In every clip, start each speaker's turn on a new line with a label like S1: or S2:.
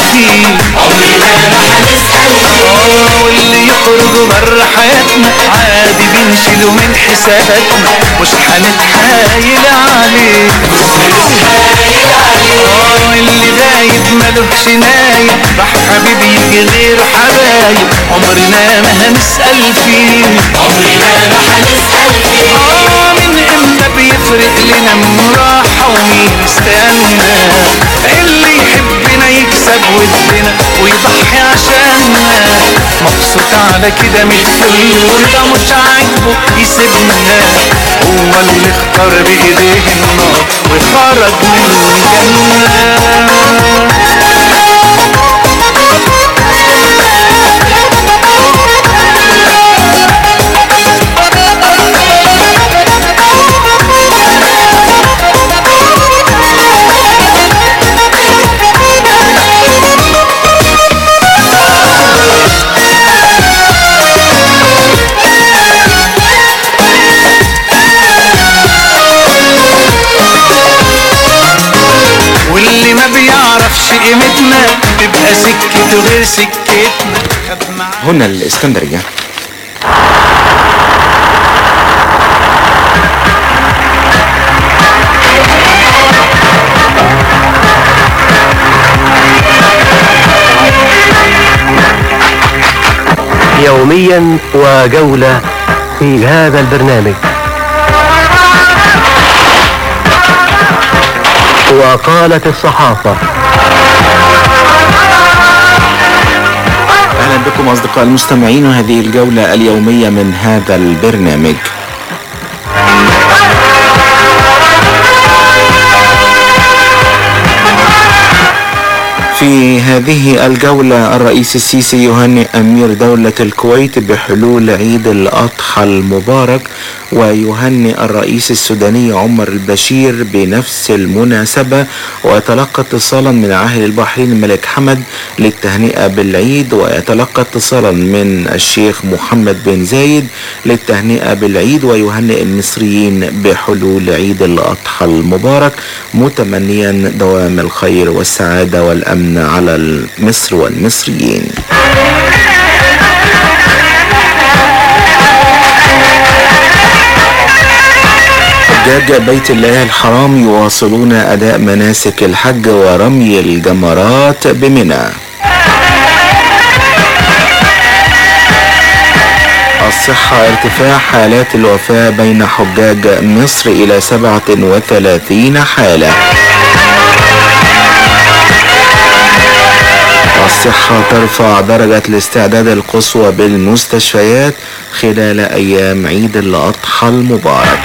S1: فيه
S2: عمرنا ما هنسأل
S1: اه واللي يخرج بره حياتنا عادي بنشيله من حساباتنا مش هنتحايل عليه اه اللي دايب ملوش نايب راح حبيبي يجي غيره حبايب عمرنا ما هنسأل فيه
S2: عمرنا ما هنسأل فيه
S1: اه من امتى بيفرق لنا من راحة ومين استنى اللي يحبنا يكسب ودنا ويضحي عشاننا مبسوط على كده من الفل وده مش عاجبه يسيبنا هو اللي اختار بايديه النار وخرج من الجنة واللي ما بيعرفش قيمتنا تبقى سكته غير سكتنا خد معاه
S3: هنا الإسكندرية
S4: يوميا وجولة في هذا البرنامج وقالت الصحافة
S3: أهلا بكم أصدقاء المستمعين وهذه الجولة اليومية من هذا البرنامج في هذه الجولة الرئيس السيسي يهنئ أمير دولة الكويت بحلول عيد الأضحى المبارك ويهنئ الرئيس السوداني عمر البشير بنفس المناسبة ويتلقى اتصالا من عاهل البحرين الملك حمد للتهنئة بالعيد ويتلقى اتصالا من الشيخ محمد بن زايد للتهنئة بالعيد ويهنئ المصريين بحلول عيد الأضحى المبارك متمنيا دوام الخير والسعادة والأمن على مصر والمصريين حجاج بيت الله الحرام يواصلون أداء مناسك الحج ورمي الجمرات بمنى الصحة ارتفاع حالات الوفاة بين حجاج مصر إلى 37 حالة الصحة ترفع درجة الاستعداد القصوى بالمستشفيات خلال أيام عيد الأضحى المبارك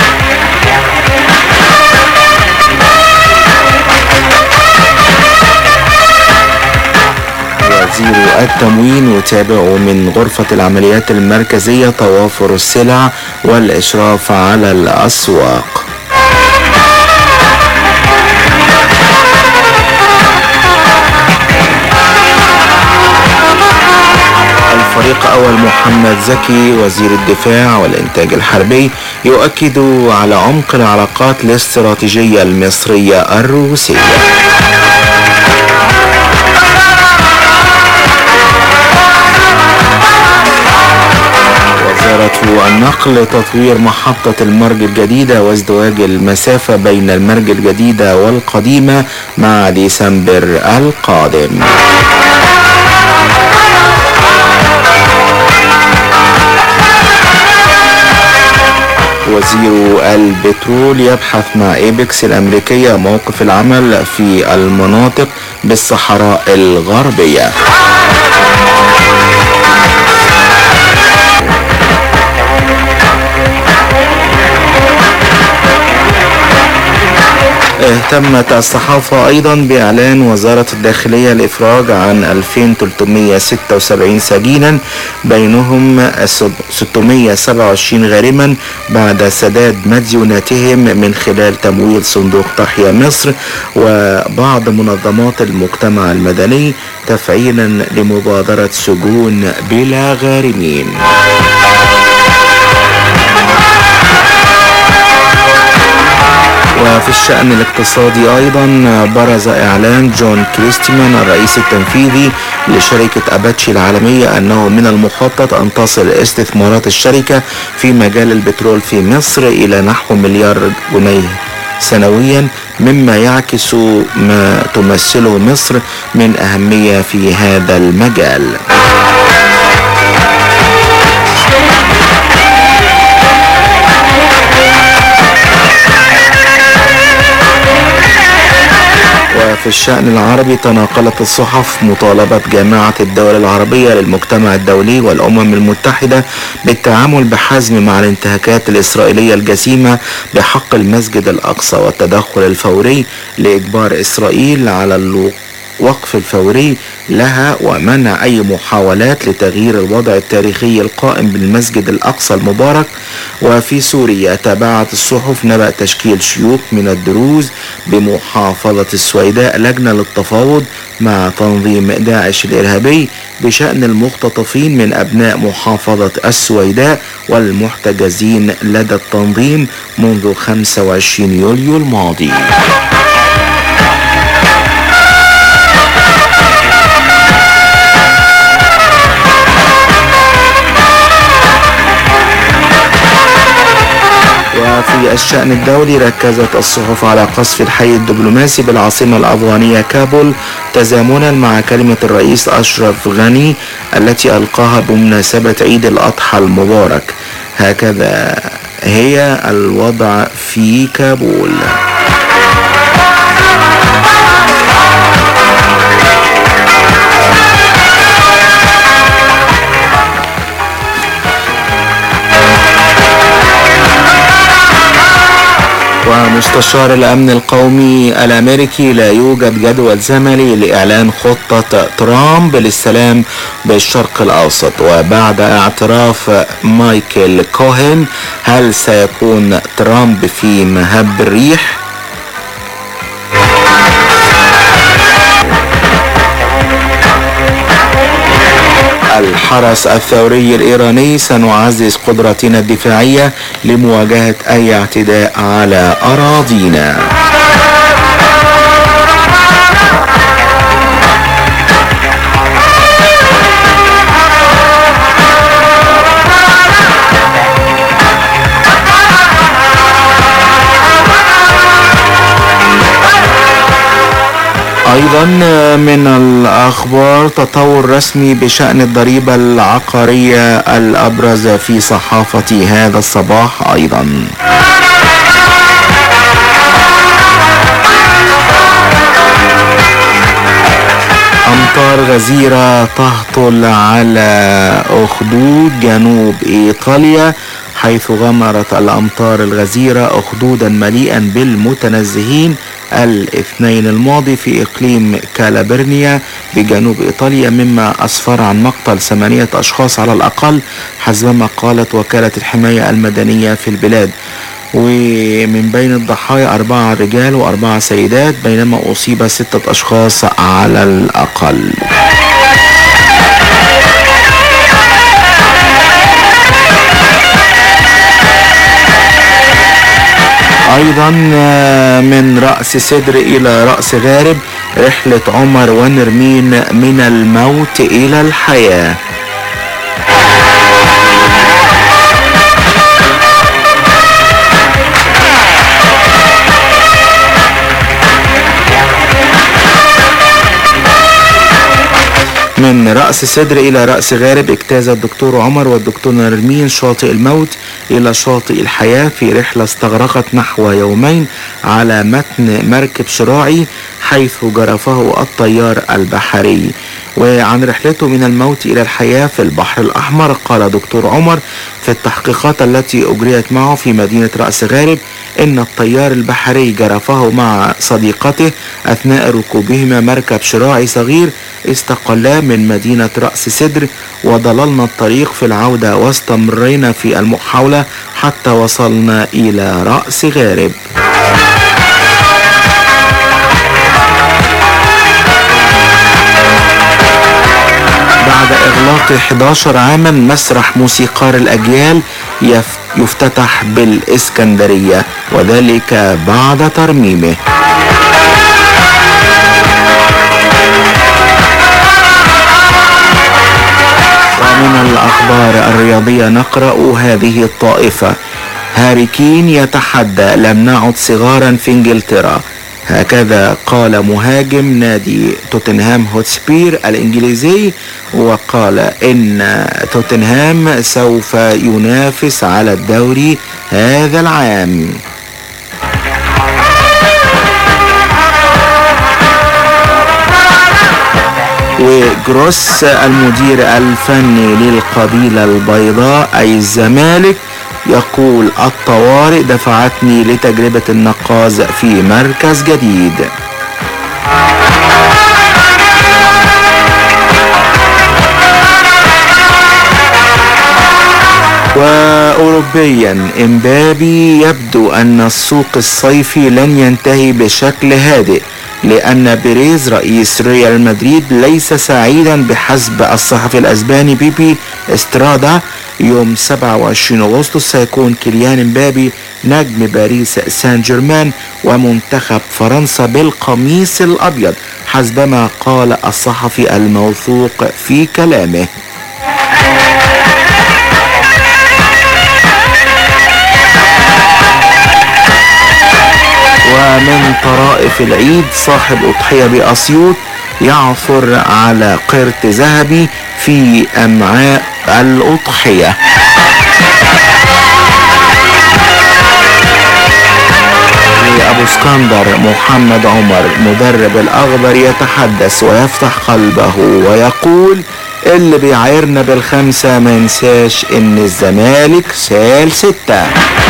S3: وزير التموين يتابع من غرفة العمليات المركزية توافر السلع والإشراف على الأسواق الفريق أول محمد زكي وزير الدفاع والإنتاج الحربي يؤكد على عمق العلاقات الاستراتيجية المصرية الروسية وزارة النقل تطوير محطة المرج الجديدة وازدواج المسافة بين المرج الجديدة والقديمة مع ديسمبر القادم وزير البترول يبحث مع ايبكس الامريكية موقف العمل في المناطق بالصحراء الغربية اهتمت الصحافة أيضا بإعلان وزارة الداخلية الإفراج عن 2376 سجينا بينهم 627 غارما بعد سداد مديوناتهم من خلال تمويل صندوق تحيا مصر وبعض منظمات المجتمع المدني تفعيلا لمبادرة سجون بلا غارمين وفي الشأن الاقتصادي أيضا برز إعلان جون كريستيمان الرئيس التنفيذي لشركة أباتشي العالمية أنه من المخطط أن تصل استثمارات الشركة في مجال البترول في مصر إلى نحو مليار جنيه سنويا مما يعكس ما تمثله مصر من أهمية في هذا المجال وفي الشأن العربي تناقلت الصحف مطالبة جامعة الدول العربية للمجتمع الدولي والأمم المتحدة بالتعامل بحزم مع الانتهاكات الإسرائيلية الجسيمة بحق المسجد الأقصى والتدخل الفوري لإجبار إسرائيل على الوقوف وقف الفوري لها ومنع أي محاولات لتغيير الوضع التاريخي القائم بالمسجد الأقصى المبارك وفي سوريا تابعت الصحف نبأ تشكيل شيوخ من الدروز بمحافظة السويداء لجنة للتفاوض مع تنظيم داعش الإرهابي بشأن المختطفين من أبناء محافظة السويداء والمحتجزين لدى التنظيم منذ 25 يوليو الماضي وفي الشأن الدولي ركزت الصحف على قصف الحي الدبلوماسي بالعاصمة الأفغانية كابول تزامنا مع كلمة الرئيس أشرف غني التي ألقاها بمناسبة عيد الأضحى المبارك هكذا هي الوضع في كابول ومستشار الأمن القومي الأمريكي لا يوجد جدول زمني لإعلان خطة ترامب للسلام بالشرق الأوسط وبعد اعتراف مايكل كوهن هل سيكون ترامب في مهب الريح؟ الحرس الثوري الإيراني سنعزز قدرتنا الدفاعية لمواجهة أي اعتداء على أراضينا أيضا من الأخبار تطور رسمي بشأن الضريبة العقارية الأبرز في صحافة هذا الصباح أيضا أمطار غزيرة تهطل على أخدود جنوب إيطاليا حيث غمرت الأمطار الغزيرة أخدودا مليئا بالمتنزهين الاثنين الماضي في إقليم كالابرنيا بجنوب إيطاليا مما أسفر عن مقتل ثمانية أشخاص على الأقل حسبما قالت وكالة الحماية المدنية في البلاد ومن بين الضحايا أربعة رجال وأربعة سيدات بينما أصيب ستة أشخاص على الأقل أيضا من رأس صدر إلى رأس غارب رحلة عمر ونرمين من الموت إلى الحياة من رأس صدر إلى رأس غارب اجتاز الدكتور عمر والدكتور نرمين شاطئ الموت إلى شاطئ الحياة في رحلة استغرقت نحو يومين على متن مركب شراعي حيث جرفه الطيار البحري وعن رحلته من الموت إلى الحياة في البحر الأحمر قال دكتور عمر في التحقيقات التي أجريت معه في مدينة رأس غارب إن الطيار البحري جرفه مع صديقته أثناء ركوبهما مركب شراعي صغير استقلا من مدينة رأس سدر وضللنا الطريق في العودة واستمرينا في المحاولة حتى وصلنا إلى رأس غارب بعد إغلاق 11 عاما مسرح موسيقار الأجيال يفتح يفتتح بالإسكندرية وذلك بعد ترميمه ومن الأخبار الرياضية نقرأ هذه الطائفة هاري كين يتحدى لم نعد صغارا في انجلترا هكذا قال مهاجم نادي توتنهام هوتسبير الانجليزي وقال ان توتنهام سوف ينافس على الدوري هذا العام وجروس المدير الفني للقبيلة البيضاء أي الزمالك يقول الطوارئ دفعتني لتجربة النقاز في مركز جديد وأوروبيا إمبابي يبدو أن السوق الصيفي لن ينتهي بشكل هادئ لأن بيريز رئيس ريال مدريد ليس سعيدا بحسب الصحفي الأسباني بيبي استرادا يوم 27 أغسطس سيكون كيليان امبابي نجم باريس سان جيرمان ومنتخب فرنسا بالقميص الأبيض حسبما قال الصحفي الموثوق في كلامه ومن طرائف العيد صاحب أضحية بأسيوط يعثر على قرط ذهبي في أمعاء الأضحية أبو اسكندر محمد عمر مدرب الأخضر يتحدث ويفتح قلبه ويقول اللي بيعايرنا بالخمسة ما ينساش إن الزمالك شال ستة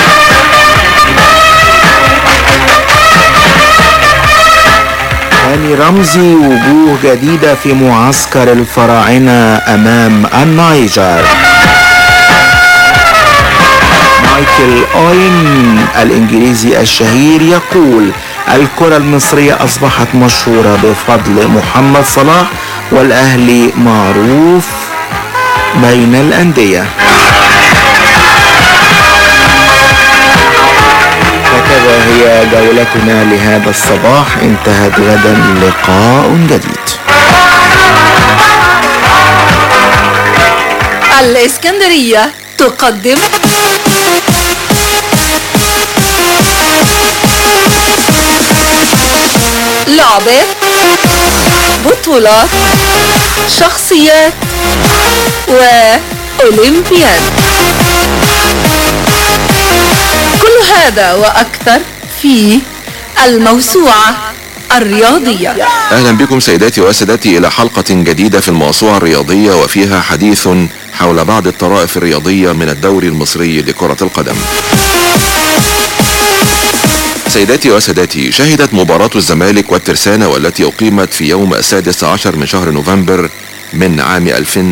S3: هاني رمزي وجوه جديدة في معسكر الفراعنة أمام النيجر مايكل أوين الإنجليزي الشهير يقول الكرة المصرية أصبحت مشهورة بفضل محمد صلاح والأهلي معروف بين الأندية هكذا هي جولتنا لهذا الصباح انتهت غدا لقاء جديد
S5: الإسكندرية تقدم لعبة بطولات شخصيات وأولمبياد كل هذا وأكثر في الموسوعة الرياضية
S6: أهلا بكم سيداتي وسادتي إلى حلقة جديدة في الموسوعة الرياضية وفيها حديث حول بعض الطرائف الرياضية من الدوري المصري لكرة القدم سيداتي وسادتي شهدت مباراة الزمالك والترسانة والتي أقيمت في يوم السادس عشر من شهر نوفمبر من عام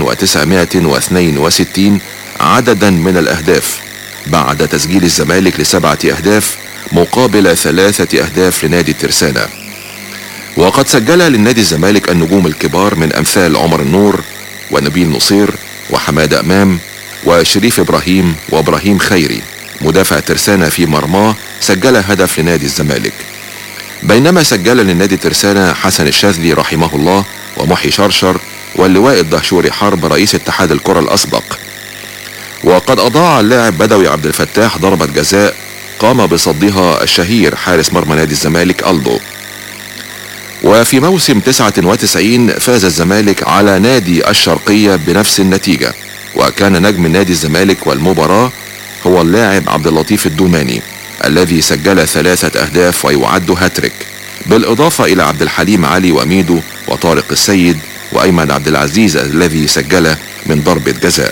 S6: 1962 عددا من الأهداف بعد تسجيل الزمالك لسبعة أهداف مقابل ثلاثة أهداف لنادي الترسانة وقد سجل للنادي الزمالك النجوم الكبار من أمثال عمر النور ونبيل نصير وحمادة أمام وشريف إبراهيم وإبراهيم خيري مدافع ترسانة في مرماه سجل هدف لنادي الزمالك بينما سجل للنادي ترسانة حسن الشاذلي رحمه الله ومحي شرشر واللواء الدهشوري حرب رئيس اتحاد الكرة الأسبق وقد أضاع اللاعب بدوي عبد الفتاح ضربة جزاء قام بصدها الشهير حارس مرمى نادي الزمالك ألدو وفي موسم 99 فاز الزمالك على نادي الشرقية بنفس النتيجة وكان نجم نادي الزمالك والمباراة هو اللاعب عبد اللطيف الدوماني الذي سجل ثلاثة أهداف ويعد هاتريك بالإضافة إلى عبد الحليم علي وميدو وطارق السيد وأيمن عبد العزيز الذي سجل من ضربة جزاء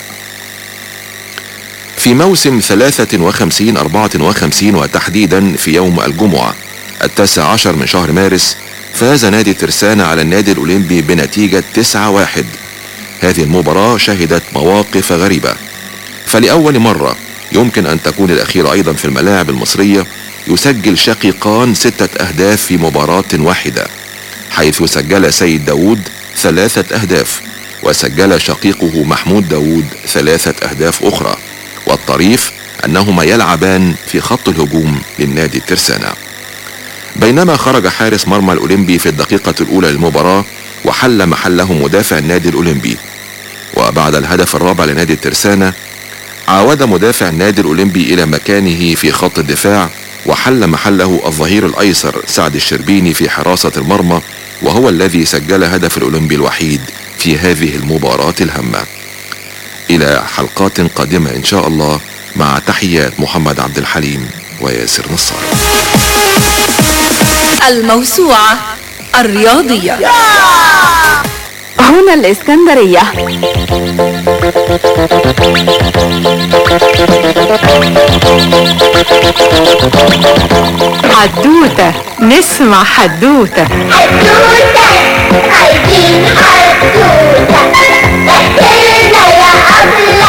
S6: في موسم 53 54 وتحديدا في يوم الجمعة التاسع عشر من شهر مارس فاز نادي ترسانة على النادي الأولمبي بنتيجة 9-1 هذه المباراة شهدت مواقف غريبة فلأول مرة يمكن أن تكون الأخيرة أيضا في الملاعب المصرية يسجل شقيقان ستة أهداف في مباراة واحدة حيث سجل سيد داود ثلاثة أهداف وسجل شقيقه محمود داود ثلاثة أهداف أخرى والطريف أنهما يلعبان في خط الهجوم للنادي الترسانة بينما خرج حارس مرمى الأولمبي في الدقيقة الأولى للمباراة وحل محله مدافع النادي الأولمبي وبعد الهدف الرابع لنادي الترسانة عاود مدافع النادي الأولمبي إلى مكانه في خط الدفاع وحل محله الظهير الأيسر سعد الشربيني في حراسة المرمى وهو الذي سجل هدف الأولمبي الوحيد في هذه المباراة الهامة إلى حلقات قادمة إن شاء الله مع تحيات محمد عبد الحليم وياسر نصار
S5: الموسوعة الرياضية
S7: هنا الإسكندرية حدوتة نسمع حدوتة
S2: حدوتة عايزين حدوتة فكرنا يا أبلة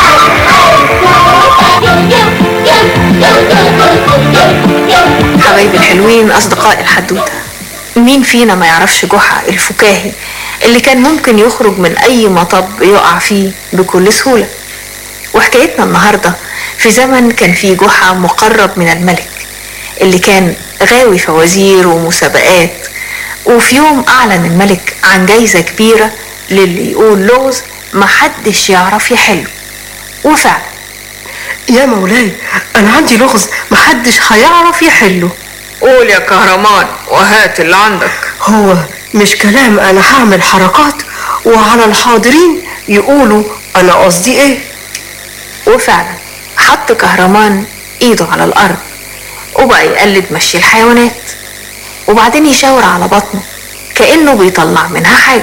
S2: حدوتة
S8: حبايبي الحلوين أصدقاء الحدوتة مين فينا ما يعرفش جحا الفكاهي اللي كان ممكن يخرج من أي مطب يقع فيه بكل سهولة وحكايتنا النهاردة في زمن كان فيه جحا مقرب من الملك اللي كان غاوي فوازير ومسابقات وفي يوم أعلن الملك عن جايزة كبيرة للي يقول لغز محدش يعرف يحله وفعلا
S9: يا مولاي انا عندي لغز محدش هيعرف يحله
S8: قول يا كهرمان وهات اللي عندك
S9: هو مش كلام انا هعمل حركات وعلى الحاضرين يقولوا انا قصدي ايه
S8: وفعلا حط كهرمان ايده على الارض وبقى يقلد مشي الحيوانات وبعدين يشاور على بطنه كأنه بيطلع منها حاجة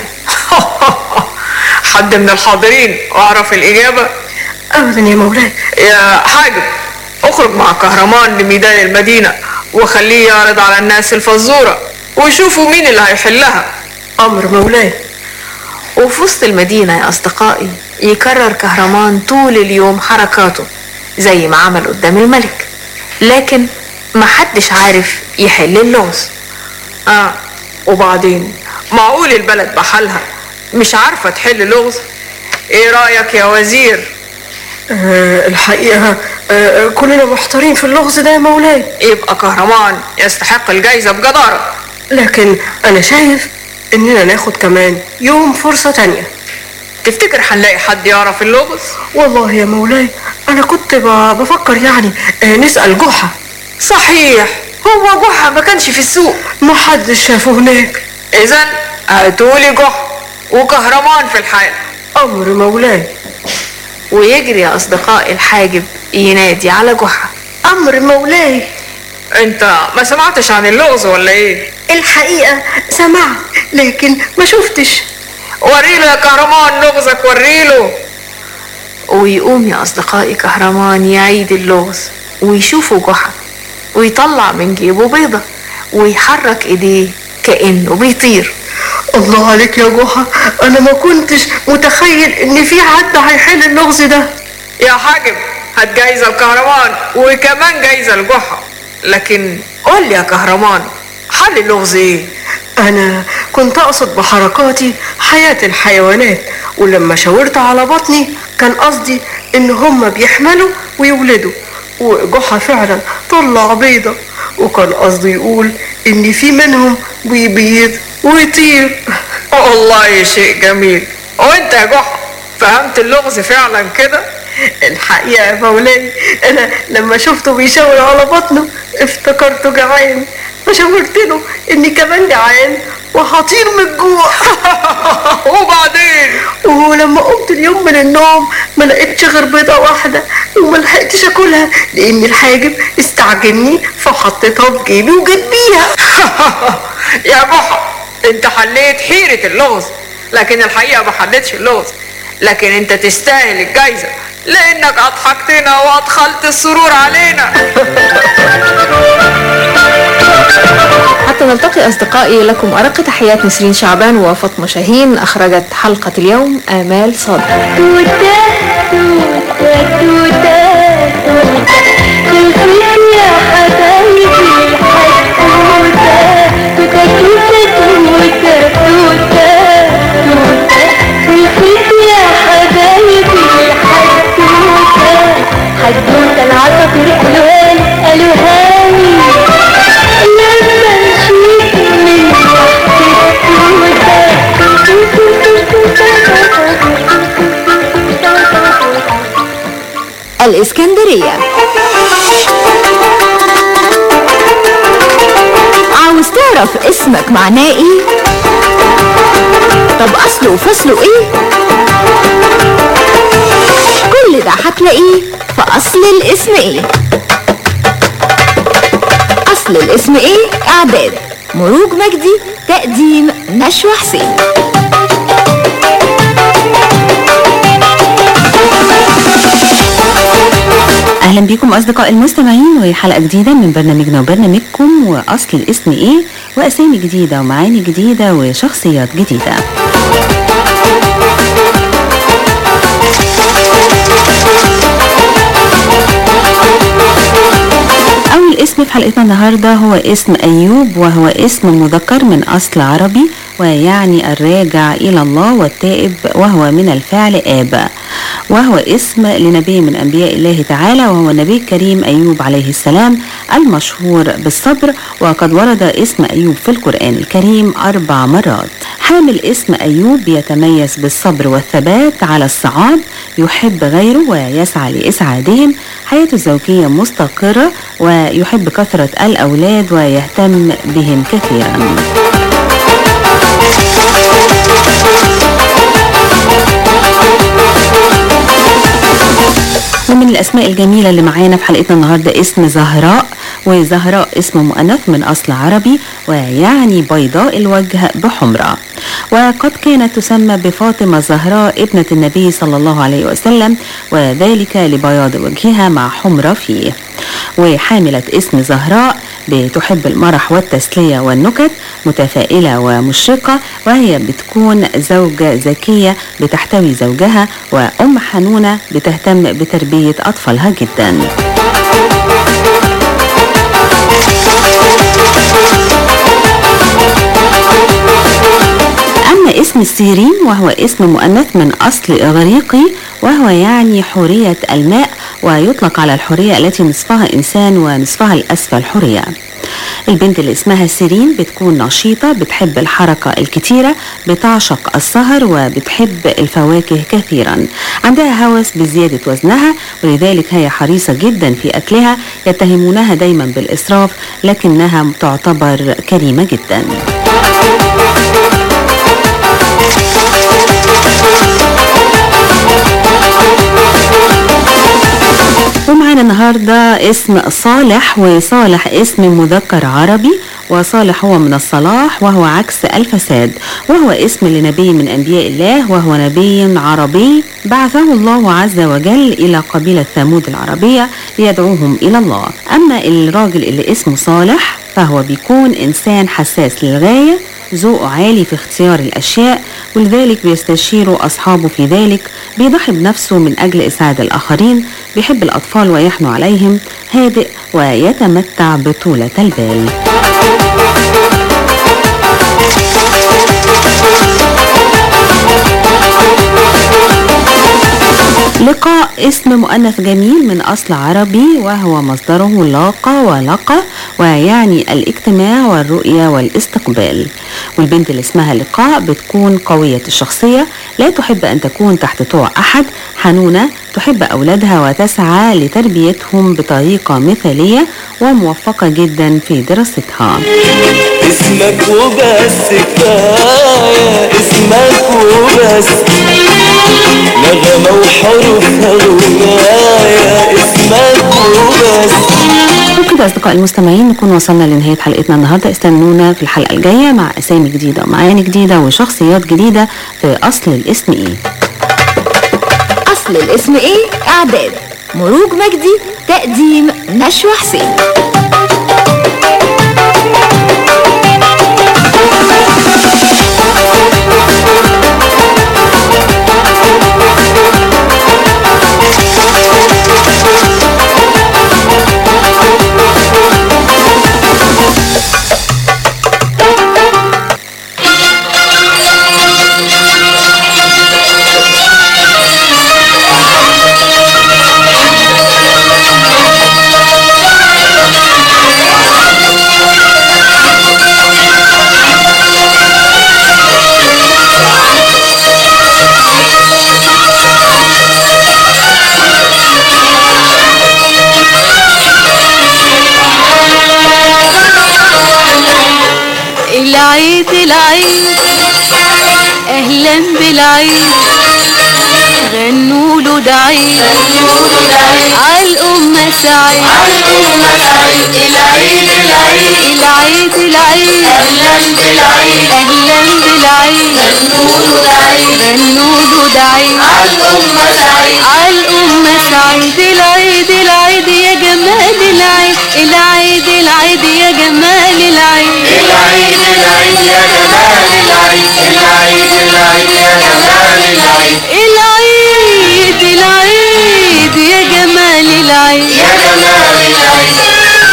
S8: حد من الحاضرين واعرف الإجابة
S9: ابدا يا مولاي
S8: يا حاجب اخرج مع كهرمان لميدان المدينة وخليه يعرض على الناس الفزورة ويشوفوا مين اللي هيحلها
S9: امر مولاي
S8: وفي وسط المدينة يا أصدقائي يكرر كهرمان طول اليوم حركاته زي ما عمل قدام الملك لكن محدش عارف يحل اللغز اه وبعدين معقول البلد بحالها مش عارفة تحل لغز ايه رأيك يا وزير
S9: أه الحقيقة أه كلنا محتارين في اللغز ده يا مولاي
S8: يبقى كهرمان يستحق الجايزة بجدارة
S9: لكن انا شايف اننا ناخد كمان يوم فرصة تانية
S8: تفتكر هنلاقي حد يعرف اللغز
S9: والله يا مولاي انا كنت ب- بفكر يعني أه نسأل جحا
S8: صحيح هو جحا ما كانش في السوق
S9: محدش شافه هناك
S8: اذا هاتولي جحا وكهرمان في الحال
S9: امر مولاي
S8: ويجري يا أصدقاء الحاجب ينادي على جحا
S9: امر مولاي
S8: انت ما سمعتش عن اللغز ولا ايه
S9: الحقيقة سمعت لكن ما شفتش
S8: وريله يا كهرمان لغزك وريله ويقوم يا أصدقائي كهرمان يعيد اللغز ويشوفه جحا ويطلع من جيبه بيضة ويحرك ايديه كأنه بيطير
S9: الله عليك يا جحا انا ما كنتش متخيل ان في حد هيحل اللغز ده
S8: يا حاجب هات جايزة الكهرمان وكمان جايزة لجحا لكن قول لي يا كهرمان حل اللغز ايه
S9: انا كنت اقصد بحركاتي حياة الحيوانات ولما شاورت على بطني كان قصدي ان هما بيحملوا ويولدوا وجحا فعلا طلع بيضة وكان قصده يقول ان في منهم بيبيض ويطير
S8: والله شيء جميل وانت يا جحا فهمت اللغز فعلا كده
S9: الحقيقة يا مولاي أنا لما شفته بيشاور على بطنه افتكرته جعان فشاورت له إني كمان جعان وهطير من الجوع
S8: وبعدين
S9: ولما قمت اليوم من النوم ما لقيتش غير بيضة واحدة وما لحقتش اكلها لان الحاجب استعجلني فحطيتها في جيبي وجيت بيها
S8: يا جحا انت حليت حيرة اللغز لكن الحقيقة ما حلتش اللغز لكن انت تستاهل الجايزة لانك اضحكتنا وادخلت السرور علينا
S10: حتى نلتقي أصدقائي لكم أرق تحيات نسرين شعبان وفاطمة شاهين أخرجت حلقة اليوم آمال صادق
S2: توتة توتة توتة توتة خلفين يا حبايبي حتوتة توتة توتة توتة توتة توتة خلفين يا حبايبي حتوتة حدوتة العصافير
S10: الإسكندرية عاوز تعرف اسمك معناه ايه؟ طب أصله وفصله ايه؟ كل ده هتلاقيه في أصل الاسم ايه؟ أصل الاسم ايه؟ إعداد مروج مجدي تقديم نشوى حسين
S11: اهلا بيكم اصدقاء المستمعين وحلقه جديده من برنامجنا وبرنامجكم واصل الاسم ايه واسامي جديده ومعاني جديده وشخصيات جديده أول اسم في حلقتنا النهاردة هو اسم أيوب وهو اسم مذكر من أصل عربي ويعني الراجع إلى الله والتائب وهو من الفعل آب وهو اسم لنبي من أنبياء الله تعالى وهو النبي الكريم أيوب عليه السلام المشهور بالصبر وقد ورد اسم أيوب في القرآن الكريم أربع مرات حامل اسم أيوب يتميز بالصبر والثبات على الصعاب يحب غيره ويسعى لإسعادهم حياته الزوجية مستقرة ويحب كثرة الأولاد ويهتم بهم كثيرا ومن الأسماء الجميلة اللي معانا في حلقتنا النهاردة اسم زهراء وزهراء اسم مؤنث من أصل عربي ويعني بيضاء الوجه بحمراء وقد كانت تسمى بفاطمة الزهراء ابنة النبي صلى الله عليه وسلم وذلك لبياض وجهها مع حمرة فيه وحاملة اسم زهراء بتحب المرح والتسلية والنكت متفائلة ومشرقة وهي بتكون زوجة ذكية بتحتوي زوجها وأم حنونة بتهتم بتربية أطفالها جداً أما اسم السيرين وهو اسم مؤنث من أصل إغريقي وهو يعني حورية الماء ويطلق على الحورية التي نصفها إنسان ونصفها الأسفل حورية البنت اللي اسمها سيرين بتكون نشيطة بتحب الحركة الكتيرة بتعشق السهر وبتحب الفواكه كثيرا عندها هوس بزيادة وزنها ولذلك هي حريصة جدا في أكلها يتهمونها دايما بالإسراف لكنها تعتبر كريمة جدا ومعانا النهاردة اسم صالح وصالح اسم مذكر عربي وصالح هو من الصلاح وهو عكس الفساد وهو اسم لنبي من أنبياء الله وهو نبي عربي بعثه الله عز وجل إلى قبيلة ثمود العربية ليدعوهم إلى الله أما الراجل اللي اسمه صالح فهو بيكون إنسان حساس للغاية ذوقه عالي في اختيار الأشياء ولذلك بيستشير أصحابه في ذلك بيضحي بنفسه من أجل إسعاد الآخرين بيحب الأطفال ويحنو عليهم هادئ ويتمتع بطولة البال لقاء اسم مؤنث جميل من أصل عربي وهو مصدره لاقى ولقى ويعني الاجتماع والرؤية والاستقبال والبنت اللي اسمها لقاء بتكون قوية الشخصية لا تحب أن تكون تحت طوع أحد حنونة تحب أولادها وتسعى لتربيتهم بطريقة مثالية وموفقة جدا في دراستها
S1: اسمك وبس كفاية اسمك وبس نغمة وحروفها غناية اسمك وبس
S11: وكده أصدقائي المستمعين نكون وصلنا لنهاية حلقتنا النهاردة استنونا في الحلقة الجاية مع أسامي جديدة ومعاني جديدة وشخصيات جديدة في أصل الاسم إيه
S10: أصل الاسم ايه؟ إعداد مروج مجدي تقديم نشوى حسين
S2: أهلا بالعيد غنوا له دعيد عالأمة سعيد العيد العيد العيد العيد أهلا بالعيد أهلا بالعيد غنوا له دعيد عالأمة سعيد عالأمة سعيد العيد العيد يا جمال العيد العيد العيد يا جمال العيد العيد العيد يا جمال العيد العيد العيد يا جمال العيد العيد العيد يا جمال العيد يا جمال العيد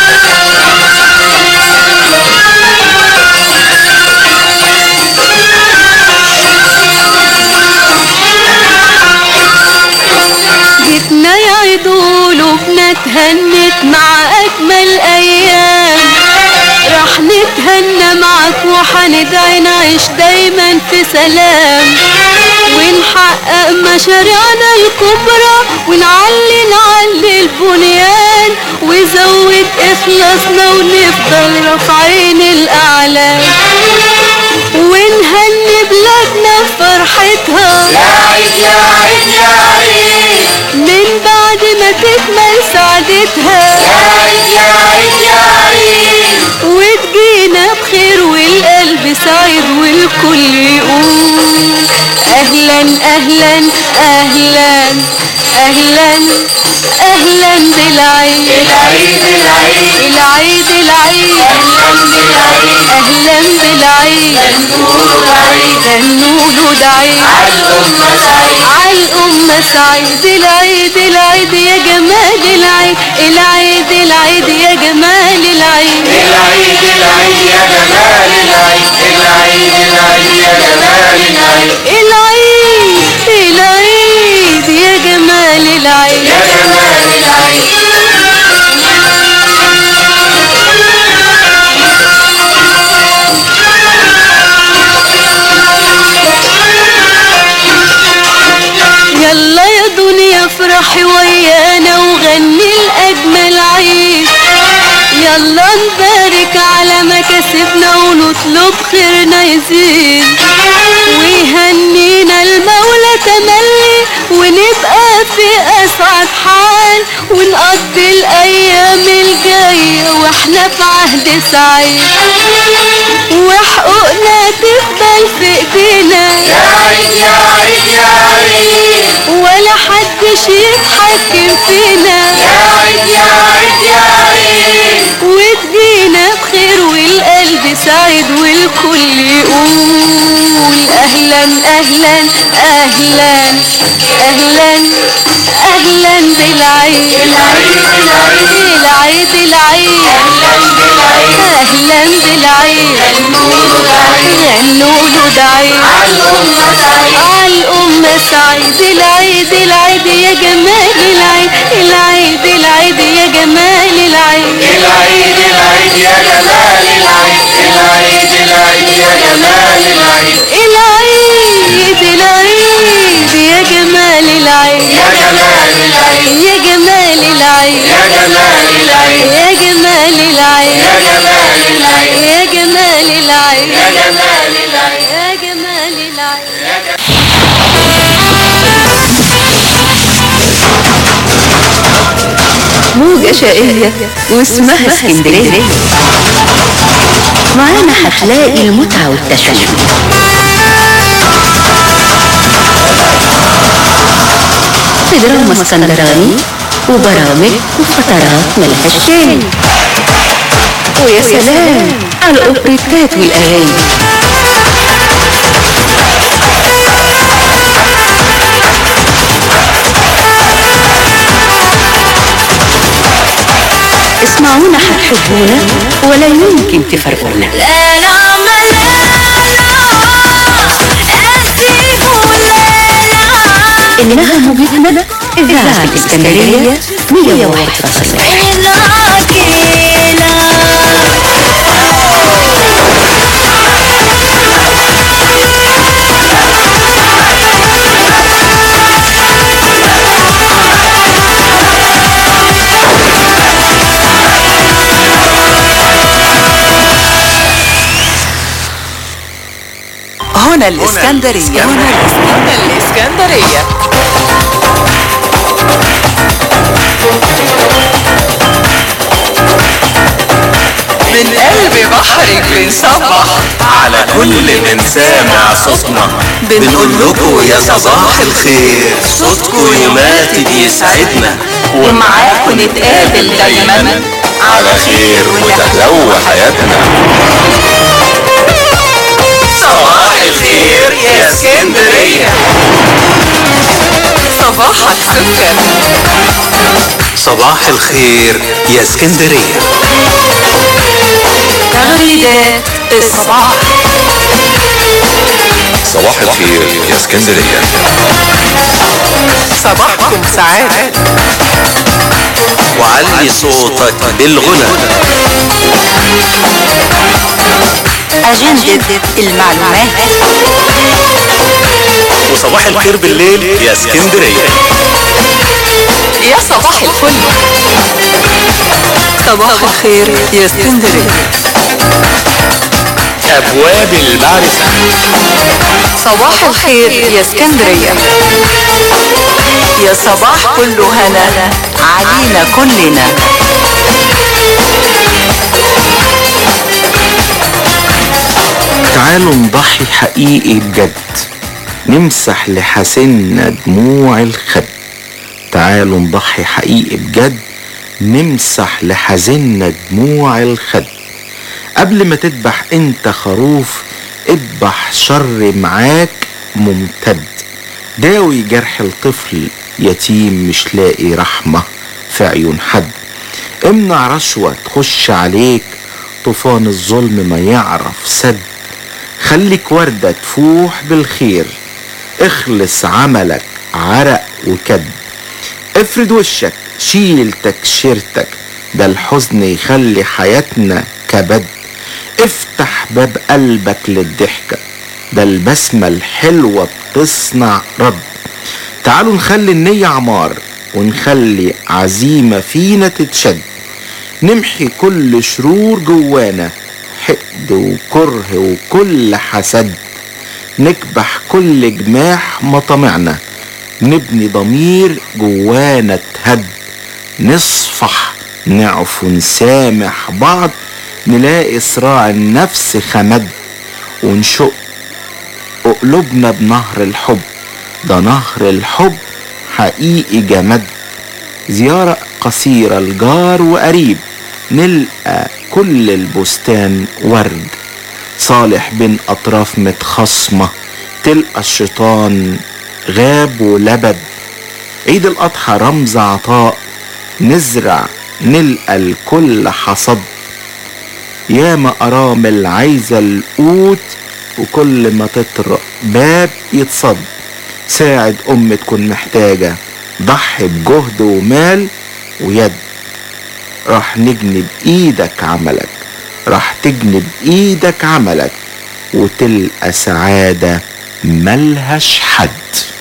S2: جبنا يا عيد قلوبنا تهنت مع أجمل أيام راح نتهنى معك وحندعي نعيش دايما في سلام ونحقق مشاريعنا الكبرى ونعلي نعلي البنيان وزود إخلاصنا ونفضل رافعين الأعلام ونهني بلادنا بفرحتها يا عيد يا عيد يا عيد من بعد ما تكمل سعادتها يا عيد يا عيد يا عيد وتجينا بخير والقلب سعيد والكل يقول اهلا اهلا اهلا اهلا اهلا بالعيد العيد العيد العيد العيد اهلا بالعيد غنوا له دعيد عالأمة سعيد عالأمة سعيد العيد العيد يا جمال العيد العيد العيد يا جمال العيد العيد العيد يا جمال العيد العيد العيد يا جمال العيد العيد العيد يا جمال العيد يا جمال العيد يلا يا دنيا افرحي ويانا وغني الأجمل عيد يلا نبارك على مكاسبنا ونطلب خيرنا يزيد ويهنينا المولى تملي ونبقى في أسعد حال ونقضي الأيام الجاية واحنا في عهد سعيد وحقوقنا تقبل في ايدينا يا عيد يا عيد يا عيد ولا حدش يتحكم فينا يا عيد يا عيد يا عيد وتجينا بخير والقلب سعيد والكل يقول اهلا اهلا اهلا اهلا اهلا بالعيد العيد العيد العيد اهلا بالعيد غنوا له دعيد عالأمة سعيد العيد العيد يا جمال العيد العيد العيد يا جمال العيد العيد العيد يا جمال العيد العيد العيد يا جمال العيد العيد العيد يا جمال العيد يا جمال العيد يا جمال العيد يا جمال العيد يا جمال العيد يا جمال العيد يا جمال العيد يا جمال العيد يا جمال العيد
S5: موجة شقية واسمها اسكندرية معانا هتلاقي المتعة والتشويق في دراما اسكندراني وبرامج وفترات ملهاش تاني ويا سلام على الأوبريتات والأغاني اسمعونا هتحبونا ولا يمكن تفرقونا إنها موجتنا إذاعة الإسكندرية 101.1
S12: هنا هنا الإسكندرية هنا الإسكندرية من قلب بحرك بنصبح
S1: على كل من سامع صوتنا بنقول لكم يا صباح الخير صوتكم يوماتي بيسعدنا
S12: ومعاكم نتقابل دايما
S1: على خير وتحلو حياتنا صباح الخير يا اسكندرية
S12: صباحك سكر
S1: صباح الخير يا اسكندرية
S12: تغريدات الصباح
S6: صباح الخير يا اسكندرية
S12: صباحكم سعادة
S1: وعلي صوتك بالغنى
S12: أجندة المعلومات
S1: وصباح الخير بالليل يا اسكندرية
S12: يا صباح الفل صباح الخير يا اسكندرية
S1: أبواب المعرفة
S12: صباح الخير يا اسكندرية يا صباح كله هنا علينا كلنا
S3: تعالوا نضحي حقيقي بجد نمسح لحسنا دموع الخد تعالوا نضحي حقيقي بجد نمسح لحزننا دموع الخد قبل ما تذبح انت خروف اذبح شر معاك ممتد داوي جرح الطفل يتيم مش لاقي رحمة في عيون حد امنع رشوة تخش عليك طوفان الظلم ما يعرف سد خليك وردة تفوح بالخير اخلص عملك عرق وكد افرد وشك شيل تكشيرتك ده الحزن يخلي حياتنا كبد افتح باب قلبك للضحكة ده البسمة الحلوة بتصنع رد تعالوا نخلي النية عمار ونخلي عزيمة فينا تتشد نمحي كل شرور جوانا حقد وكره وكل حسد نكبح كل جماح مطامعنا نبني ضمير جوانا اتهد نصفح نعفو نسامح بعض نلاقي صراع النفس خمد ونشق قلوبنا بنهر الحب ده نهر الحب حقيقي جمد زيارة قصيرة لجار وقريب نلقى كل البستان ورد صالح بين أطراف متخصمة تلقى الشيطان غاب ولبد عيد الأضحى رمز عطاء نزرع نلقى الكل حصد ياما أرامل عايزة القوت وكل ما تطرق باب يتصد ساعد أم تكون محتاجة ضحي بجهد ومال ويد راح نجني بإيدك عملك راح تجني بإيدك عملك وتلقى سعادة ملهاش حد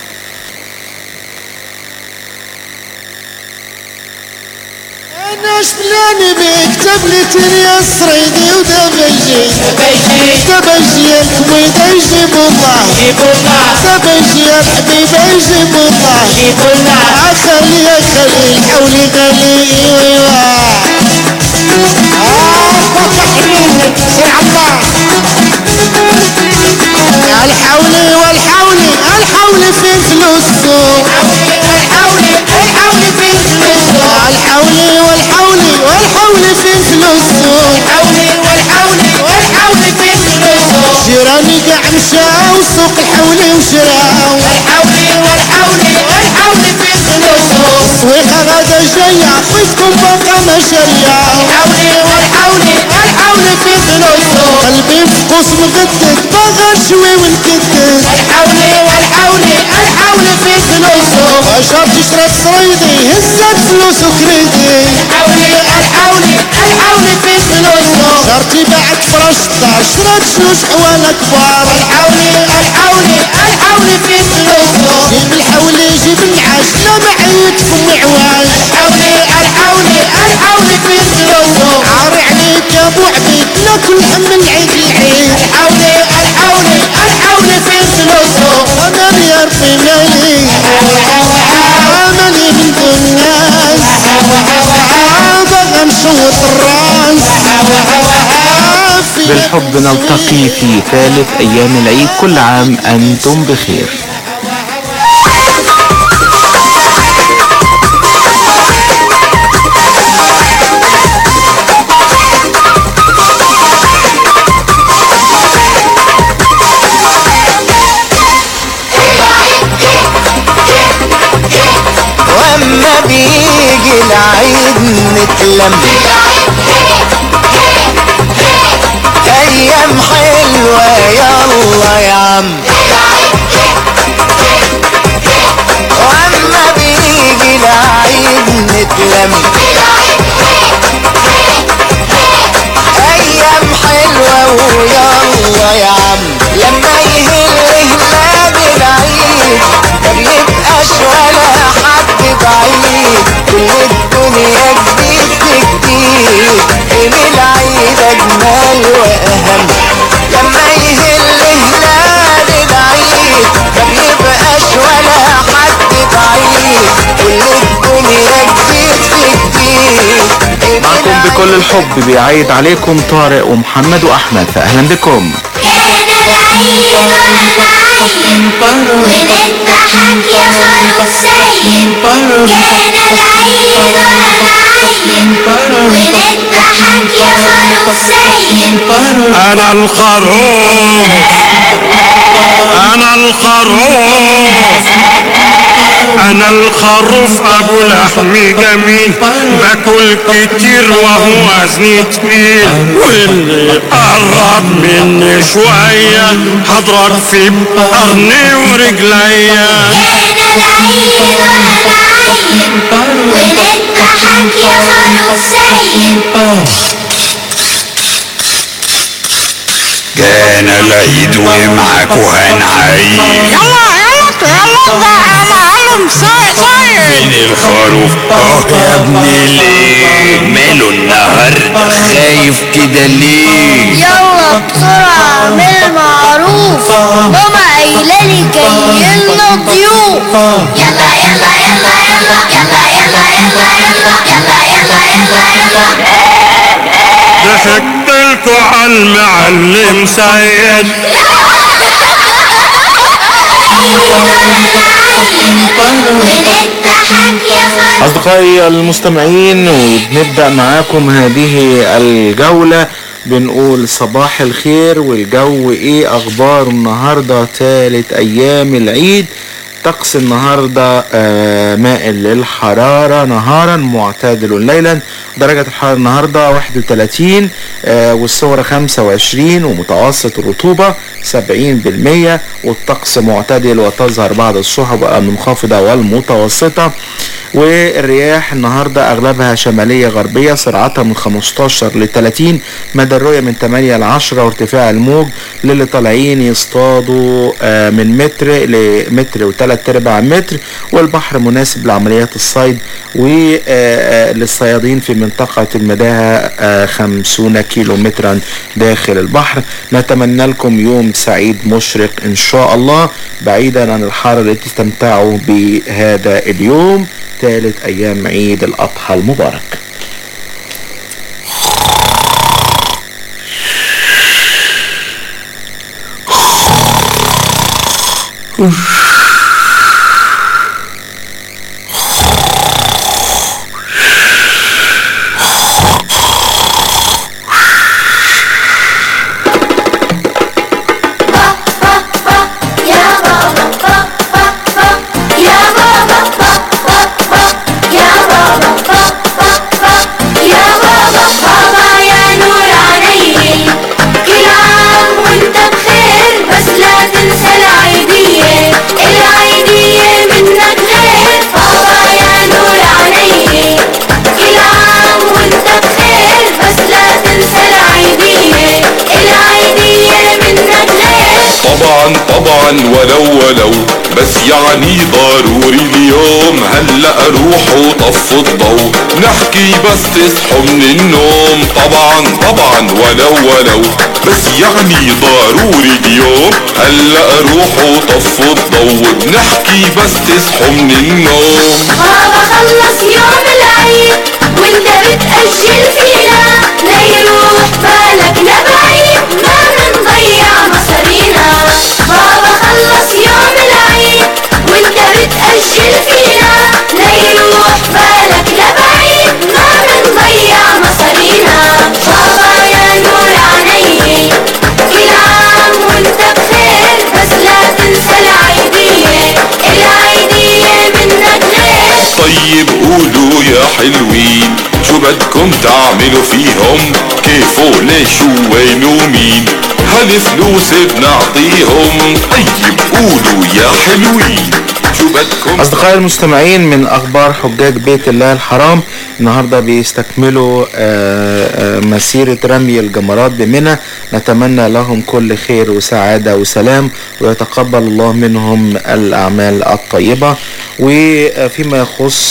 S13: انا شبلاني بيكتب لي تنيا الصريدي ودبجي دبجي الكويت يجيب الله دبجي الحبيب يجيب الله اخلي يا خليل حولي غلي ويوا الحولي والحولي الحولي في فلوسه الحولي الحولي في فلوسه الحولي والحولي والحولي في فلوسه الحولي والحولي والحولي في فلوسه جيراني قاع مشاو سوق الحولي وشراو الحولي والحولي والحولي في فلوسه سويقة غدا جاية خويتكم باقا مشارية الحولي والحولي والحولي في فلوسه قلبي في قوس مغدد باغا شوي ونكدد الحولي والحولي الحولي في فلوسه شرط شرط صريدي هزت فلوس وكريدي الحولي الحولي الحولي في فلوسه شرطي بعد فرشطة شرط شلوش حوال كبار الحولي الحولي الحولي في فلوسه جيب الحولي جيب العاش لا معيتكم عواش الحولي الحولي الحولي في فلوسه عاري عليك يا ابو عبيد ناكل هم العيد العيد الحولي الحولي الحولي في صوت الراس
S3: بالحب نلتقي في ثالث أيام العيد كل عام أنتم بخير
S1: واما بيجي العيد نتلم ايام حلوة يلا يا عم واما بيجي العيد نتلم ايام حلوة ويلا يا عم لما يهل هلال العيد ما بيبقاش ولا حد بعيد كل الدنيا جديد في جديد يوم العيد اجمل واهم لما يهل هلال العيد ما بيبقاش ولا حد بعيد كل الدنيا جديد في جديد
S3: معكم بكل الحب بيعيد عليكم طارق ومحمد وأحمد فأهلا بكم
S14: انا الخروف انا الخروف انا الخروف ابو لحم جميل باكل كتير وهو وزني تقيل واللي قرب مني شوية هضرب في قرني ورجليا
S15: كان العيد ومعاكوا هنعيد
S13: يلا يلا يلا بقى معلم صاير
S15: فين الخروف اه يا ابني ليه ماله النهارده خايف كده ليه
S2: يلا بسرعة اعمل معروف ماما قايلة لي جايين لنا ضيوف يلا يلا يلا يلا يلا يلا يلا يلا يلا يلا يلا
S14: ضحكت لكوا على المعلم سيد
S3: أصدقائي المستمعين وبنبدأ معاكم هذه الجولة بنقول صباح الخير والجو ايه اخباره النهاردة ثالث ايام العيد طقس النهاردة آه، مائل للحرارة نهارا معتدل ليلا درجة الحرارة النهاردة 31 آه، والصورة 25 ومتوسط الرطوبة 70% والطقس معتدل وتظهر بعض السحب المنخفضة والمتوسطة والرياح النهاردة أغلبها شمالية غربية سرعتها من 15 ل 30 مدى الرؤية من 8 ل 10 وارتفاع الموج للي طالعين يصطادوا آه، من متر لمتر وثلاث ارباع متر والبحر مناسب لعمليات الصيد وللصيادين في منطقة المداها آه، 50 كيلو مترا داخل البحر نتمنى لكم يوم سعيد مشرق إن شاء الله بعيدا عن الحر التي تستمتعوا بهذا اليوم ثالث أيام عيد الأضحى المبارك
S2: يا بابا با با با يا بابا با با با يا بابا با با با يا بابا بابا يا نور عيني كل عام وانت بخير بس لا تنسى العيدية العيدية منك غير بابا يا نور عيني كل عام وانت بخير بس لا تنسى العيدية العيدية منك غير
S16: طبعا طبعا ولو ولو بس يعني ضروري اليوم هلا اروح وطف الضوء نحكي بس تصحوا من النوم طبعا طبعا ولو ولو بس يعني ضروري اليوم هلا اروح وطف الضوء نحكي بس تصحوا من النوم
S2: بابا خلص يوم العيد وانت بتأجل فينا لا يروح بالك لبعيد ما منضيع مصارينا بابا خلص يوم العيد وانت بتأجل فينا لا يروح بالك لبعيد ما منضيع مصارينا بابا يا نور عيني كل عام وانت بخير بس لا تنسى العيدية العيدية منك غير
S16: طيب قولوا يا حلوين شو بدكم تعملوا فيهم كيفو ليش وين ومين هالفلوس بنعطيهم طيب قولوا يا حلوين شو بدكم
S3: أصدقائي المستمعين من أخبار حجاج بيت الله الحرام النهاردة بيستكملوا آه، آه، مسيرة رمي الجمرات بمنى نتمنى لهم كل خير وسعادة وسلام ويتقبل الله منهم الأعمال الطيبة وفيما يخص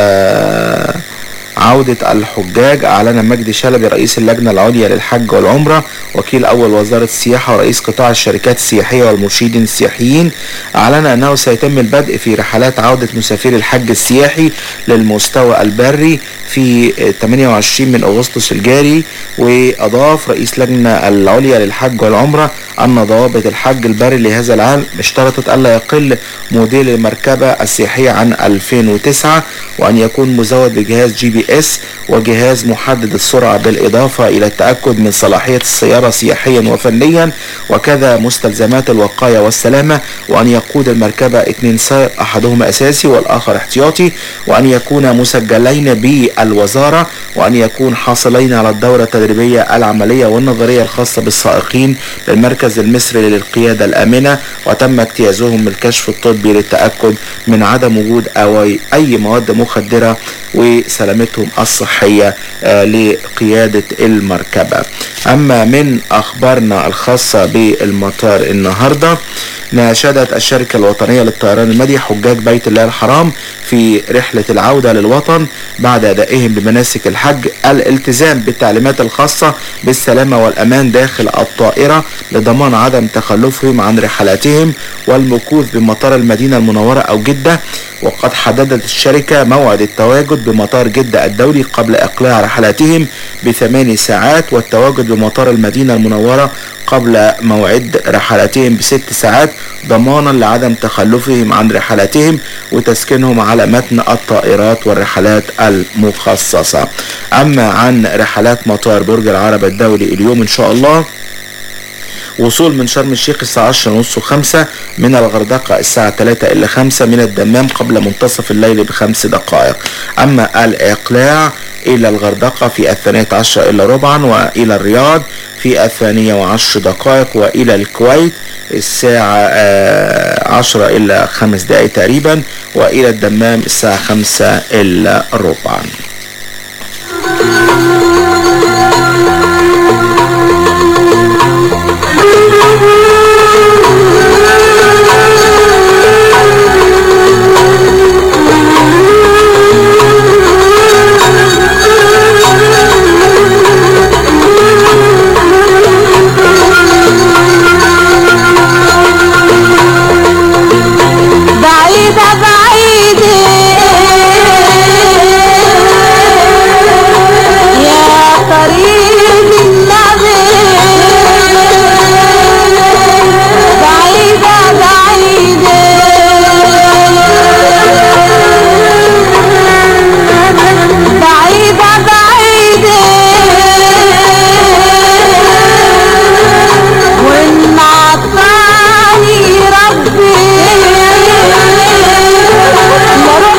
S3: آه، آه، عودة الحجاج أعلن مجدي شلبي رئيس اللجنة العليا للحج والعمرة وكيل أول وزارة السياحة ورئيس قطاع الشركات السياحية والمرشدين السياحيين أعلن أنه سيتم البدء في رحلات عودة مسافري الحج السياحي للمستوى البري في 28 من أغسطس الجاري وأضاف رئيس لجنة العليا للحج والعمرة أن ضوابط الحج البري لهذا العام اشترطت ألا يقل موديل المركبة السياحية عن 2009 وأن يكون مزود بجهاز جي بي اس وجهاز محدد السرعة بالإضافة إلى التأكد من صلاحية السيارة سياحيا وفنيا وكذا مستلزمات الوقاية والسلامة وأن يقود المركبة اثنين سائق أحدهما أساسي والآخر احتياطي وأن يكون مسجلين بالوزارة وأن يكون حاصلين على الدورة التدريبية العملية والنظرية الخاصة بالسائقين بالمركز المصري للقيادة الآمنة وتم اجتيازهم بالكشف الطبي للتأكد من عدم وجود أو أي مواد مخدرة وسلامتهم الصحية آه، لقيادة المركبة أما من أخبارنا الخاصة بالمطار النهاردة ناشدت الشركة الوطنية للطيران المدني حجاج بيت الله الحرام في رحلة العودة للوطن بعد أدائهم بمناسك الحج الالتزام بالتعليمات الخاصة بالسلامة والأمان داخل الطائرة لضمان عدم تخلفهم عن رحلاتهم والمكوث بمطار المدينة المنورة أو جدة وقد حددت الشركة موعد التواجد بمطار جدة الدولي قبل إقلاع رحلاتهم بثماني ساعات والتواجد بمطار المدينة المنورة قبل موعد رحلاتهم بست ساعات ضمانا لعدم تخلفهم عن رحلاتهم وتسكينهم على متن الطائرات والرحلات المخصصة أما عن رحلات مطار برج العرب الدولي اليوم إن شاء الله وصول من شرم الشيخ الساعة 10 ونص وخمسة من الغردقة الساعة 3 إلى 5 من الدمام قبل منتصف الليل بخمس دقائق أما الإقلاع إلى الغردقة في الثانية عشر إلا ربعا وإلى الرياض في الثانية وعشر دقائق وإلى الكويت الساعة آه، عشرة إلا خمس دقائق تقريبا وإلى الدمام الساعة خمسة إلا ربعا
S2: بعيدة بعيدة يا طريق النبي بعيدة بعيدة بعيدة بعيدة وإن عطاني ربي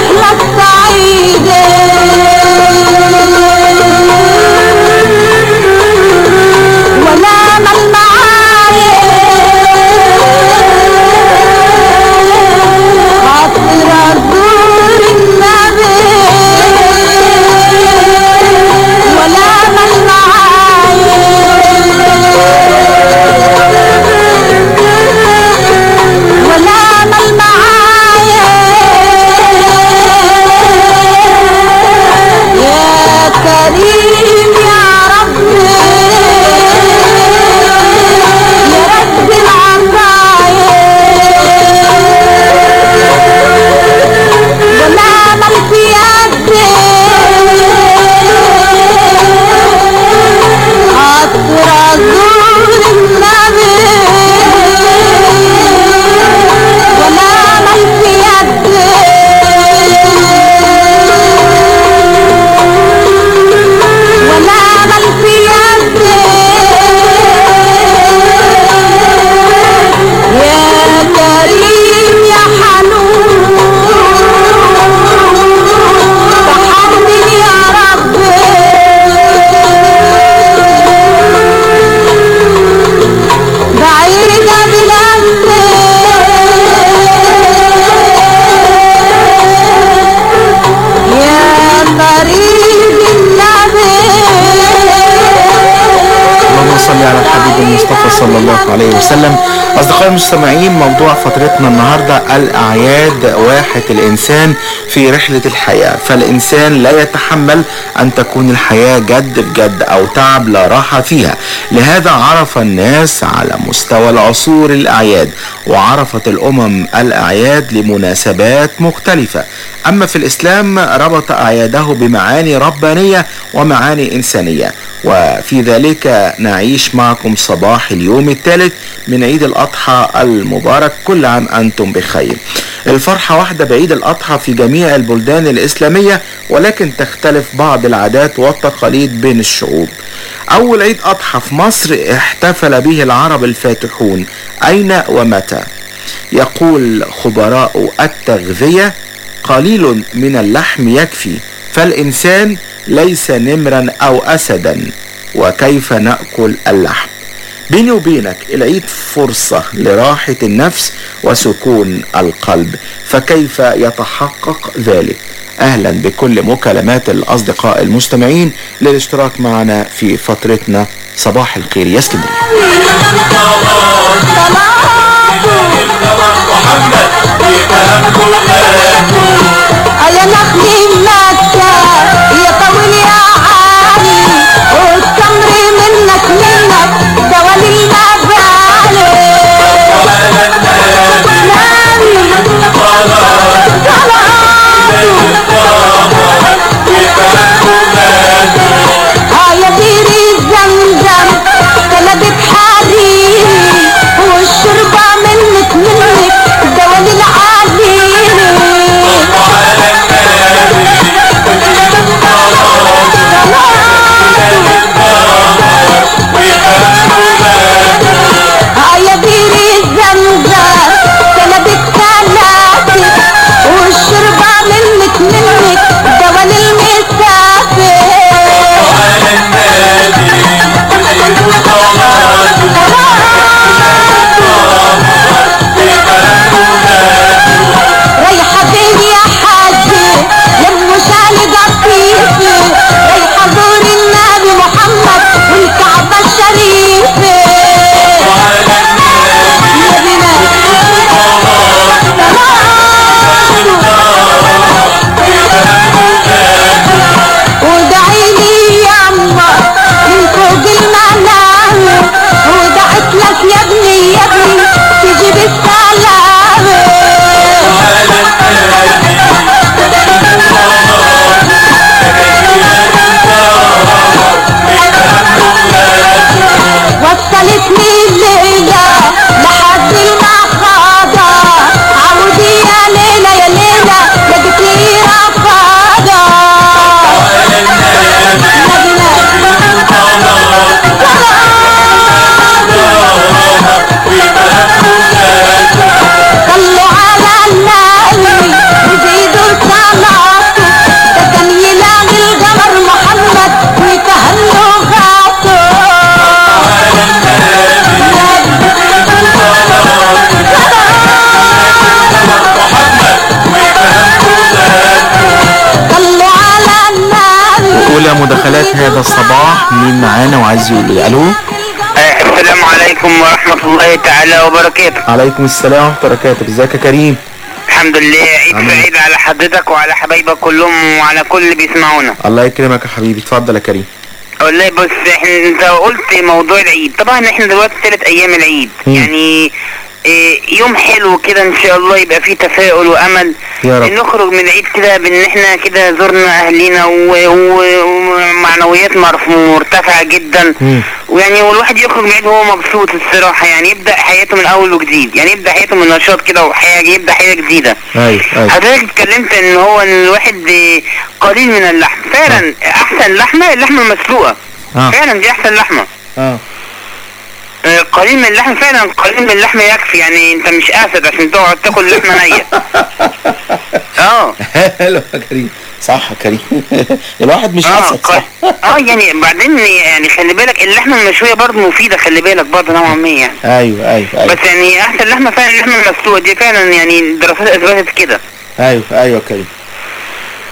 S3: صلى الله عليه وسلم أصدقائي المستمعين موضوع فترتنا النهاردة الأعياد واحة الإنسان في رحلة الحياة فالإنسان لا يتحمل أن تكون الحياة جد بجد أو تعب لا راحة فيها لهذا عرف الناس على مستوى العصور الأعياد وعرفت الأمم الأعياد لمناسبات مختلفة أما في الإسلام ربط أعياده بمعاني ربانية ومعاني إنسانية وفي ذلك نعيش معكم صباح اليوم الثالث من عيد الأضحى المبارك كل عام أنتم بخير الفرحة واحدة بعيد الأضحى في جميع البلدان الإسلامية ولكن تختلف بعض العادات والتقاليد بين الشعوب أول عيد أضحى في مصر احتفل به العرب الفاتحون أين ومتى يقول خبراء التغذية قليل من اللحم يكفي فالإنسان ليس نمرا أو أسدا وكيف نأكل اللحم بيني وبينك العيد فرصة لراحة النفس وسكون القلب فكيف يتحقق ذلك أهلا بكل مكالمات الأصدقاء المستمعين للاشتراك معنا في فترتنا صباح الخير يا اسكندرية
S2: يا نخلي مكة يا طويل يا عالي والتمر منك منك دوالي المبالي ها يا ديري زمزم قلبك حريري والشربة منك منك دوالي العالي يا بيري زمزم قلبك ثلاثة والشربة منك منك دول المسافر رايحة فين يا حاجة لم شالي قطيفة رايحة زور النبي محمد والكعبة الشريفة ودعي لي يما من فوق المنام ودعت لك يا ابني يا ابني تجيب السلامة وصلتني الليلة لحد المخاضة عودي يا ليلة يا ليلة لقيت لي رفاضة صلوا على النبي وزيدوا صلاته ده كان يلاقي القمر محمد ويتهنوا غاته صلوا على النبي
S3: أولى مداخلات هذا الصباح مين معانا وعايز يقول لي ألو
S17: السلام عليكم ورحمة الله تعالى وبركاته
S3: عليكم السلام ورحمة الله وبركاته ازيك يا كريم
S17: الحمد لله عيد
S3: آمين.
S17: سعيد على حضرتك وعلى حبايبك كلهم وعلى كل اللي بيسمعونا
S3: الله يكرمك يا حبيبي اتفضل يا كريم
S17: والله بص احنا انت قلت موضوع العيد طبعا احنا دلوقتي ثلاث ايام العيد
S3: مم.
S17: يعني إيه، يوم حلو كده ان شاء الله يبقى فيه تفاؤل وامل
S3: يا رب.
S17: نخرج من العيد كده بان احنا كده زرنا اهلينا و- و- ومعنويات مرف- مرتفعه جدا
S3: مم.
S17: ويعني والواحد يخرج من العيد وهو مبسوط الصراحه يعني يبدا حياته من اول وجديد يعني يبدا حياته من نشاط كده وحياه يبدا حياه جديده
S3: ايوه ايوه
S17: حضرتك اتكلمت ان هو ان الواحد آه، قليل من اللحم فعلا احسن لحمه اللحمه المسلوقه
S3: آه.
S17: فعلا دي احسن لحمه
S3: اه
S17: آه، قليل من اللحم فعلا قليل من اللحم يكفي يعني انت مش اسد عشان تقعد تاكل لحمه نيه اه
S3: حلو يا كريم صح يا كريم الواحد مش
S17: اه
S3: اسد صح
S17: اه يعني بعدين يعني خلي بالك اللحمه المشويه برضه مفيده خلي بالك برضه نوعا ما يعني
S3: ايوه ايوه ايوه
S17: بس يعني احسن لحمه فعلا اللحمه المسلوقه دي فعلا يعني الدراسات اثبتت كده
S3: ايوه ايوه يا كريم
S17: اه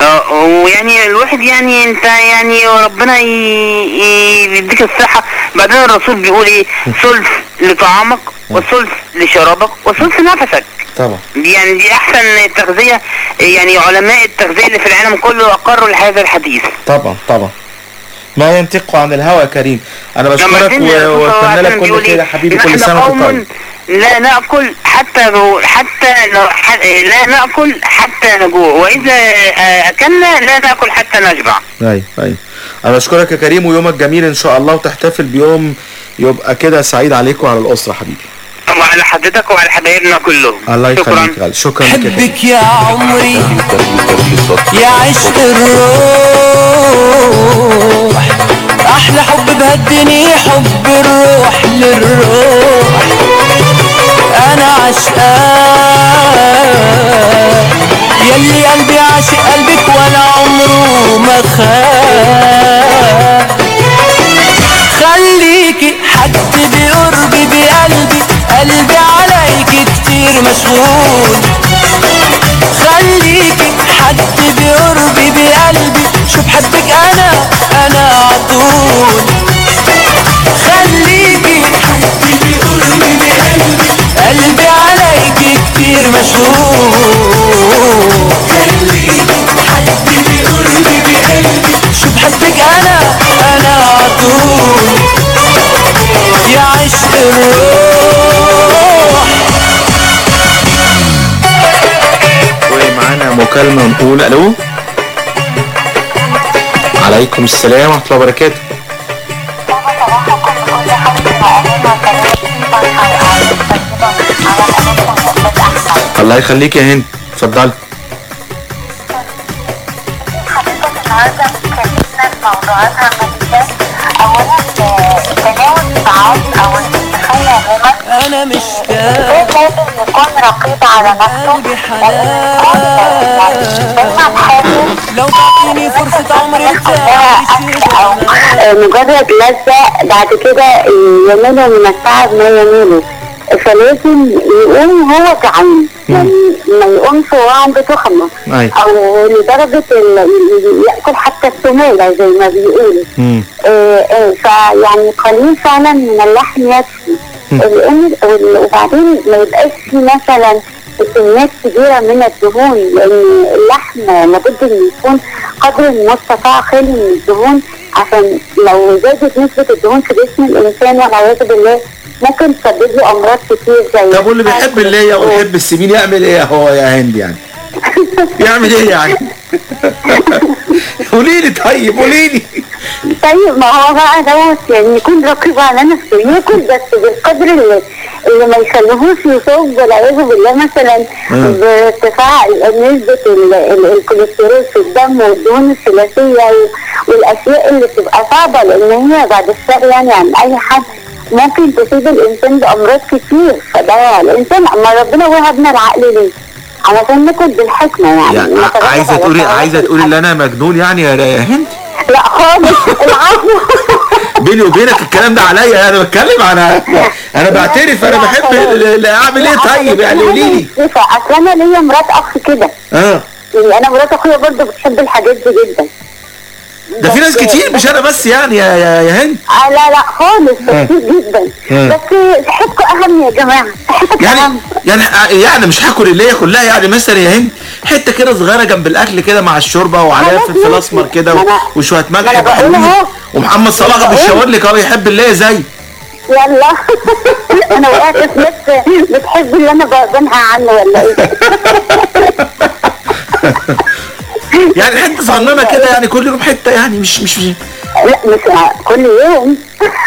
S17: اه ويعني الواحد يعني انت يعني ربنا ي- ي- يديك الصحة بعدين الرسول بيقول ايه ثلث لطعامك وثلث لشرابك وثلث نفسك
S3: طبعا
S17: دي يعني دي احسن تغذية يعني علماء التغذية اللي في العالم كله اقروا لهذا الحديث
S3: طبعا طبعا ما ينطق عن الهوى يا كريم انا بشكرك
S17: لما سيدنا
S3: و-
S17: الرسول صلى الله
S3: واتمنى
S17: عليه
S3: لك
S17: وسلم بيقول
S3: كل خير يا
S17: إيه؟
S3: حبيبي
S17: نحن
S3: كل سنه وانت
S17: قوم
S3: طيب
S17: لا نأكل حتى نجوع حتى لو ح- لا نأكل حتى نجوع وإذا آه، أكلنا لا نأكل حتى نشبع
S3: ايوه ايوه انا بشكرك يا كريم ويومك جميل ان شاء الله وتحتفل بيوم يبقى كده سعيد عليك وعلى الاسره حبيبي
S17: وعلى حضرتك وعلى حبايبنا كلهم
S3: الله
S17: شكرا
S3: يخليك غالي شكرا لك يا كريم
S15: حبك يا عمري يا عشق الروح احلى حب بهدني حب الروح للروح انا عشقان يلي قلبي عاشق قلبك ولا عمره ما خان خليكي حد بقربي بقلبي قلبي عليكي كتير مشغول خليكي حد بقربي بقلبي شوف حبك انا انا عطول خليكي حد بقربي بقلبي قلبي عليكي كتير مشغول خليكي حد بقربي بقلبي شوف حبك انا انا عطول يا عشق الروح
S3: ومعانا مكالمه نقول الو عليكم السلام ورحمه الله وبركاته الله يخليك يا هند اتفضلي
S15: انا مش كافر
S2: لازم يكون رقيب على نفسه
S15: قلبي حلال لو تعطيني فرصة عمري
S2: مجرد لذة بعد كده يميله من التعب ما يميله فلازم يقوم هو جعان يعني ما يقومش وهو عنده تخمة
S3: أيوة.
S2: او لدرجة ال- ياكل حتى السمالة زي ما بيقولوا
S3: مم.
S2: آه، آه، فيعني قليل فعلا من اللحم يكفي لان وال- وبعدين ما يبقاش في مثلا كميات كبيرة من الدهون لأن اللحم لابد إن يكون قدر المستطاع خالي من الدهون عشان لو زادت نسبة الدهون في جسم الإنسان والعياذ بالله ممكن تسبب له أمراض كتير زي
S3: طب واللي بيحب اللية ويحب السمين يعمل ايه هو يا هند يعني يعمل ايه يعني قولي لي طيب قولي لي
S2: طيب ما هو بقى دوت يعني يكون رقيب على نفسه ياكل بس بالقدر اللي, اللي ما يخليهوش يصاب والعياذ بالله مثلا
S3: مم.
S2: بارتفاع نسبة ال- ال- الكوليسترول في الدم والدهون الثلاثية و- والأشياء اللي بتبقى صعبة لأن هي بعد الشر يعني عن أي حد ممكن تصيب الإنسان بأمراض كتير فده الإنسان ما ربنا وهبنا العقل ليه؟ علشان ناكل بالحكمة يعني,
S3: يعني
S2: نتغلب
S3: عايزه
S2: على
S3: تقولي
S2: الشهوات
S3: عايزه تقولي ان انا مجنون يعني يا يا هند
S2: لا خالص العفو
S3: بيني وبينك الكلام ده عليا انا بتكلم انا انا بعترف انا بحب ال- ال- اعمل ايه طيب يعني قولي لي
S2: اصل انا ليا مرات اخ كده
S3: اه
S2: يعني انا مرات اخويا برضه بتحب الحاجات دي جدا
S3: ده في ناس كتير مش انا بس يعني يا يا, يا هند
S2: آه لا لا خالص
S3: آه.
S2: كتير جدا
S3: آه.
S2: بس صحتكم اهم يا جماعه صحتك
S3: يعني
S2: اهم
S3: يعني يعني مش هاكل اللي هي كلها يعني مثلا يا هند حته كده صغيره جنب الاكل كده مع الشوربه وعليها
S2: خلاص
S3: فلفل
S2: ماشي.
S3: اسمر كده
S2: ما
S3: و-
S2: أنا-
S3: وشويه
S2: ما
S3: ملح
S2: أنا
S3: يبقى
S2: بقول
S3: حلوين
S2: أهو.
S3: ومحمد صلاح
S2: بقول.
S3: بيشاور لك اهو يحب اللي هي زي
S2: يلا انا وقعت في ناس بتحب اللي انا ب- بنهى عنه ولا ايه
S3: يعني حته صغننه كده يعني كل يوم حته يعني مش مش, مش
S2: لا مش كل يوم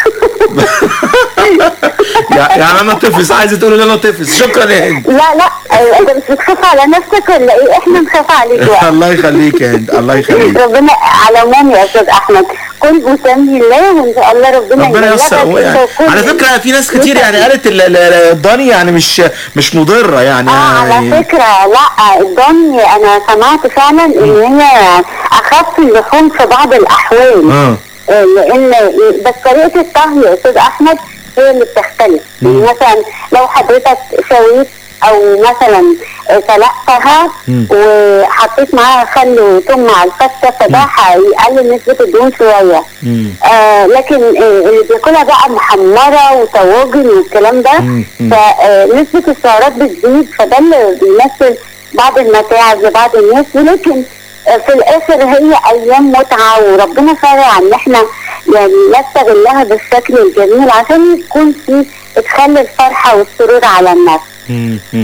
S3: يعني انا طفس عايزه تقول لي انا طفس شكرا يا هند
S2: لا لا أيوة، انت مش بتخاف على نفسك ولا ايه احنا نخاف عليك بقى
S3: الله يخليك يا هند الله يخليك
S2: ربنا على العموم يا استاذ احمد كل مسمي الله وان شاء الله ربنا
S3: ربنا
S2: يبلغك
S3: ييسر هو يعني
S2: أنت وكل-
S3: على فكره في ناس كتير يعني قالت ال- ال- ال- الضاني يعني مش مش مضره يعني,
S2: اه على
S3: يعني
S2: فكرة لا الضاني انا سمعت فعلا ان هي اخف اللحوم في بعض الاحوال
S3: اه
S2: آه، لان بس طريقة الطهي يا استاذ احمد هي اللي بتختلف يعني مثلا لو حضرتك شويت
S18: او مثلا آه، سلقتها
S3: مم.
S18: وحطيت معاها خل وثوم مع الفته فده هيقلل نسبه الدهون شويه
S3: مم.
S18: آه لكن آه اللي بياكلها بقى محمره وطواجن والكلام ده
S3: مم. مم.
S18: فنسبه السعرات بتزيد فده اللي بيمثل بعض المتاعب لبعض الناس ولكن آه، في الاخر هي ايام متعه وربنا شرع ان احنا يعني نستغلها بالشكل الجميل عشان يكون في ادخال الفرحه والسرور على النفس
S3: مم. مم.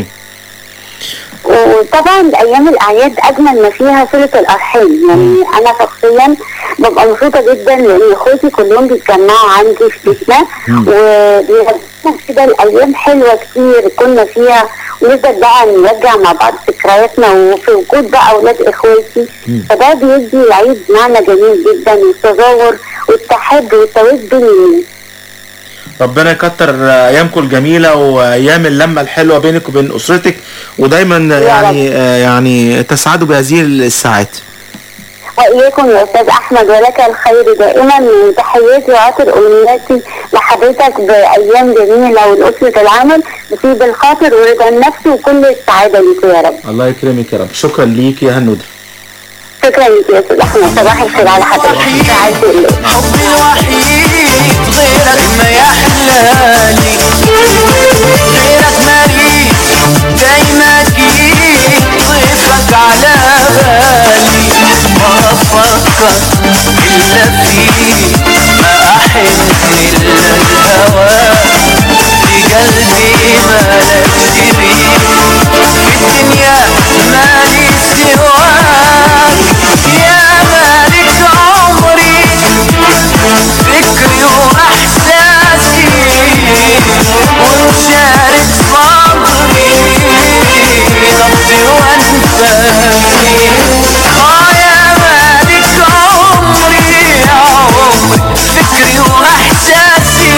S18: وطبعا ايام الاعياد اجمل ما فيها صله الارحام يعني انا شخصيا ببقى مبسوطه جدا لان اخوتي كلهم بيتجمعوا عندي في بيتنا وبيرجعنا كده الايام حلوه كتير كنا فيها ونفضل بقى نرجع مع بعض ذكرياتنا وفي وجود بقى اولاد اخواتي فده بيدي العيد معنى جميل جدا والتزاور والتحب والتود بين الناس
S3: ربنا يكتر ايامكم الجميله وايام اللمه الحلوه بينك وبين اسرتك ودايما يعني آه، يعني تسعدوا بهذه الساعات
S18: وإياكم يا أستاذ أحمد ولك الخير دائما تحياتي وعطر أمنياتي لحضرتك بأيام جميلة ولأسرة العمل بطيب الخاطر ورضا النفس وكل السعادة ليك يا رب
S3: الله يكرمك يا رب شكرا ليك يا هنوده
S18: شكرا لك يا أستاذ أحمد صباح الخير على حضرتك سعادة الله
S1: حبي الوحيد غيرك ما يحلالي غيرك مريض دايما اكيد ضيفك على بالي ما افكر الا فيك ما احن الا الهوى في قلبي مالكش بيه في الدنيا مالي سواك يا مالك عمري فكري واحساسي ونشارك صبري نبضي وانفاسي اه يا مالك عمري يا عمري فكري واحساسي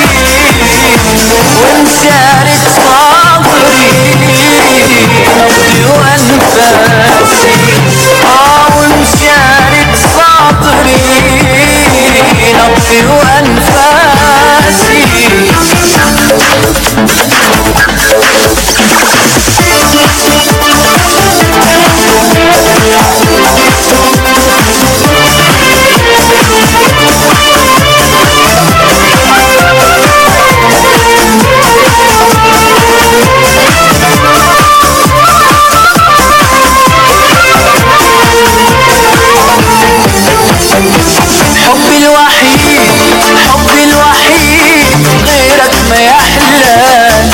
S1: ونشارك صبري نبضي وانفاسي اه ونشارك صبري نبضي حبي الوحيد حبي الوحيد غيرك ما يحلى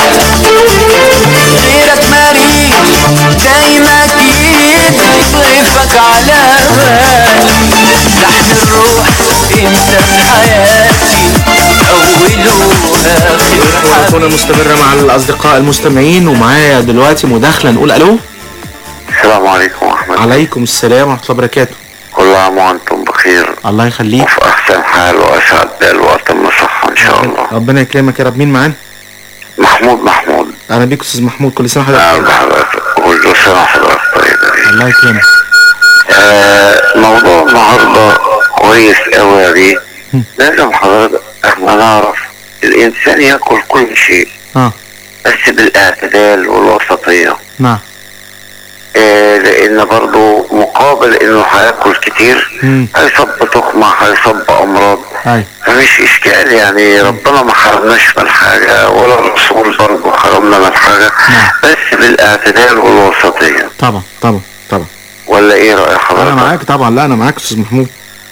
S1: غيرك مريض دايما اكيد ضيفك على بالي لحن الروح انت في حياتي اول واخر
S3: حلقتنا مستمرة مع الأصدقاء المستمعين ومعايا دلوقتي مداخلة نقول ألو
S19: السلام عليكم ورحمة الله
S3: عليكم السلام ورحمة الله وبركاته
S19: كل عام وانتم بخير
S3: الله يخليك
S19: وفي احسن حال واسعد بال واتم صحة ان شاء الله
S3: ربنا يكرمك يا رب مين معانا؟
S19: محمود محمود
S3: أهلا بيك أستاذ محمود كل سنة وحضرتك
S19: نعم حضرتك كل سنة وحضرتك طيب
S3: الله يكرمك
S19: آه موضوع النهارده كويس قوي يا بيه لازم حضرتك احنا نعرف الانسان ياكل كل شيء
S3: اه
S19: بس بالاعتدال والوسطية
S3: نعم
S19: آه لان برضو مقابل انه هياكل كتير
S3: مم.
S19: هيصب تخمة هيصب امراض
S3: أي
S19: فمش اشكال يعني ربنا ما حرمناش من حاجة ولا الرسول برضه حرمنا من حاجة بس بالاعتدال والوسطية
S3: طبعا طبعا طبعا
S19: ولا ايه رأي
S3: أنا
S19: حضرتك؟
S3: معاك طبعا لا أنا معاك أستاذ محمود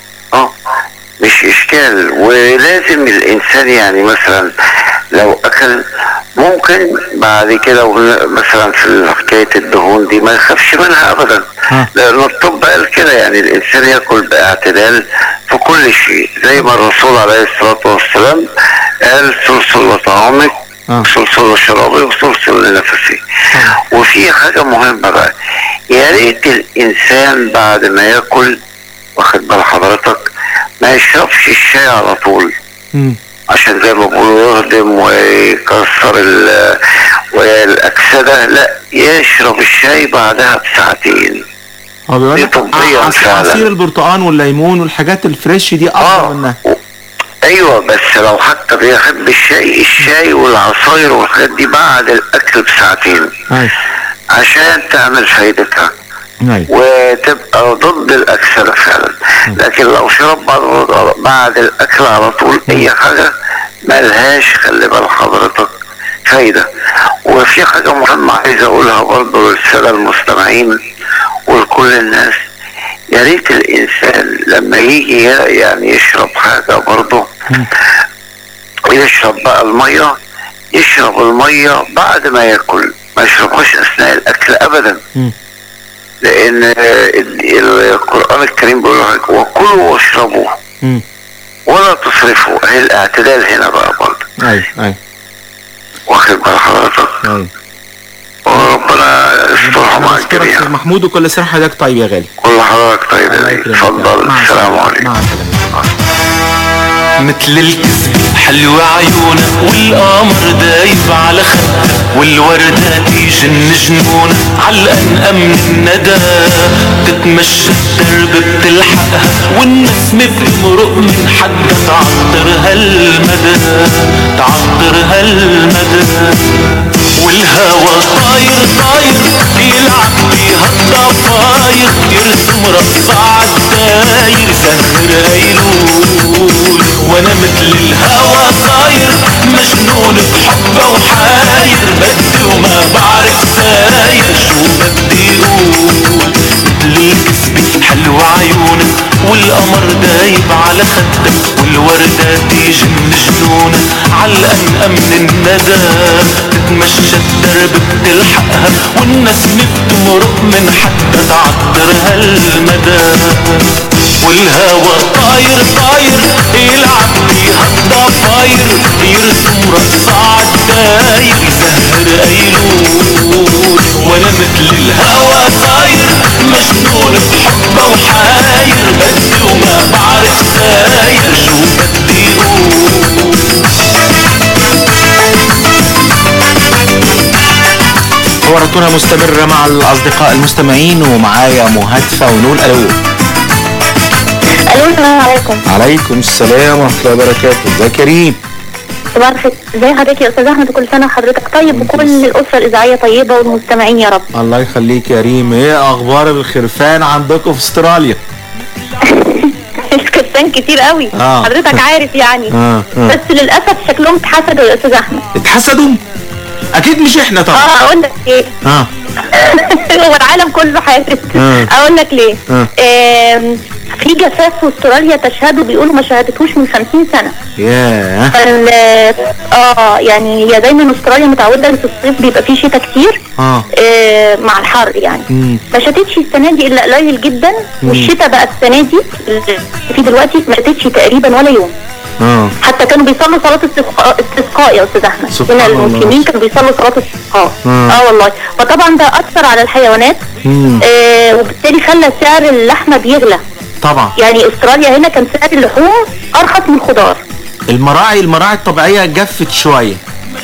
S19: مش اشكال ولازم الانسان يعني مثلا لو اكل ممكن بعد كده وهن- مثلا في حكايه الدهون دي ما يخافش منها ابدا لان الطب قال كده يعني الانسان ياكل باعتدال في كل شيء زي ما الرسول عليه الصلاه والسلام قال سلسل لطعامك سلسل لشرابي وسلسل لنفسي وفي حاجه مهمه بقى يا ريت الانسان بعد ما ياكل واخد بال حضرتك ما يشربش الشاي على طول
S3: مم.
S19: عشان زي ما بيقولوا يهضم ويكسر ال- والاكسده لا يشرب الشاي بعدها بساعتين
S3: هو بيقول لك
S19: طبيا
S3: عصير,
S19: فعلا.
S3: عصير البرتقال والليمون والحاجات الفريش دي أفضل منها
S19: ايوه بس لو حتى بيحب الشاي الشاي والعصاير والحاجات دي بعد الاكل بساعتين
S3: ايوه
S19: عشان تعمل فايدتها
S3: ايوه
S19: وتبقى ضد الاكسده فعلا لكن لو شرب بعد بعد الاكل على طول اي حاجه ملهاش خلي بال حضرتك فايده وفي حاجه مهمه عايز اقولها برضه للساده المستمعين ولكل الناس يا ريت الانسان لما يجي يعني يشرب حاجه برضه يشرب بقى الميه يشرب الميه بعد ما ياكل ما يشربهاش اثناء الاكل ابدا لان ال- القران الكريم بيقول لك وكلوا واشربوا
S3: مم.
S19: ولا تصرفوا اهي الاعتدال هنا بقى برضه
S3: ايوه ايوه
S19: واخد بال حضرتك
S3: ايوه
S19: وربنا يسترها مع الجميع
S3: أستاذ محمود وكل سنه حضرتك طيب يا غالي
S19: كل حضرتك طيب يا بيه. اتفضل السلام عليكم
S3: مع السلامه
S1: مثل الكذب حلو عيونك والقمر دايب على خدك والوردة تيجن جنونك علقان أمن الندى تتمشى الدرب بتلحقها والنسمة بتمرق من حدها تعطر هالمدى تعطر هالمدى والهوى طاير طاير يلعب بيها الضفاير يرسم رقص عالداير زهر ايلول وانا مثل الهوى صاير مجنون بحبه وحاير بدي وما بعرف ساير شو بدي اقول مثل الكذبة حلو عيونك والقمر دايب على خدك والوردة تيجي مجنونة علقان أمن الندى تتمشى الدرب بتلحقها والنسمة بتمرق من حتى تعطر هالمدى والهوى طاير طاير يلعب بيها الضفاير يرسم رقص عالداير زهر ايلول وانا مثل الهوى صاير مجنون بحبه وحاير بدي وما بعرف ساير شو بدي اقول
S3: حواراتنا مستمرة مع الأصدقاء المستمعين ومعايا مهاتفة ونقول ألو
S18: الو السلام عليكم
S3: عليكم السلام ورحمة الله وبركاته ازيك يا كريم
S18: صباح الخير ازي حضرتك يا استاذ احمد وكل سنه وحضرتك طيب وكل الاسره الاذاعيه طيبه والمستمعين يا رب
S3: الله يخليك يا ريم ايه أخبار الخرفان عندكم في استراليا
S18: الكرتان كتير قوي
S3: آه.
S18: حضرتك عارف يعني
S3: آه، آه.
S18: بس للاسف شكلهم اتحسدوا يا استاذ احمد
S3: اتحسدوا أكيد مش إحنا طبعا
S18: اه اقول لك ايه
S3: اه
S18: هو العالم كله حاسد
S3: آه.
S18: اقول لك ليه
S3: آه.
S18: آم، في جفاف في استراليا تشهدوا بيقولوا ما شهدتوش من 50 سنه
S3: ياه
S18: ال- اه يعني هي دايما استراليا متعوده ان في الصيف بيبقى فيه شتاء كتير
S3: اه
S18: آه مع الحر يعني
S3: مم.
S18: ما شتتش السنه دي الا قليل جدا
S3: مم.
S18: والشتاء بقى السنه دي اللي في دلوقتي ما شتتش تقريبا ولا يوم
S3: اه
S18: حتى كانوا بيصلوا صلاه استسقاء استسقاء يا استاذ احمد
S3: سبحان
S18: هنا
S3: الله.
S18: المسلمين كانوا بيصلوا صلاه استسقاء
S3: آه.
S18: اه والله فطبعا ده اثر على الحيوانات
S3: مم.
S18: آه وبالتالي خلى سعر اللحمه بيغلى
S3: طبعا
S18: يعني استراليا هنا كان سعر اللحوم ارخص من الخضار
S3: المراعي المراعي الطبيعية جفت شوية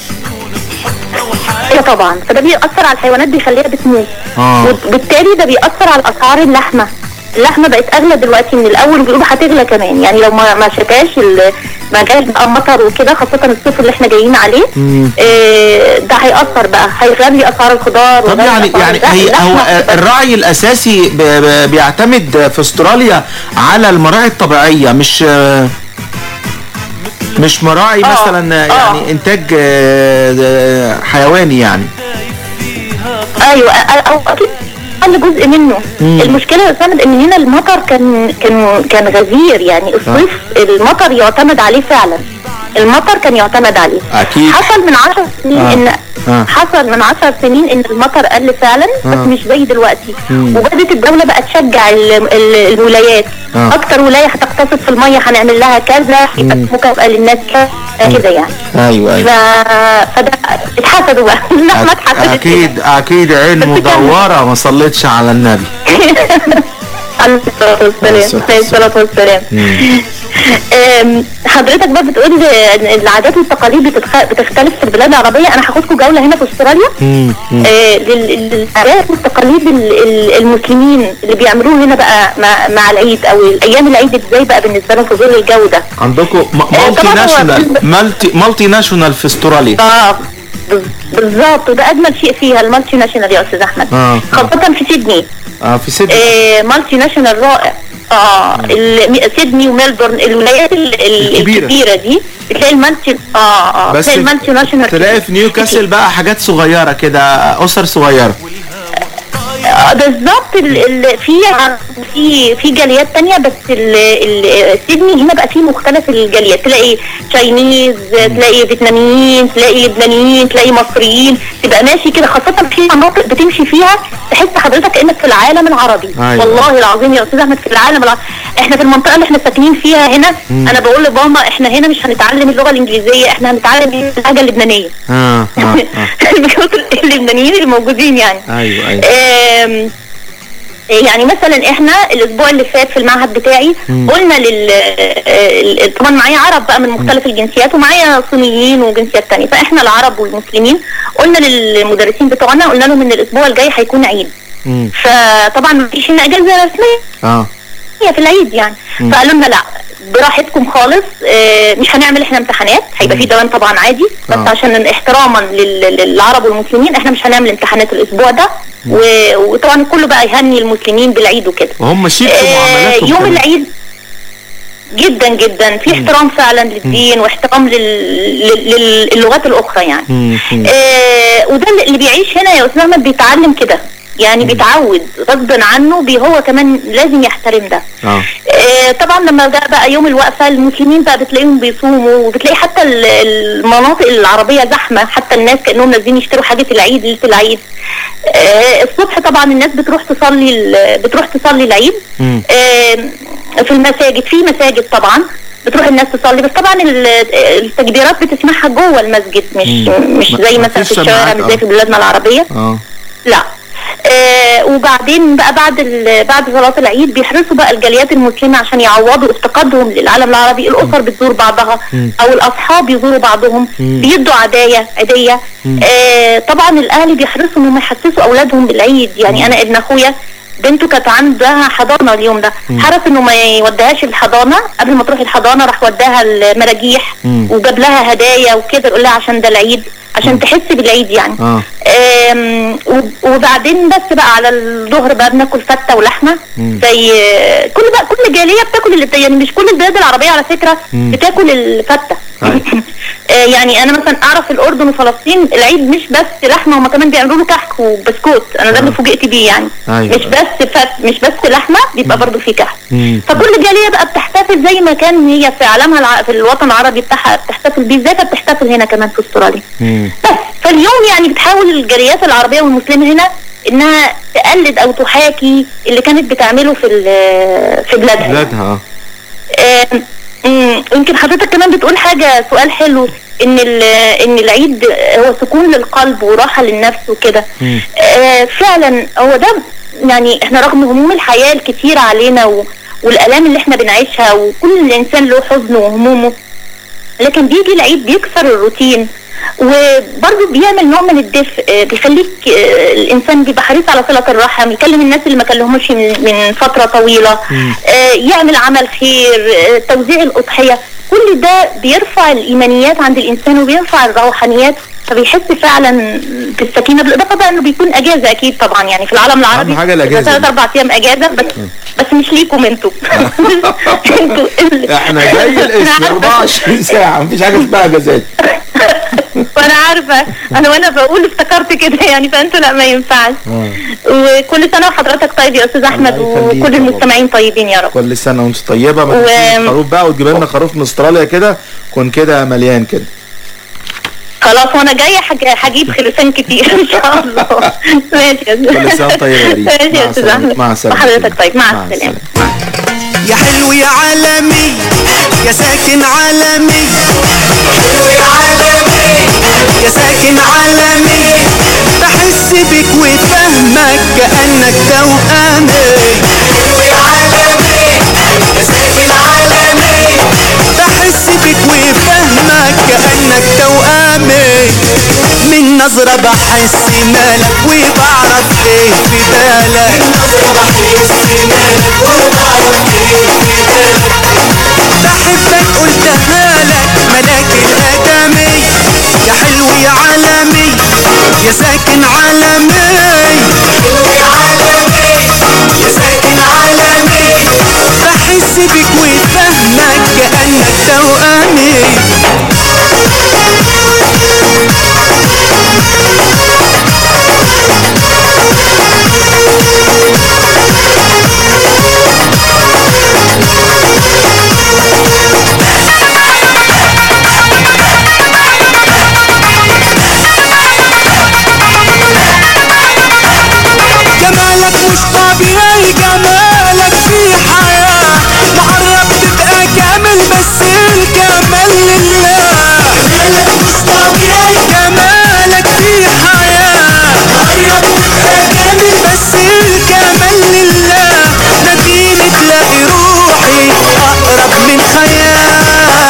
S18: ايوه طبعا فده بيأثر على الحيوانات بيخليها بتموت
S3: اه
S18: وبالتالي ده بيأثر على اسعار اللحمه اللحمه بقت اغلى دلوقتي من الاول وبيقولوا هتغلى كمان يعني لو ما ما شتاش ال- ما جاش بقى مطر وكده خاصه الصيف اللي احنا جايين عليه
S3: مم.
S18: آه، ده هيأثر بقى هيغلي اسعار الخضار
S3: طب
S18: ويغلي
S3: يعني
S18: أسعار
S3: يعني
S18: اللحم.
S3: هي هو
S18: اللحمة
S3: الراعي الاساسي ب- ب- بيعتمد في استراليا على المراعي الطبيعيه مش مش مراعي مثلا يعني انتاج آه، آه، حيواني يعني
S18: ايوه أ- او اكيد اقل جزء منه
S3: مم.
S18: المشكله يا سامد ان هنا المطر كان كان كان غزير يعني الصيف المطر يعتمد عليه فعلا المطر كان يعتمد عليه
S3: اكيد
S18: حصل من 10 سنين
S3: آه.
S18: ان
S3: آه.
S18: حصل من 10 سنين ان المطر قل فعلا بس
S3: آه.
S18: مش زي دلوقتي
S3: مم.
S18: وبدات الدوله بقى تشجع ال- ال- الولايات
S3: آه.
S18: اكتر ولايه هتقتصد في الميه هنعمل لها كذا يبقى
S3: مم.
S18: مكافاه للناس كذا كده يعني
S3: ايوه
S18: ف...
S3: ايوه
S18: فده اتحسدوا بقى اللحمه اتحسدت
S3: اكيد اكيد عين مدوره ما صليتش على النبي
S18: عليه الصلاه والسلام عليه الصلاه والسلام
S3: مم.
S20: أم، حضرتك بقى بتقول ان العادات والتقاليد بتتخ... بتختلف في البلاد العربيه انا هاخدكم جوله هنا في استراليا
S3: مم. مم.
S20: آه، لل- للعادات والتقاليد ال- ال- المسلمين اللي بيعملوه هنا بقى مع, مع العيد او الايام العيد ازاي بقى بالنسبه لهم في ظل الجو ده
S3: عندكم مالتي
S20: طبعاً هو
S3: ناشونال مالتي مالتي ناشونال في استراليا
S20: اه بز- بالظبط وده اجمل شيء فيها المالتي ناشونال يا استاذ احمد
S3: اه
S20: خاصه في سيدني
S3: اه في سيدني
S20: آه مالتي ناشونال رائع اه ال- سيدني وميلبورن الولايات ال- ال-
S3: الكبيرة.
S20: الكبيره دي بتلاقي المالتي اه اه
S3: بس
S20: بتلاقي المالتي ناشونال
S3: تلاقي في نيوكاسل بقى حاجات صغيره كده اسر صغيره
S20: آه، بالظبط ال- ال- في ع- في في جاليات تانية بس ال- ال- سيدني هنا بقى في مختلف الجاليات تلاقي تشاينيز تلاقي فيتناميين تلاقي لبنانيين تلاقي مصريين تبقى ماشي كده خاصة في مناطق بتمشي فيها تحس حضرتك كأنك في العالم العربي
S21: أيوة.
S20: والله العظيم يا استاذ احمد في العالم العربي احنا في المنطقة اللي احنا ساكنين فيها هنا
S3: مم.
S20: انا بقول لماما احنا هنا مش هنتعلم اللغة الانجليزية احنا هنتعلم اللهجة اللبنانية
S3: اه اه
S20: بكثر اللبنانيين اللي موجودين يعني
S3: ايوه ايوه
S20: آم، يعني مثلا احنا الاسبوع اللي فات في المعهد بتاعي
S3: مم.
S20: قلنا لل آه، طبعا معايا عرب بقى من مختلف الجنسيات ومعايا صينيين وجنسيات تانية فاحنا العرب والمسلمين قلنا للمدرسين بتوعنا قلنا لهم ان الاسبوع الجاي هيكون عيد
S3: مم.
S20: فطبعا مفيش هنا اجازه رسميه
S3: اه
S20: هي في العيد يعني
S3: مم.
S20: فقالوا لنا لا براحتكم خالص آه، مش هنعمل احنا امتحانات هيبقى في دوام طبعا عادي بس
S3: آه.
S20: عشان احتراما لل- للعرب والمسلمين احنا مش هنعمل امتحانات الاسبوع ده و- وطبعا كله بقى يهني المسلمين بالعيد وكده
S3: وهم شيك في
S20: آه،
S3: معاملاتهم
S20: يوم
S3: كمان.
S20: العيد جدا جدا في احترام فعلا للدين واحترام لل- لل- للغات الاخرى يعني
S3: مم. مم.
S20: آه وده اللي- اللي بيعيش هنا يا استاذ احمد بيتعلم كده يعني بيتعود غصب عنه بي هو كمان لازم يحترم ده
S3: اه
S20: آه، طبعا لما جاء بقى يوم الوقفه المسلمين بقى بتلاقيهم بيصوموا وبتلاقي حتى ال- المناطق العربيه زحمه حتى الناس كانهم نازلين يشتروا حاجه العيد ليله العيد آه، الصبح طبعا الناس بتروح تصلي ال- بتروح تصلي العيد
S3: مم.
S20: آه، في المساجد في مساجد طبعا بتروح الناس تصلي بس طبعا ال- التكبيرات بتسمعها جوه المسجد مش
S3: مم.
S20: مش
S3: ما-
S20: زي
S3: ما
S20: مثلا في
S3: فيش
S20: الشوارع
S3: سماعات،
S20: مش زي
S3: آه.
S20: في بلادنا العربيه
S3: اه
S20: لا آه وبعدين بقى بعد ال- بعد صلاه العيد بيحرصوا بقى الجاليات المسلمه عشان يعوضوا افتقادهم للعالم العربي الاسر بتزور بعضها
S21: مم.
S20: او الاصحاب يزوروا بعضهم
S21: مم.
S20: بيدوا عدايا عيديه
S21: مم.
S20: آه طبعا الاهل بيحرصوا انهم يحسسوا اولادهم بالعيد يعني انا ابن اخويا بنته كانت عندها حضانه اليوم ده
S21: مم.
S20: حرص انه ما يوديهاش الحضانه قبل ما تروح الحضانه راح وداها المراجيح
S21: مم.
S20: وجاب لها هدايا وكده يقول لها عشان ده العيد عشان تحس بالعيد يعني
S3: اه
S20: آم، وب- وبعدين بس بقى على الظهر بقى بناكل فته ولحمه
S21: مم.
S20: زي كل بقى كل جاليه بتاكل اللي يعني مش كل البلاد العربيه على فكره
S21: مم.
S20: بتاكل الفته آه، يعني انا مثلا اعرف الاردن وفلسطين العيد مش بس لحمه هما كمان بيعملوا له كحك وبسكوت انا ده اللي فوجئت بيه يعني
S21: أيوة.
S20: مش بس فت مش بس لحمه بيبقى برضه في كحك
S21: مم.
S20: فكل جاليه بقى بتحتفل زي ما كان هي في عالمها الع... في الوطن العربي بتاعها بتحتفل بيه زي ما بتحتفل هنا كمان في استراليا
S3: مم.
S20: بس فاليوم يعني بتحاول الجاليات العربيه والمسلمه هنا انها تقلد او تحاكي اللي كانت بتعمله في ال- في بلادها
S3: بلادها اه
S20: آم، مم، يمكن حضرتك كمان بتقول حاجه سؤال حلو ان ال- ان العيد هو سكون للقلب وراحه للنفس وكده
S3: مم.
S20: آه، فعلا هو ده يعني احنا رغم هموم الحياه الكتير علينا و... والالام اللي احنا بنعيشها وكل انسان له حزنه وهمومه لكن بيجي العيد بيكسر الروتين وبرضه بيعمل نوع من الدفء آه، بيخليك آه، الانسان بيبقى حريص على صله الرحم يكلم الناس اللي ما كلمهمش من, من فتره طويله آه، يعمل عمل خير آه، توزيع الاضحيه كل ده بيرفع الايمانيات عند الانسان وبيرفع الروحانيات فبيحس فعلا بالسكينه بالاضافه بقى انه بيكون اجازه اكيد طبعا يعني في العالم العربي
S3: حاجة الأجازة
S20: ثلاث
S3: دي.
S20: اربع ايام اجازه بس بس مش ليكم انتوا انتوا ال-
S3: احنا زي الاسم 24 ساعه مفيش حاجه اسمها اجازات
S20: وانا عارفه انا وانا بقول افتكرت كده يعني فانتوا لا ما ينفعش وكل سنه وحضرتك طيب يا استاذ احمد
S3: يخليك
S20: وكل
S3: يا
S20: المستمعين طيبين يا رب
S3: كل سنه وانت طيبه ما
S20: و-
S3: تجيبش خروف بقى وتجيب لنا خروف من استراليا كده كون كده مليان كده
S20: خلاص وانا جايه حج- هجيب خرفان كتير ان شاء الله ماشي يا استاذ
S3: كل سنه وأنت طيبه يا ريت
S20: ماشي يا
S3: مع
S20: استاذ
S3: السلامه
S20: احمد
S3: مع السلامه
S20: وحضرتك طيب مع
S3: مع
S20: السلامه
S1: يا حلو يا عالمي يا ساكن عالمي حلو يا عالمي يا ساكن عالمي بحس بك وفهمك كأنك توأمي حلو يا عالمي يا ساكن عالمي نظرة بحس مالك وبعرف ايه في بالك من نظرة بحس مالك وبعرف ايه في بالك بحبك قلتها لك ملاك الآدمي يا حلو يا عالمي يا ساكن عالمي حلو يا عالمي يا ساكن عالمي بحس بك وفهمك كأنك توأمي جمالك مش طبيعي جمالك في حياة معرب تبقى كامل بس الكمال لله جمالك مش طبيعي جمالك في حياة معرب تبقى كامل بس الكمال لله نديني تلاقي روحي أقرب من خيالك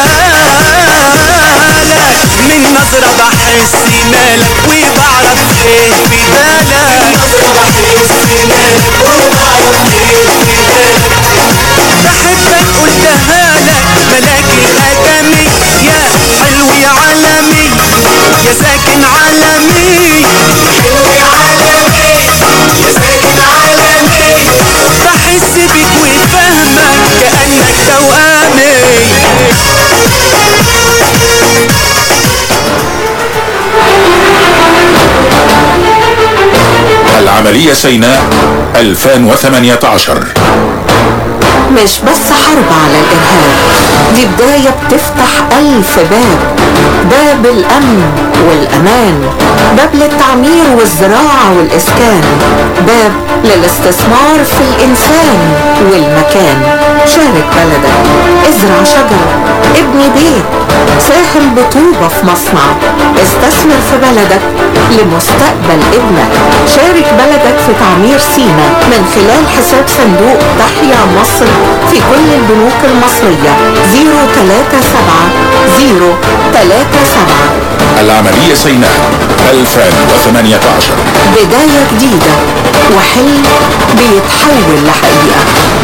S1: من نظرة بحس مالك وبعرف ايه في بالك من نظرة بحس مالك وبعرف ايه في بالك بحبك قلتها لك ملاك الآدمي يا حلو يا عالمي يا ساكن عالمي حلو يا عالمي يا ساكن عالمي بحس بك وفهمك كأنك توأمي
S21: العملية سيناء 2018
S22: مش بس حرب على الإرهاب دي بداية بتفتح ألف باب باب الأمن والأمان باب للتعمير والزراعة والإسكان باب للاستثمار في الإنسان والمكان شارك بلدك ازرع شجر ابني بيت ساهم بطوبة في مصنع استثمر في بلدك لمستقبل ابنك شارك بلدك في تعمير سينا من خلال حساب صندوق تحيا مصر في كل البنوك المصرية 037 037
S21: العملية سيناء 2018
S22: بداية جديدة وحلم بيتحول لحقيقة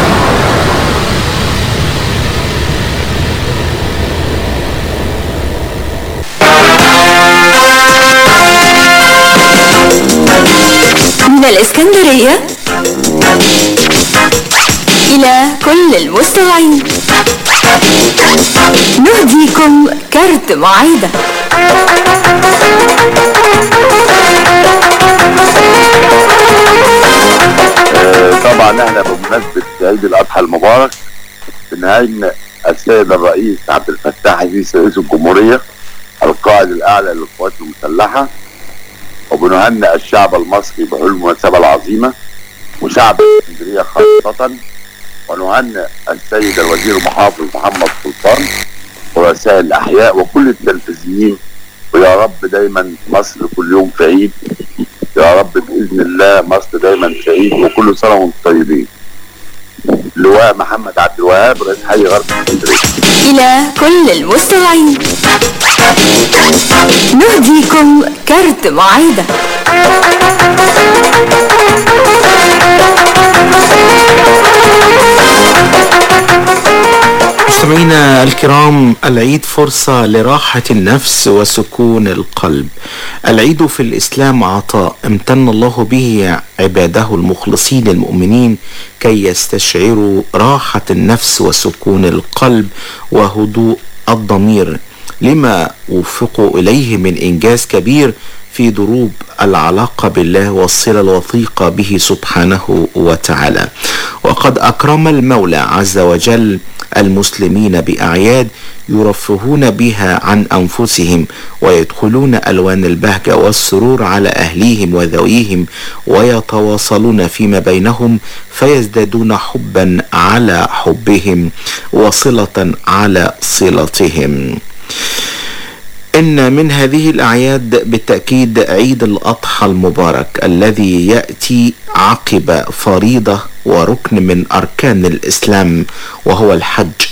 S5: من الإسكندرية إلى كل المستمعين نهديكم كرت معايدة
S23: طبعا احنا بمناسبة عيد الأضحى المبارك بنهاية السيد الرئيس عبد الفتاح السيسي رئيس الجمهورية القائد الأعلى للقوات المسلحة وبنهنئ الشعب المصري بحلول المناسبة العظيمة وشعب اسكندرية خاصة ونهنئ السيد الوزير المحافظ محمد سلطان ورؤساء الأحياء وكل التنفيذيين ويا رب دايما مصر كل يوم في عيد يا رب بإذن الله مصر دايما في عيد وكل سنة وانتم طيبين لواء محمد عبد الوهاب رئيس حي غرب اسكندرية
S5: إلى كل المستمعين نهديكم كرت معايدة
S3: مستمعينا الكرام العيد فرصة لراحة النفس وسكون القلب العيد في الإسلام عطاء امتن الله به عباده المخلصين المؤمنين كي يستشعروا راحة النفس وسكون القلب وهدوء الضمير لما وفقوا إليه من إنجاز كبير في دروب العلاقة بالله والصلة الوثيقة به سبحانه وتعالى وقد أكرم المولى عز وجل المسلمين بأعياد يرفهون بها عن أنفسهم ويدخلون ألوان البهجة والسرور على أهليهم وذويهم ويتواصلون فيما بينهم فيزدادون حبا على حبهم وصلة على صلتهم إن من هذه الأعياد بالتأكيد عيد الأضحى المبارك الذي يأتي عقب فريضة وركن من أركان الإسلام وهو الحج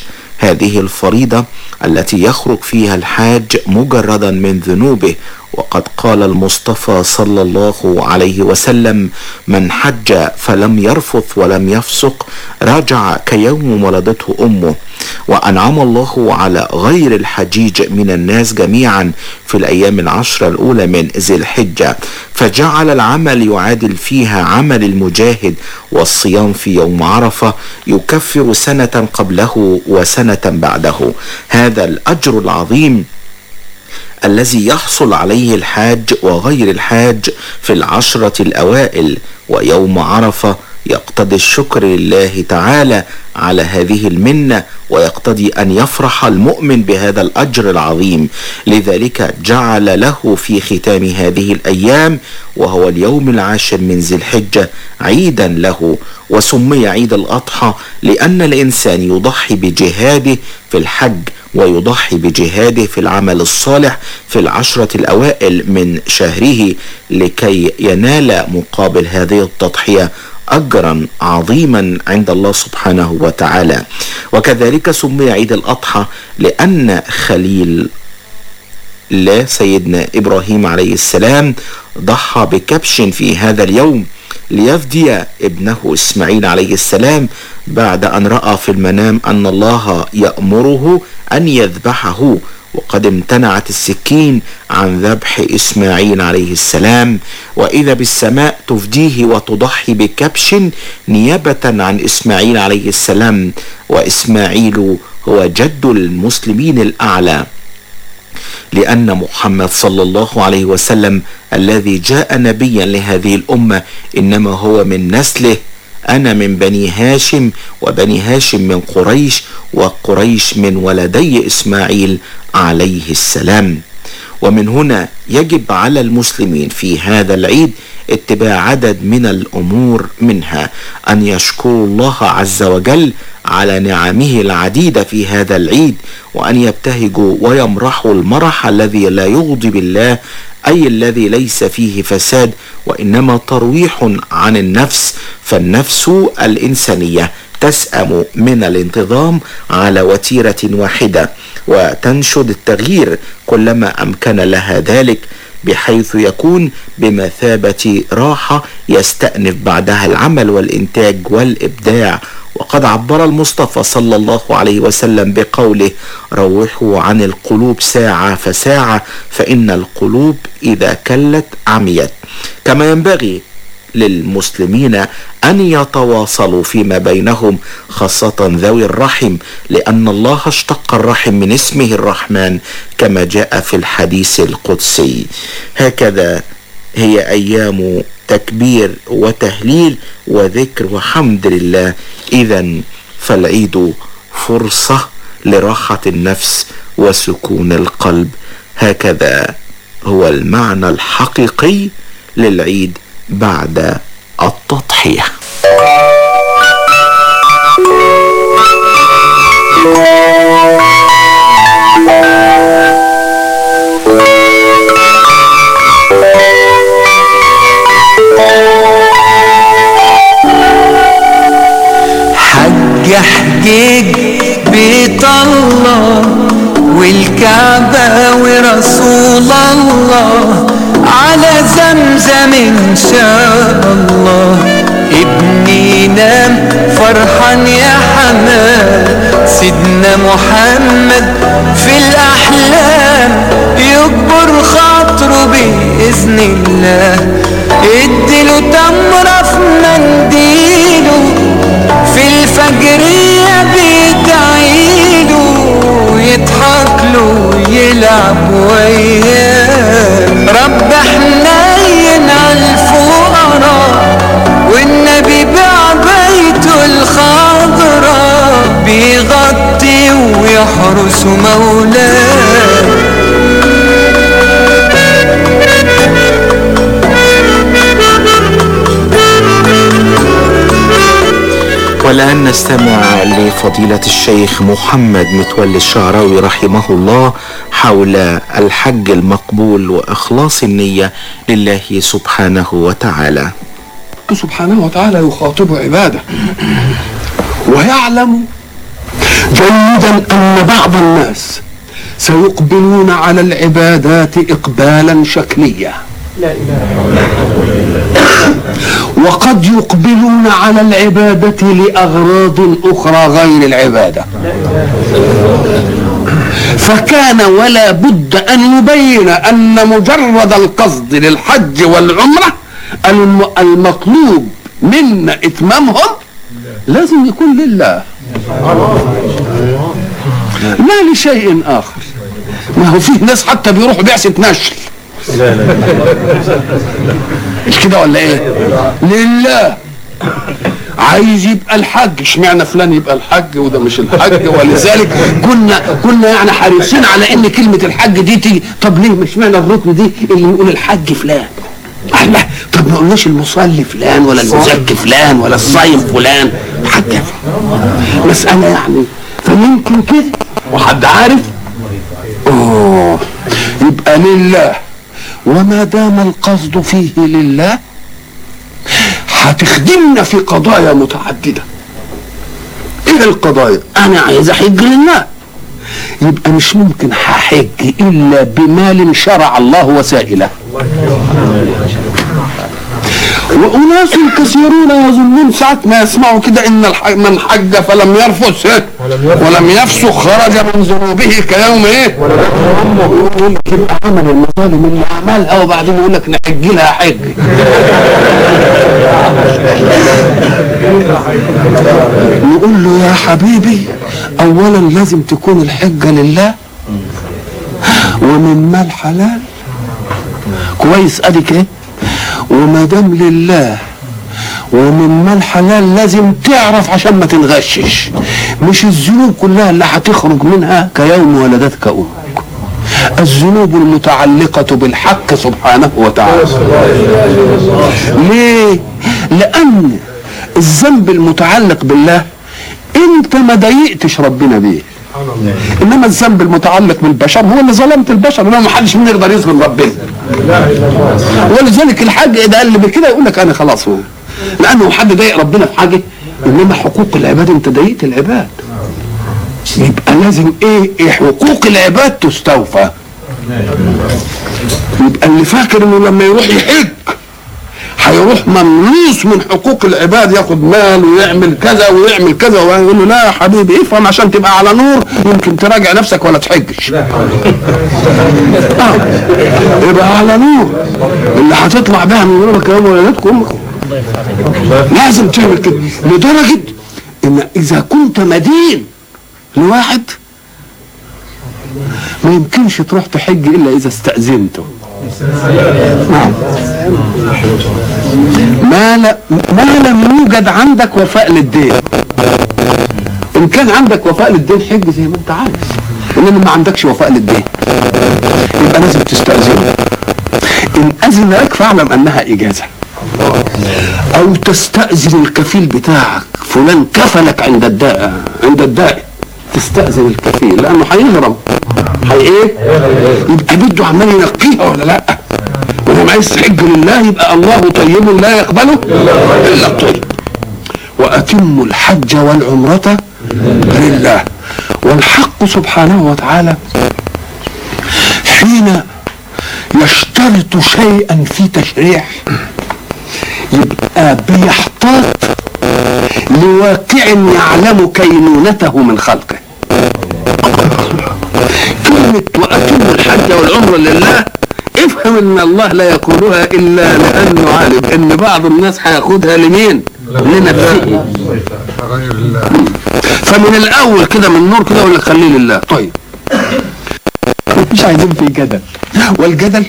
S3: هذه الفريضة التي يخرج فيها الحاج مجردا من ذنوبه وقد قال المصطفى صلى الله عليه وسلم من حج فلم يرفث ولم يفسق رجع كيوم ولدته امه وانعم الله على غير الحجيج من الناس جميعا في الايام العشره الاولى من ذي الحجه فجعل العمل يعادل فيها عمل المجاهد والصيام في يوم عرفه يكفر سنه قبله وسنه بعده هذا الاجر العظيم الذي يحصل عليه الحاج وغير الحاج في العشرة الأوائل ويوم عرفة يقتضي الشكر لله تعالى على هذه المنة ويقتضي أن يفرح المؤمن بهذا الأجر العظيم لذلك جعل له في ختام هذه الأيام وهو اليوم العاشر من ذي الحجة عيدا له وسمي عيد الأضحى لأن الإنسان يضحي بجهاده في الحج ويضحي بجهاده في العمل الصالح في العشرة الأوائل من شهره لكي ينال مقابل هذه التضحية أجرا عظيما عند الله سبحانه وتعالى وكذلك سمي عيد الأضحى لأن خليل الله سيدنا إبراهيم عليه السلام ضحى بكبش في هذا اليوم ليفدي ابنه اسماعيل عليه السلام بعد ان راى في المنام ان الله يامره ان يذبحه وقد امتنعت السكين عن ذبح اسماعيل عليه السلام واذا بالسماء تفديه وتضحي بكبش نيابه عن اسماعيل عليه السلام واسماعيل هو جد المسلمين الاعلى لأن محمد صلى الله عليه وسلم الذي جاء نبيا لهذه الأمة إنما هو من نسله أنا من بني هاشم وبني هاشم من قريش وقريش من ولدي إسماعيل عليه السلام ومن هنا يجب على المسلمين في هذا العيد اتباع عدد من الامور منها ان يشكروا الله عز وجل على نعمه العديده في هذا العيد وان يبتهجوا ويمرحوا المرح الذي لا يغضب الله اي الذي ليس فيه فساد وانما ترويح عن النفس فالنفس الانسانيه تسأم من الانتظام على وتيرة واحدة وتنشد التغيير كلما أمكن لها ذلك بحيث يكون بمثابة راحة يستأنف بعدها العمل والإنتاج والإبداع وقد عبر المصطفى صلى الله عليه وسلم بقوله روحوا عن القلوب ساعة فساعة فإن القلوب إذا كلت عميت كما ينبغي للمسلمين ان يتواصلوا فيما بينهم خاصه ذوي الرحم لان الله اشتق الرحم من اسمه الرحمن كما جاء في الحديث القدسي هكذا هي ايام تكبير وتهليل وذكر وحمد لله اذا فالعيد فرصه لراحه النفس وسكون القلب هكذا هو المعنى الحقيقي للعيد بعد التضحية
S1: حج حجيج بيت الله والكعبة ورسول الله على زمزم ان شاء الله ابني نام فرحان يا حمام سيدنا محمد في الاحلام يكبر خاطره باذن الله اديله تمره في منديله في الفجريه بيدعيله يضحك له يلعب وياه رب حنين على الفقراء والنبي بعبيته الخضراء بيغطي ويحرس مولاه
S3: والآن نستمع لفضيلة الشيخ محمد متولي الشعراوي رحمه الله حول الحج المقبول وإخلاص النية لله سبحانه وتعالى
S4: سبحانه وتعالى يخاطب عباده ويعلم جيدا أن بعض الناس سيقبلون على العبادات إقبالا شكليا وقد يقبلون على العبادة لأغراض أخرى غير العبادة فكان ولا بد أن يبين أن مجرد القصد للحج والعمرة الم- المطلوب منا إتمامهم لازم يكون لله لا لشيء آخر ما هو فيه ناس حتى بيروحوا بعثة نشل مش كده ولا ايه لله عايز يبقى الحج اشمعنى فلان يبقى الحج وده مش الحج ولذلك كنا كنا يعني حريصين على ان كلمه الحج دي تيجي طب ليه مش معنى الركن دي اللي نقول الحج فلان الله طب ما قلناش المصلي فلان ولا المزكي فلان ولا الصايم فلان حتى مسألة يعني فيمكن كده وحد عارف اوه يبقى لله وما دام القصد فيه لله هتخدمنا في قضايا متعددة ايه القضايا انا عايز احج لله يبقى مش ممكن هحج الا بمال شرع الله وسائله وأناس كثيرون يظنون ساعة ما يسمعوا كده إن الح- من حج فلم يرفث إيه؟ ولم يفسق خرج من ذنوبه كيوم إيه؟ يقول يبقى عمل المظالم اللي عملها وبعدين يقول لك نحج لها حج نقول له يا حبيبي أولا لازم تكون الحجة لله ومن مال حلال كويس ادي كده وما دام لله ومن مال حلال لازم تعرف عشان ما تنغشش مش الذنوب كلها اللي هتخرج منها كيوم ولدتك امك الذنوب المتعلقة بالحق سبحانه وتعالى ليه؟ لأن الذنب المتعلق بالله أنت ما ضايقتش ربنا بيه انما الذنب المتعلق بالبشر هو اللي ظلمت البشر انما ما حدش منا يقدر يظلم ربنا ولذلك الحاج اذا قال لي بكده يقول لك انا خلاص هو لانه حد ضايق ربنا في حاجه انما حقوق العباد انت ضايقت العباد يبقى لازم ايه, إيه حقوق العباد تستوفى يبقى اللي فاكر انه لما يروح يحج هيروح مملوس من حقوق العباد ياخد مال ويعمل كذا ويعمل كذا ويقول له لا يا حبيبي افهم عشان تبقى على نور يمكن تراجع نفسك ولا تحجش آه. يبقى على نور اللي هتطلع بها من نورك يوم ولادتكم امكم لازم تعمل كده لدرجه ان اذا كنت مدين لواحد ما يمكنش تروح تحج الا اذا استاذنته نعم. ما, ل... ما لم يوجد عندك وفاء للدين ان كان عندك وفاء للدين حج زي ما انت عايز انما ما عندكش وفاء للدين يبقى لازم تستأذنه ان اذن لك فاعلم انها اجازة او تستأذن الكفيل بتاعك فلان كفلك عند الداء عند الداء تستأذن الكفيل لانه هيهرب هي ايه يبقى بده عمال ينقيها ولا لا ولما عايز تحج لله يبقى الله طيب لا يقبله الا الطيب واتموا الحج والعمرة لله والحق سبحانه وتعالى حين يشترط شيئا في تشريع يبقى بيحتاط لواقع يعلم كينونته من خلقه كلمة وأتم الحج والعمرة لله افهم ان الله لا يقولها الا لانه عالم ان بعض الناس هياخدها لمين؟ لنفسه فمن الاول كده من النور كده يقول لك خليه لله طيب مش عايزين في جدل والجدل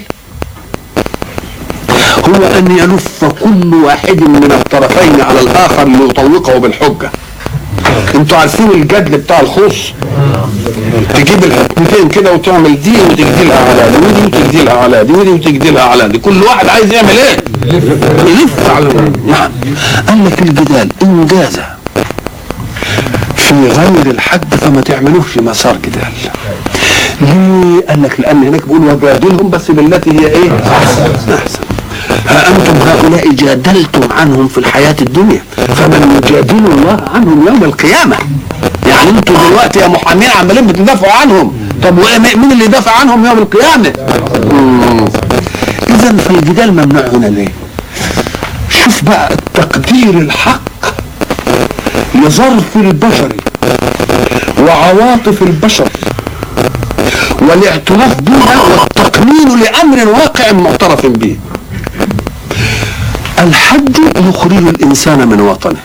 S4: هو ان يلف كل واحد من الطرفين على الاخر ليطوقه بالحجه انتوا عارفين الجدل بتاع الخوص تجيب الحكمتين كده وتعمل دي وتجدلها على دي ودي وتجدلها على دي ودي وتجدلها على دي كل واحد عايز يعمل ايه يلف على نعم قال لك الجدال ان جاز في غير الحد فما تعملوش مسار جدال ليه قال لك لان هناك بيقول وجادلهم بس بالتي هي ايه احسن ها أنتم هؤلاء جادلتم عنهم في الحياة الدنيا فمن يجادل الله عنهم يوم القيامة يعني انتوا دلوقتي يا محامين عمالين بتدافعوا عنهم طب وإيه- مين اللي يدافع عنهم يوم القيامه اذا فالجدال ممنوع هنا ليه شوف بقى التقدير الحق لظرف البشر وعواطف البشر والاعتراف بها والتقنين لامر واقع معترف به الحج يخرج الانسان من وطنه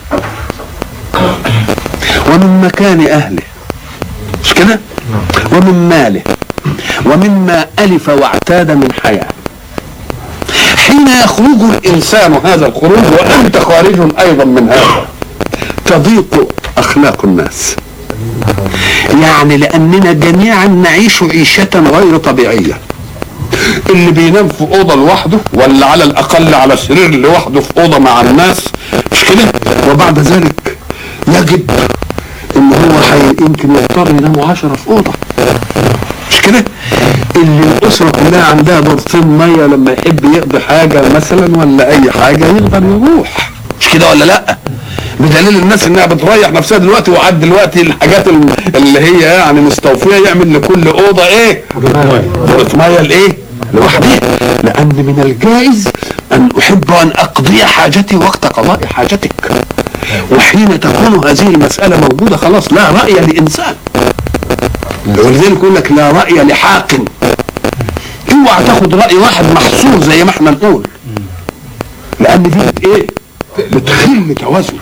S4: ومن مكان اهله مش كده ومن ماله ومما الف واعتاد من حياه حين يخرج الانسان هذا الخروج وانت خارج ايضا من هذا تضيق اخلاق الناس يعني لاننا جميعا نعيش عيشه غير طبيعيه اللي بينام في اوضه لوحده ولا على الاقل على سرير لوحده في اوضه مع الناس مش كده وبعد ذلك يجد ان هو حي يمكن يضطر يناموا عشرة في اوضه مش كده اللي الاسره كلها عندها دورتين ميه لما يحب يقضي حاجه مثلا ولا اي حاجه يقدر يروح مش كده ولا لا بدليل الناس انها بتريح نفسها دلوقتي وعد دلوقتي الحاجات الم- اللي هي يعني مستوفيه يعمل لكل اوضه ايه دورة ميه لايه لوحدها لان من الجائز ان احب ان اقضي حاجتي وقت قضاء حاجتك وحين تكون هذه المساله موجوده خلاص لا راي لانسان ولذلك يقول لك لا راي لحاق اوعى تاخد راي واحد محصور زي ما احنا نقول لان دي بت ايه بتخل توازنه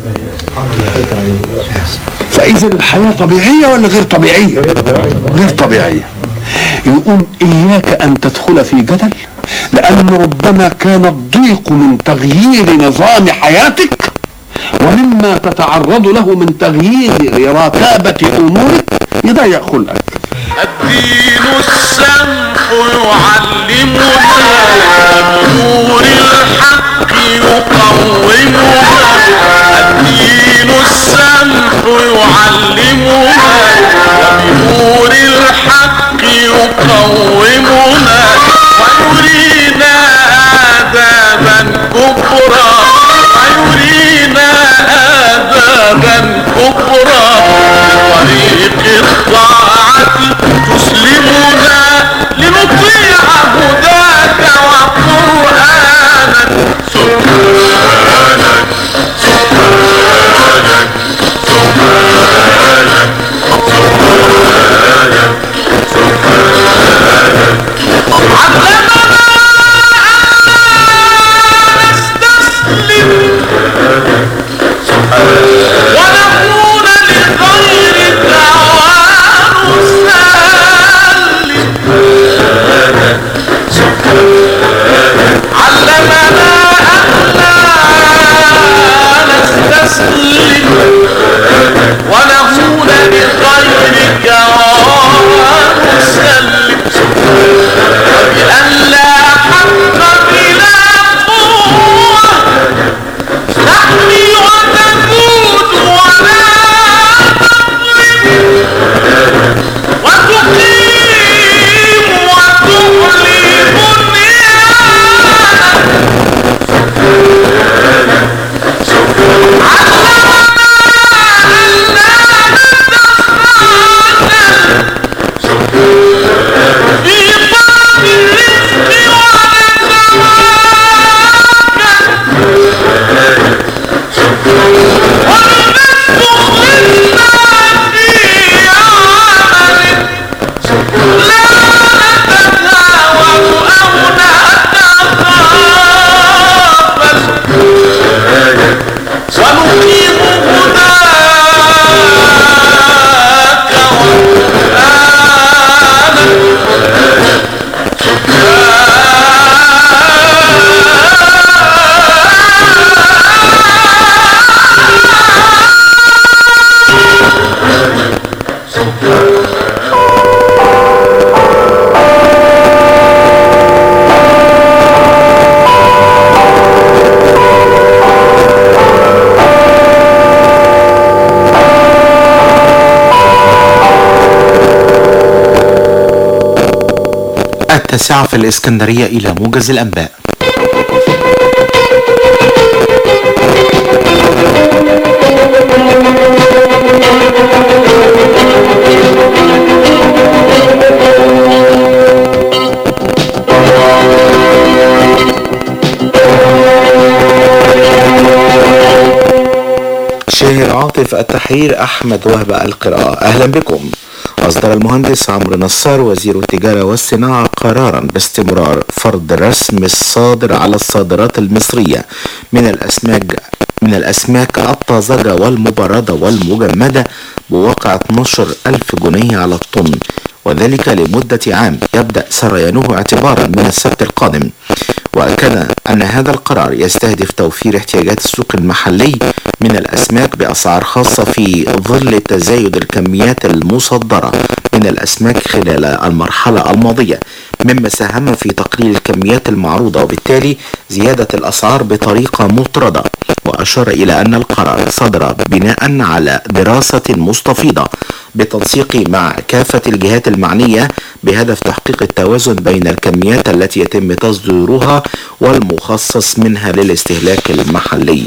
S4: فاذا الحياه طبيعيه ولا غير طبيعيه غير طبيعيه يقول اياك ان تدخل في جدل لان ربما كان الضيق من تغيير نظام حياتك ومما تتعرض له من تغيير رتابه امورك يضيع خلقك
S14: الدين السمح يعلمنا بنور الحق يقومنا الدين السمح يعلمنا وبنور الحق يقومنا ويرينا آدابا كبرى ويرينا آدابا كبرى لطريق الطاعة تسلمنا لنطيع هداك وقرآنك سبحانك سبحانك سبحانك سبحانك سبحانك علمنا نستسلم ونكون لغير دعوان سالم علمنا ألا نستسلم ونكون لغير دعوان سالم وبأن لا حق بلا قوة تحمي وتفوت ولا تظلم وتقيم وتحلي بنيانك علمنا ألا نتخاذل في طلب الرزق ونتواكل ونقيم هداك وقرآنك
S3: التاسعة في الإسكندرية إلى موجز الأنباء عاطف التحرير أحمد وهبة القراءة أهلا بكم أصدر المهندس عمرو نصار وزير التجارة والصناعة قرارا باستمرار فرض الرسم الصادر على الصادرات المصرية من الأسماك من الأسماك الطازجة والمبردة والمجمدة بواقع 12 ألف جنيه على الطن وذلك لمدة عام يبدأ سريانه اعتبارا من السبت القادم وأكد أن هذا القرار يستهدف توفير احتياجات السوق المحلي من الأسماك بأسعار خاصة في ظل تزايد الكميات المصدرة من الأسماك خلال المرحلة الماضية مما ساهم في تقليل الكميات المعروضة وبالتالي زيادة الأسعار بطريقة مطردة وأشار إلى أن القرار صدر بناء على دراسة مستفيضة بالتنسيق مع كافة الجهات المعنية بهدف تحقيق التوازن بين الكميات التي يتم تصديرها والمخصص منها للاستهلاك المحلي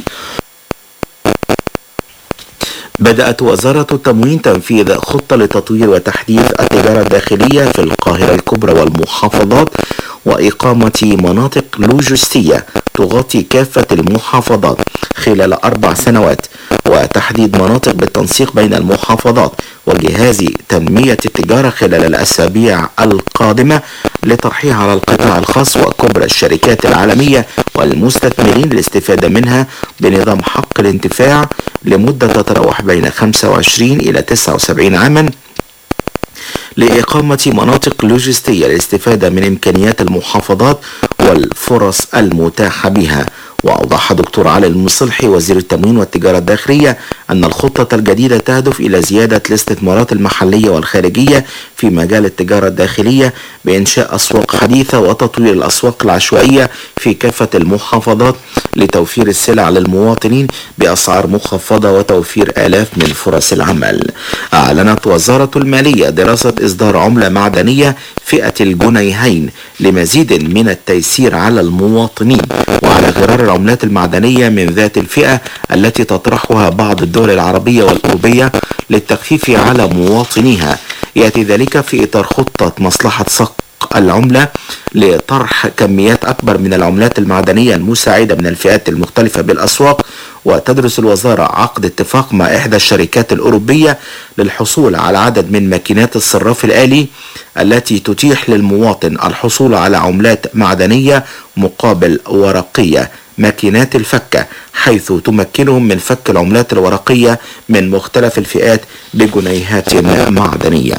S3: بدأت وزارة التموين تنفيذ خطة لتطوير وتحديث التجارة الداخلية في القاهرة الكبرى والمحافظات وإقامة مناطق لوجستية تغطي كافة المحافظات خلال أربع سنوات وتحديد مناطق بالتنسيق بين المحافظات وجهاز تنمية التجارة خلال الأسابيع القادمة لطرحها على القطاع الخاص وكبرى الشركات العالمية والمستثمرين للاستفادة منها بنظام حق الانتفاع لمدة تتراوح بين 25 إلى 79 عاما لإقامة مناطق لوجستية للاستفادة من إمكانيات المحافظات والفرص المتاحة بها وأوضح دكتور علي المصلحي وزير التموين والتجارة الداخلية أن الخطة الجديدة تهدف إلى زيادة الاستثمارات المحلية والخارجية في مجال التجارة الداخلية بإنشاء أسواق حديثة وتطوير الأسواق العشوائية في كافة المحافظات لتوفير السلع للمواطنين بأسعار مخفضة وتوفير آلاف من فرص العمل أعلنت وزارة المالية دراسة إصدار عملة معدنية فئة الجنيهين لمزيد من التيسير على المواطنين وعلى غرار العملات المعدنية من ذات الفئة التي تطرحها بعض الدول العربية والأوروبية للتخفيف على مواطنيها يأتي ذلك في إطار خطة مصلحة صق العملة لطرح كميات أكبر من العملات المعدنية المساعدة من الفئات المختلفة بالأسواق وتدرس الوزارة عقد اتفاق مع إحدى الشركات الأوروبية للحصول على عدد من ماكينات الصراف الآلي التي تتيح للمواطن الحصول على عملات معدنية مقابل ورقية ماكينات الفكة حيث تمكنهم من فك العملات الورقية من مختلف الفئات بجنيهات معدنية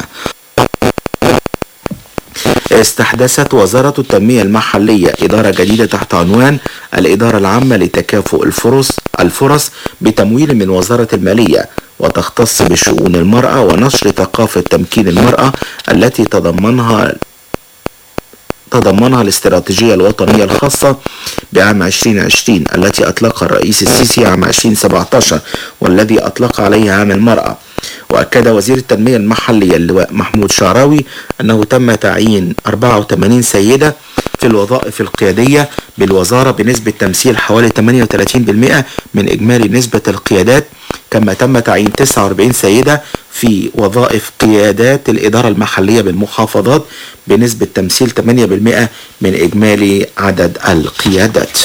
S3: استحدثت وزارة التنمية المحلية إدارة جديدة تحت عنوان الإدارة العامة لتكافؤ الفرص الفرص بتمويل من وزارة المالية وتختص بشؤون المرأة ونشر ثقافة تمكين المرأة التي تضمنها تضمنها الاستراتيجية الوطنية الخاصة بعام 2020 التي أطلقها الرئيس السيسي عام 2017 والذي أطلق عليها عام المرأة وأكد وزير التنمية المحلية اللواء محمود شعراوي أنه تم تعيين 84 سيدة في الوظائف القيادية بالوزارة بنسبة تمثيل حوالي 38% من إجمالي نسبة القيادات كما تم تعيين 49 سيدة في وظائف قيادات الإدارة المحلية بالمحافظات بنسبة تمثيل 8% من إجمالي عدد القيادات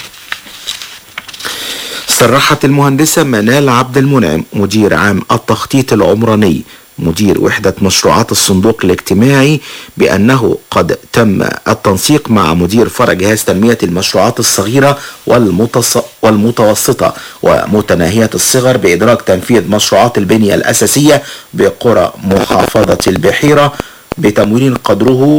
S3: صرحت المهندسة منال عبد المنعم مدير عام التخطيط العمراني مدير وحدة مشروعات الصندوق الاجتماعي بأنه قد تم التنسيق مع مدير فرع جهاز تنمية المشروعات الصغيرة والمتص... والمتوسطة ومتناهية الصغر بإدراك تنفيذ مشروعات البنية الأساسية بقرى محافظة البحيرة بتمويل قدره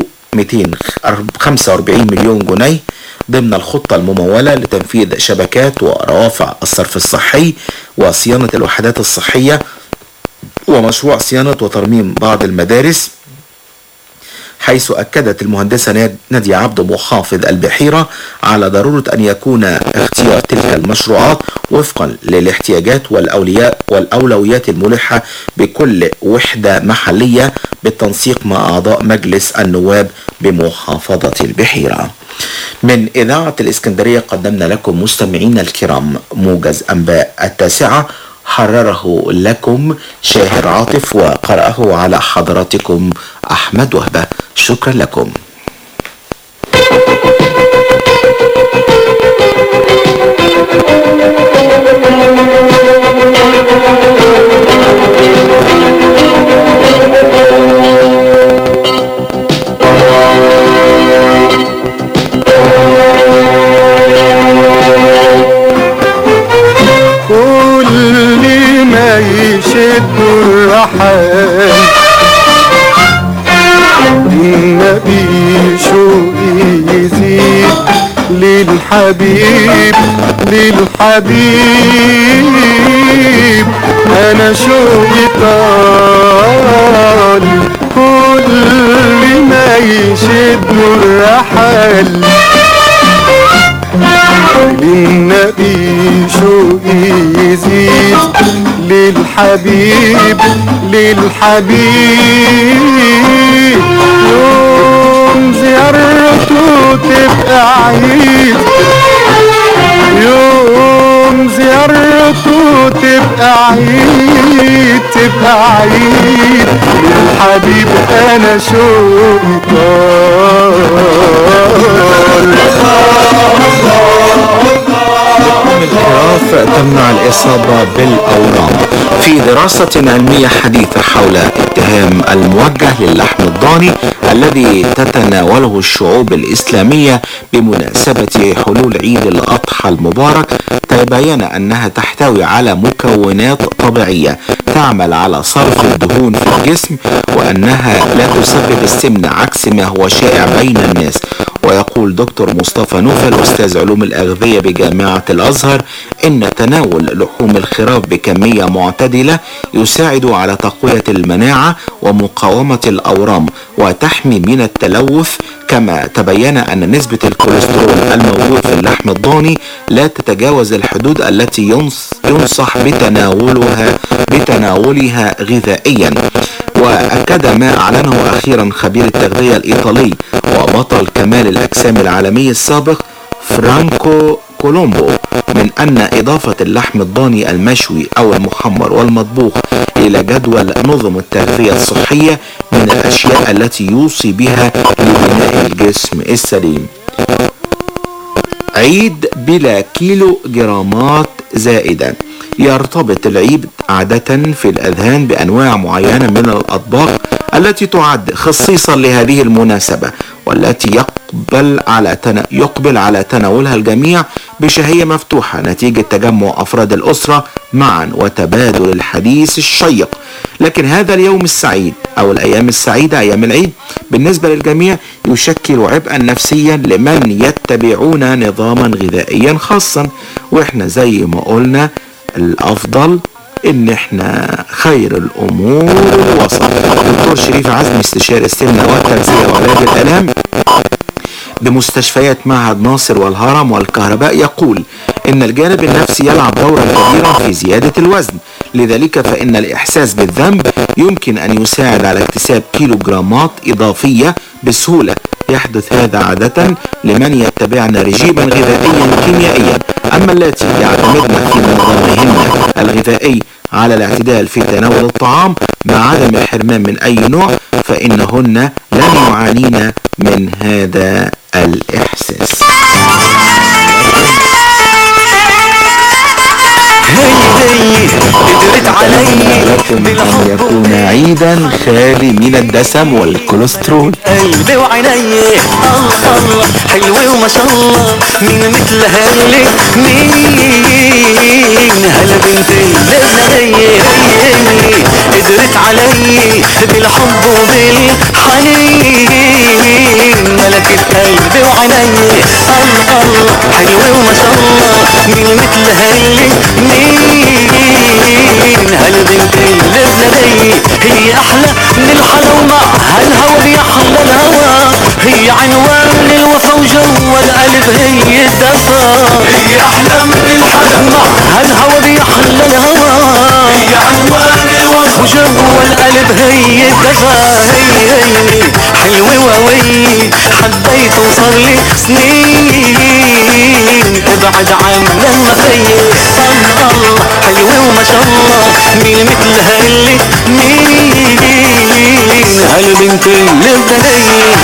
S3: 245 مليون جنيه ضمن الخطة الممولة لتنفيذ شبكات وروافع الصرف الصحي وصيانة الوحدات الصحية ومشروع صيانة وترميم بعض المدارس حيث أكدت المهندسة نادية عبد محافظ البحيرة على ضرورة أن يكون اختيار تلك المشروعات وفقا للاحتياجات والأولياء والأولويات الملحة بكل وحدة محلية بالتنسيق مع أعضاء مجلس النواب بمحافظة البحيرة من إذاعة الإسكندرية قدمنا لكم مستمعينا الكرام موجز أنباء التاسعة حرره لكم شاهر عاطف وقرأه على حضراتكم أحمد وهبة شكرا لكم
S1: يشد الرحال النبي شوقي يزيد للحبيب للحبيب انا شوقي طال كل ما يشد الرحل للنبي شوقي يزيد للحبيب للحبيب يوم زيارته تبقى عيد يوم زيارته تبقى عيد تبقى عيد للحبيب انا شوقي
S3: الانحراف تمنع الإصابة بالأورام في دراسة علمية حديثة حول اتهام الموجه للحم الضاني الذي تتناوله الشعوب الإسلامية بمناسبة حلول عيد الأضحى المبارك تبين أنها تحتوي على مكونات طبيعية تعمل على صرف الدهون في الجسم وأنها لا تسبب السمنة عكس ما هو شائع بين الناس ويقول دكتور مصطفى نوفل أستاذ علوم الأغذية بجامعة الأزهر إن تناول لحوم الخراف بكمية معتدلة يساعد على تقوية المناعة ومقاومة الأورام وتحمي من التلوث كما تبين أن نسبة الكوليسترول الموجود في اللحم الضاني لا تتجاوز الحدود التي ينص ينصح بتناولها بتناولها غذائيا وأكد ما أعلنه أخيرا خبير التغذية الإيطالي وبطل كمال الأجسام العالمي السابق فرانكو كولومبو من أن إضافة اللحم الضاني المشوي أو المحمر والمطبوخ إلى جدول نظم التغذية الصحية من الأشياء التي يوصي بها لبناء الجسم السليم عيد بلا كيلو جرامات زائدة يرتبط العيد عادة في الأذهان بأنواع معينة من الأطباق التي تعد خصيصا لهذه المناسبة والتي يقبل على تنا... يقبل على تناولها الجميع بشهية مفتوحة نتيجة تجمع أفراد الأسرة معا وتبادل الحديث الشيق لكن هذا اليوم السعيد أو الأيام السعيدة أيام العيد بالنسبة للجميع يشكل عبئا نفسيا لمن يتبعون نظاما غذائيا خاصا وإحنا زي ما قلنا الأفضل ان احنا خير الامور الوسط دكتور شريف عزمي استشاري السمنه والتغذيه وعلاج الالام بمستشفيات معهد ناصر والهرم والكهرباء يقول ان الجانب النفسي يلعب دورا كبيرا في زياده الوزن لذلك فان الاحساس بالذنب يمكن ان يساعد على اكتساب كيلوغرامات اضافيه بسهوله يحدث هذا عادة لمن يتبعن رجيما غذائيا كيميائيا أما اللاتي يعتمدن في نظامهن الغذائي على الاعتدال في تناول الطعام مع عدم الحرمان من أي نوع فإنهن لن يعانين من هذا الإحساس
S1: قدرت علي
S3: لكم أن يكون عيدا خالي من الدسم والكوليسترول
S1: قلبي وعيني الله الله حلوة وما شاء الله مين مثل هالي مين هلا بنت اللبنانية قدرت علي بالحب وبالحنين ملكت قلبي وعيني الله الله حلوة وما شاء الله مين مثل هالي مين هلا بنت اللبنانية هي أحلى من الحلا ومع هالهوى بيحلى الهوى هي عنوان للوفا وجوا القلب هي الدفا هي أحلى من الحلا مع هالهوى بيحلى الهوى هي عنوان للوفا وجوا القلب هي الدفا هي هي حلوة ووي حبيت وصار لي سنين ابعد عن لما خيي الله الله حلوة وما شاء الله مين مثل هالي مين هالبنت اللبنانية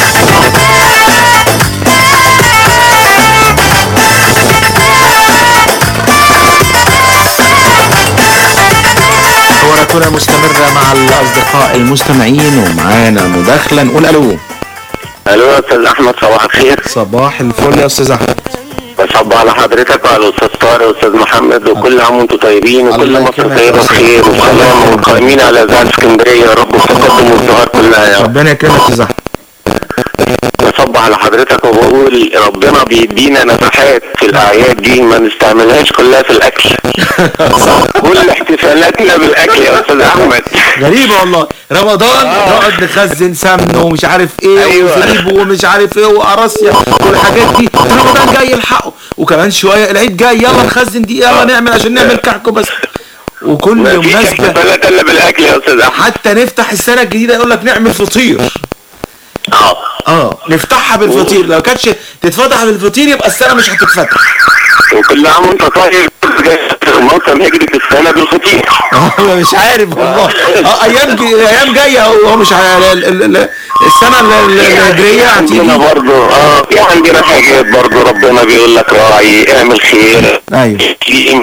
S3: حواراتنا مستمرة مع الأصدقاء المستمعين ومعانا مداخلة نقول ألو
S19: الو يا استاذ احمد صباح الخير
S3: صباح الفل يا أستاذ أحمد
S7: بصب على حضرتك وعلى الاستاذ طارق والاستاذ محمد وكل عام وانتم طيبين وكل مصر طيبه بخير وسلام والقائمين على اذاعه اسكندريه يا رب والتقدم والازدهار كلها يا رب
S3: ربنا يكرمك يا زحمة
S7: بصب على حضرتك وبقول ربنا بيدينا نفحات في الاعياد دي ما نستعملهاش كلها في الاكل كل احتفالاتنا بالاكل يا استاذ احمد
S3: غريبة والله رمضان نقعد نخزن سمن ومش عارف ايه
S7: أيوة.
S3: وزريب ومش عارف ايه وقراصية والحاجات دي رمضان جاي يلحقه وكمان شوية العيد جاي يلا نخزن دي يلا نعمل عشان نعمل كحك بس وكل
S7: مفيش
S3: مناسبة
S7: احتفالات الا بالاكل يا استاذ احمد
S3: حتى نفتح السنة الجديدة يقول لك نعمل فطير اه نفتحها بالفطير لو كانتش تتفتح بالفطير يبقى السنة مش هتتفتح
S7: وكل عام وانت طيب موسم هجرة السنة بالفطير
S3: هو مش عارف والله اه ايام جي... ايام جايه هو هو مش ع... ال- ال- ال- السنه ال- ال- الهجريه هتيجي
S7: عندنا برضو اه في عندنا حاجات برضو ربنا بيقول لك راعي اعمل خير
S3: ايوه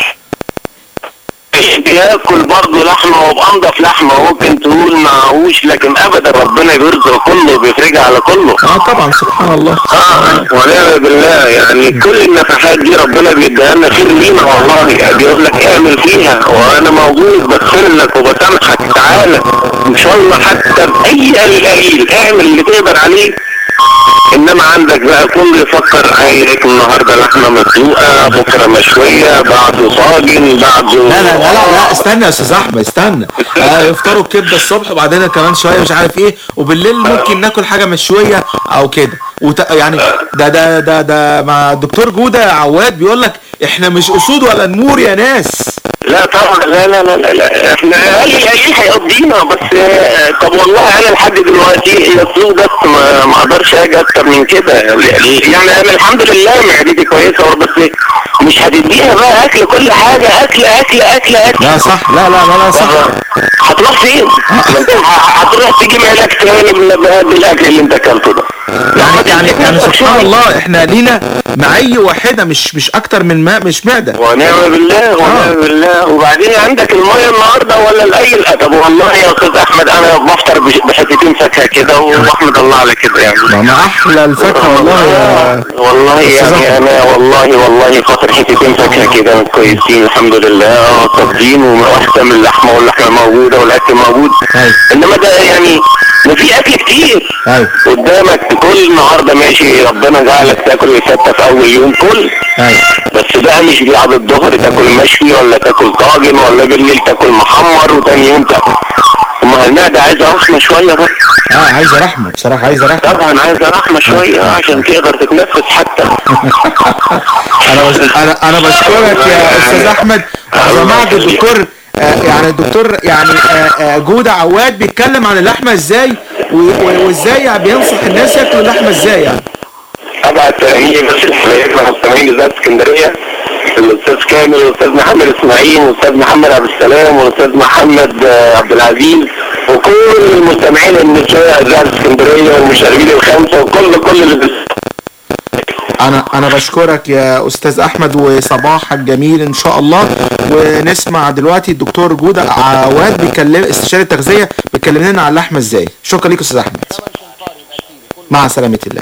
S7: بياكل برضه لحمه وبانضف لحمه ممكن تقول معهوش لكن ابدا ربنا بيرزق كله وبيفرجها على كله
S3: اه طبعا سبحان الله
S7: اه ونعم بالله يعني كل النفحات دي ربنا بيديها لنا خير لينا والله يعني بيقول لك اعمل فيها وانا موجود بغفر لك وبسامحك تعالى ان شاء الله حتى باي قليل قليل اعمل اللي تقدر عليه انما عندك بقى كله يفكر عايزك النهارده لحمه مسلوقه بكره مشويه بعده طاجن بعده
S3: لا لا لا لا, لا استنى يا استاذ احمد استنى آه يفطروا الكبده الصبح وبعدين كمان شويه مش عارف ايه وبالليل ممكن ناكل حاجه مشويه او كده وت... يعني ده ده ده ده مع الدكتور جوده عواد بيقول لك احنا مش اسود ولا نمور يا ناس
S7: لا طبعا لا لا لا لا, لا. احنا قال ايه هيقضينا بس آه، طب والله انا لحد دلوقتي هي السوق بس ما ما اقدرش اجي اكتر من كده يعني انا الحمد لله معدتي كويسه بس مش هتديها بقى اكل كل حاجه اكل اكل اكل اكل
S3: لا صح لا لا لا, لا صح
S7: هتروح فين؟ ما انت ه- هتروح تجيب علاج تاني بال- بالاكل اللي انت اكلته ده
S3: يعني يعني يعني سبحان الله احنا لينا معي واحده مش مش اكتر من ماء مش معده
S7: ونعم بالله ونعم بالله وبعدين عندك الميه النهارده ولا القيل طب والله يا استاذ احمد انا بفطر بش- بحتتين فاكهه كده واحمد الله على كده يعني
S3: ما احلى الفاكهه والله يا
S7: والله يعني انا والله والله خاطر حتتين فاكهه كده كويسين الحمد لله طابين واحسن من اللحمه واللحمه موجوده والاكل موجود انما ده يعني ما في اكل كتير
S3: ايوه
S7: قدامك كل النهارده ماشي ربنا جعلك تاكل الفته في اول يوم كل
S3: ايوه
S7: بس بقى مش بعد الظهر تاكل مشوي ولا تاكل طاجن ولا بالليل تاكل محمر وتاني يوم تاكل امال المعده عايزه رحمه شويه بقى
S3: اه عايزه رحمه بصراحه عايزه رحمه
S7: طبعا عايزه رحمه شويه عشان تقدر تتنفس حتى
S3: انا بس انا انا بشكرك يا استاذ احمد سمعت الدكتور آه، يعني الدكتور يعني آه، آه، جودة عواد بيتكلم عن اللحمه ازاي و- و- وازاي يعني بينصح الناس ياكلوا اللحمه ازاي يعني
S7: ابعت تهنئه بس الحلقات مع مستمعين ذات اسكندريه الاستاذ كامل والاستاذ محمد اسماعيل والاستاذ محمد عبد السلام والاستاذ محمد آه، عبد العزيز وكل المستمعين من شارع ذات اسكندريه والمشاغبين الخمسه وكل كل اللي بيس-
S3: انا انا بشكرك يا استاذ احمد وصباحك جميل ان شاء الله ونسمع دلوقتي الدكتور جودة عواد بيكلم استشاري التغذيه بيكلم لنا عن اللحمه ازاي شكرا ليك يا استاذ احمد مع سلامه الله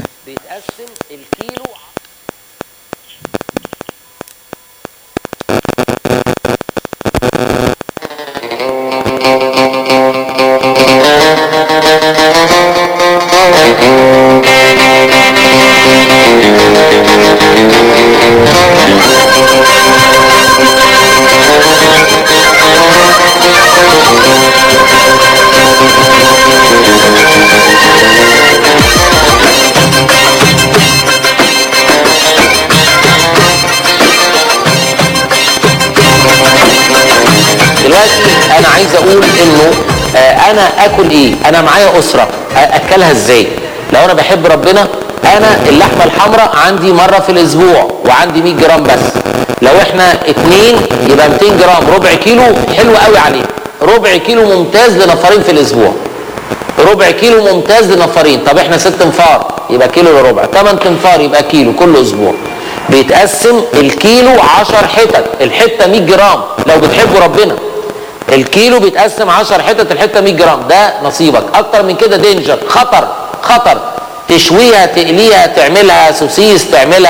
S8: دلوقتي انا عايز اقول انه آه، انا اكل ايه انا معايا اسره آه، اكلها ازاي لو انا بحب ربنا انا اللحمه الحمراء عندي مره في الاسبوع وعندي 100 جرام بس لو احنا اتنين يبقى 200 جرام ربع كيلو حلو قوي عليه ربع كيلو ممتاز لنفرين في الاسبوع ربع كيلو ممتاز لنفرين طب احنا ست انفار يبقى كيلو الا ربع ثمان انفار يبقى كيلو كل اسبوع بيتقسم الكيلو 10 حتت الحته 100 جرام لو بتحبوا ربنا الكيلو بيتقسم 10 حتت الحته 100 جرام ده نصيبك اكتر من كده دينجر خطر خطر تشويها تقليها تعملها سوسيس تعملها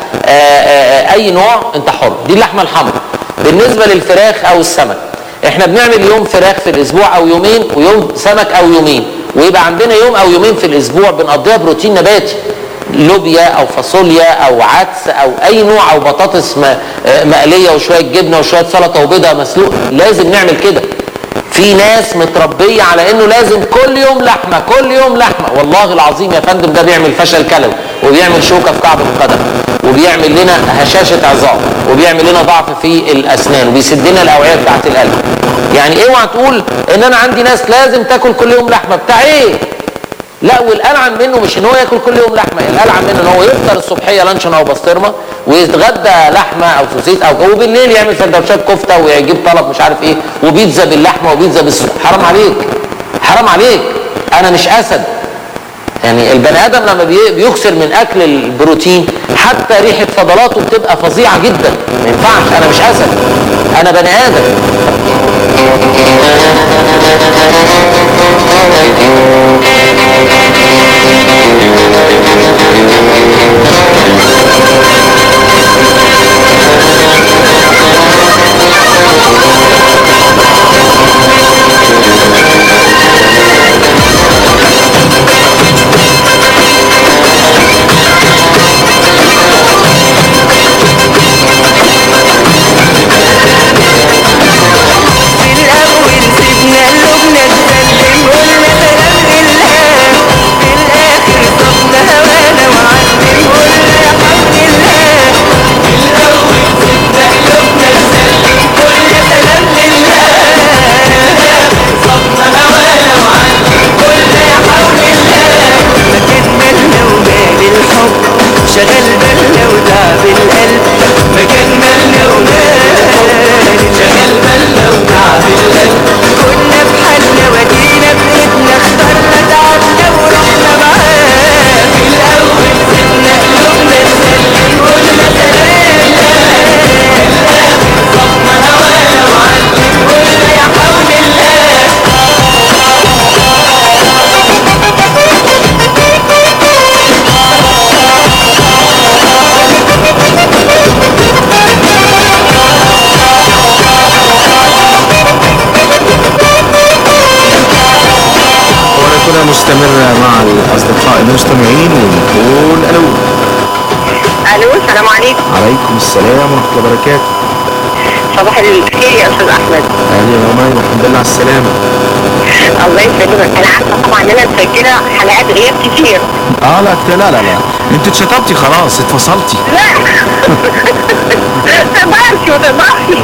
S8: آه، آه، اي نوع انت حر دي اللحمه الحمراء بالنسبه للفراخ او السمك احنا بنعمل يوم فراخ في الاسبوع او يومين ويوم سمك او يومين ويبقى عندنا يوم او يومين في الاسبوع بنقضيها بروتين نباتي لوبيا او فاصوليا او عدس او اي نوع او بطاطس م- آه، مقليه وشويه جبنه وشويه سلطه وبيضه مسلوق لازم نعمل كده في ناس متربيه على انه لازم كل يوم لحمه كل يوم لحمه والله العظيم يا فندم ده بيعمل فشل كلوي وبيعمل شوكه في كعب القدم وبيعمل لنا هشاشه عظام وبيعمل لنا ضعف في الاسنان وبيسد لنا الاوعيه بتاعت القلب يعني اوعى تقول ان انا عندي ناس لازم تاكل كل يوم لحمه بتاع ايه لا والالعن منه مش ان هو ياكل كل يوم لحمه الالعن منه ان هو يفطر الصبحيه لانشون او بسطرمه ويتغدى لحمه او سوسيس او وبالليل يعمل سندوتشات كفته ويجيب طلب مش عارف ايه وبيتزا باللحمه وبيتزا بالسجق حرام عليك حرام عليك انا مش اسد يعني البني ادم لما بي- بيكسر من اكل البروتين حتى ريحه فضلاته بتبقى فظيعه جدا ما ينفعش انا مش اسد انا بني ادم
S14: الأول سيبنا قلوبنا تسلم قلنا سلام لله في الآخر صفنا هوانا وعلم قلنا يا حمد الله الأول سيبنا قلوبنا تسلم قلنا سلام لله صفنا هوانا وعلم قلنا يا حول الله مكان مالنا ومال الحب شغل بالنا وتعب القلب مكان مالنا ومال شغل بالنا وتعب القلب كنا بحالنا ودينا بإيدنا اخترنا تعبنا ورحنا معاه في الأول سيبنا قلوبنا نسلم قلنا سلام صفنا هوانا وعلم قلنا يا حول الله
S3: ورقنا مستمرة مع الأصدقاء المستمعين ونقول ألو
S9: الو السلام عليكم
S3: عليكم السلام ورحمة الله وبركاته
S9: صباح الخير يا استاذ احمد
S3: أهلا يا ماما الحمد لله على السلامة
S9: الله يسلمك انا عارفه طبعا ان انا مسجله حلقات غياب كتير
S3: اه لا لا لا لا انت اتشطبتي خلاص اتفصلتي
S9: لا ما تقدرش ما تقدرش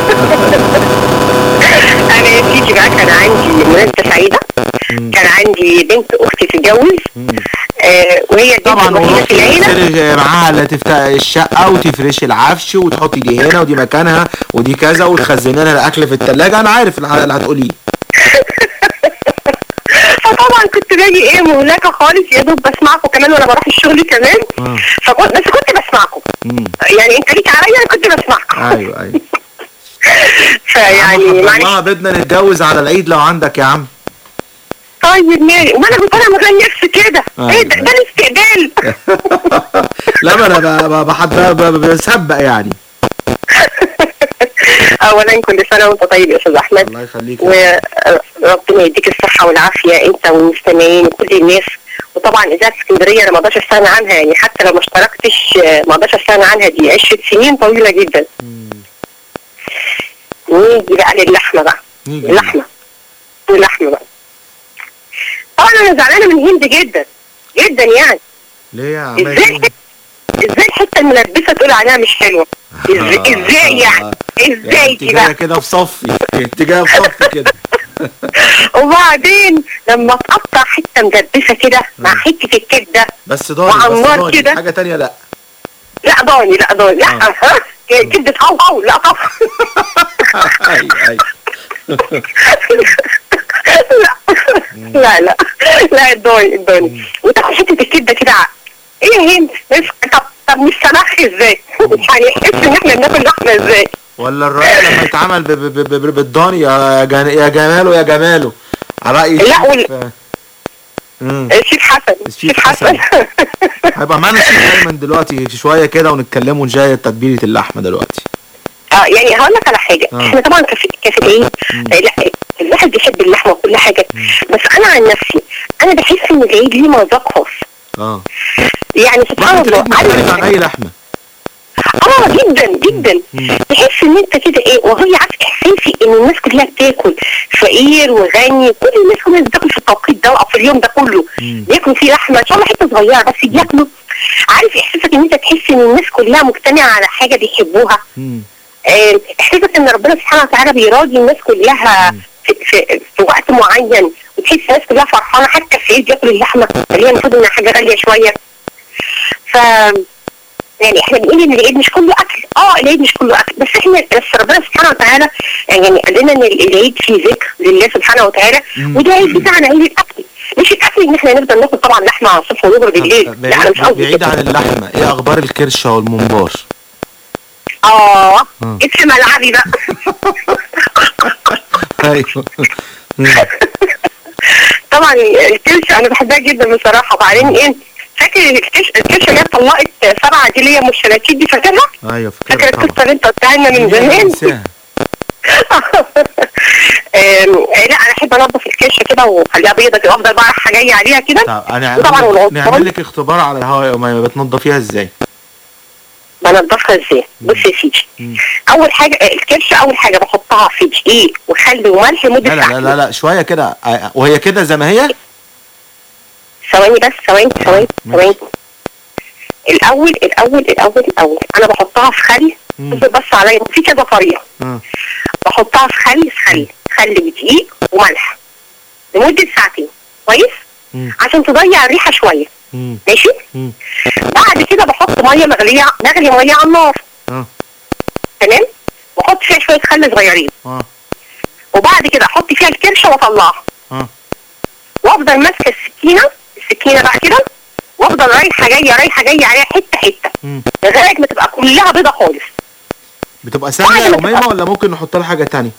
S9: انا يا سيدي بقى كان عندي مناسبه سعيده كان عندي بنت اختي تتجوز آه وهي البنت
S3: طبعا
S9: الوحيده في العيله
S3: تفرش معاها اللي تفتح الشقة وتفرشي العفش وتحطي دي هنا ودي مكانها ودي كذا وتخزني لها الأكل في التلاجة أنا عارف اللي اللي هتقوليه
S9: فطبعا كنت باجي ايه مهلكه خالص يا دوب بسمعكم كمان وانا بروح الشغل كمان فكنت بس كنت بسمعكم يعني انت ليك عليا انا كنت بسمعكم
S3: أيوه أيوه
S9: فيعني معلش
S3: والله بدنا نتجوز على العيد لو عندك يا عم
S9: طيب ماشي وما انا كنت انا مكان نفسي كده ايه ده ده الاستقبال
S3: لا ما انا ب- ب- بحب ب- ب- بسبق يعني
S9: اولا كل سنه وانت طيب يا استاذ احمد
S3: الله يخليك
S9: وربنا يديك الصحه والعافيه انت والمستمعين وكل الناس وطبعا اذاعه اسكندريه انا ما اقدرش استغنى عنها يعني حتى لو ما اشتركتش آه، ما اقدرش استغنى عنها دي عشره سنين طويله جدا نيجي بقى للحمه بقى اللحمه اللحمه بقى طبعا انا زعلانه من هند جدا جدا يعني
S3: ليه يا
S9: ازاي ازاي الحته الملبسه تقول عليها مش حلوه ازاي ازاي يعني ازاي
S3: انت
S9: دي
S3: جايه
S9: بقى
S3: كده في صفي انت جايه في صفي كده
S9: وبعدين لما تقطع حته ملبسه كده مع حته الكبده
S3: بس ضاني
S9: وعلى
S3: بس
S9: النار
S3: ضاني
S9: كده.
S3: حاجه تانية لا
S9: لا ضاني لا ضاني لا ها كبده او او لا طبعا
S3: ايوه ايوه
S9: لا لا لا الضاني الضاني وتاخد حته الكبده كده ع- ايه يا هند بس- طب طب مش سمح ازاي يعني احس ان احنا بناكل لحمه ازاي
S3: ولا الرقاق لما يتعمل ب- ب- ب- ب- بالضاني يا جن- يا جماله يا جماله على رأي
S9: لا،
S3: الشيف
S9: وال-
S3: آه، مم.
S9: الشيف حسن
S3: الشيف حسن هيبقى معانا الشيف ايمن دلوقتي شويه كده ونتكلموا نجاي تتبيله اللحمه دلوقتي
S9: اه يعني هقول لك على حاجه
S3: آه.
S9: احنا طبعا كف- كافيتريين آه لا الواحد بيحب اللحمه وكل حاجه بس انا عن نفسي انا بحس ان العيد ليه مذاق خاص
S3: اه
S9: يعني سبحان الله
S3: مختلف عن اي لحمه
S9: اه جدا جدا تحس ان انت كده ايه وهي عارف احساسي ان الناس كلها بتاكل فقير وغني كل الناس كلها بتاكل في التوقيت ده او في اليوم ده كله بياكلوا فيه لحمه ان شاء الله حته صغيره بس بياكلوا عارف احساسك ان انت تحس ان الناس كلها مجتمعه على حاجه بيحبوها آه، احساسك ان ربنا سبحانه وتعالى بيراضي الناس كلها في, في, في وقت معين وتحس الناس كلها فرحانه حتى في عيد بياكلوا اللحمه اللي هي المفروض انها حاجه غاليه شويه ف يعني احنا بنقول ان العيد مش كله اكل اه العيد مش كله اكل بس احنا بس ربنا سبحانه وتعالى يعني قال لنا ان العيد فيه ذكر لله سبحانه وتعالى وده العيد بتاعنا عيد الاكل مش الاكل ان احنا نفضل ناكل طبعا لحمه على الصبح ونجر بالليل لا انا مش
S3: بعيد,
S9: قصدي
S3: بعيد
S9: كده
S3: عن اللحمه ايه اخبار الكرشه والممبار
S9: اه
S3: آه.
S9: ادخل ملعبي بقى
S3: ايوه
S9: طبعا الكرشه انا بحبها جدا بصراحه وبعدين ايه فاكر الكرشه الكرشه اللي هي طلقت سبعه دي اللي هي مش شلاتين دي فاكرها؟
S3: ايوه
S9: فاكر
S3: فاكر
S9: القصه اللي انت قلتها لنا من زمان؟
S3: انساها
S9: آم، آه، لا انا احب انضف الكرشه كده واخليها بيضه كده افضل بقى رايحه جايه عليها كده
S3: طب انا
S9: وطبعا
S3: هعمل لك-
S9: والعصفان
S3: نعمل لك اختبار على الهواء يا اميمه بتنضفيها ازاي
S9: بنضفها ازاي؟ بص يا سيدي اول حاجه آه، الكرشه اول حاجه بحطها في دقيق وخل وملح لمده
S3: لا لا لا
S9: ساعتين
S3: لا, لا شويه كده آه، وهي كده زي ما هي
S9: ثواني بس ثواني ثواني ثواني الاول الاول الاول الاول انا بحطها في خل اصبر بس عليا في كذا طريقه
S3: آه.
S9: بحطها في خل في خل خل ودقيق وملح لمده ساعتين كويس
S3: مم.
S9: عشان تضيع الريحه شويه
S3: مم.
S9: ماشي
S3: مم.
S9: بعد كده بحط ميه مغليه مغلي ميه على النار
S3: اه
S9: تمام واحط فيها شويه خل صغيرين
S3: اه
S9: وبعد كده احط فيها الكرشه واطلعها
S3: اه
S9: وافضل ماسكه السكينه السكينه بقى كده وافضل رايحه جايه رايحه جايه عليها حته حته
S3: مم.
S9: لغايه ما تبقى كلها بيضه خالص
S3: بتبقى سهله يا اميمه ولا ممكن نحط لها حاجه تانية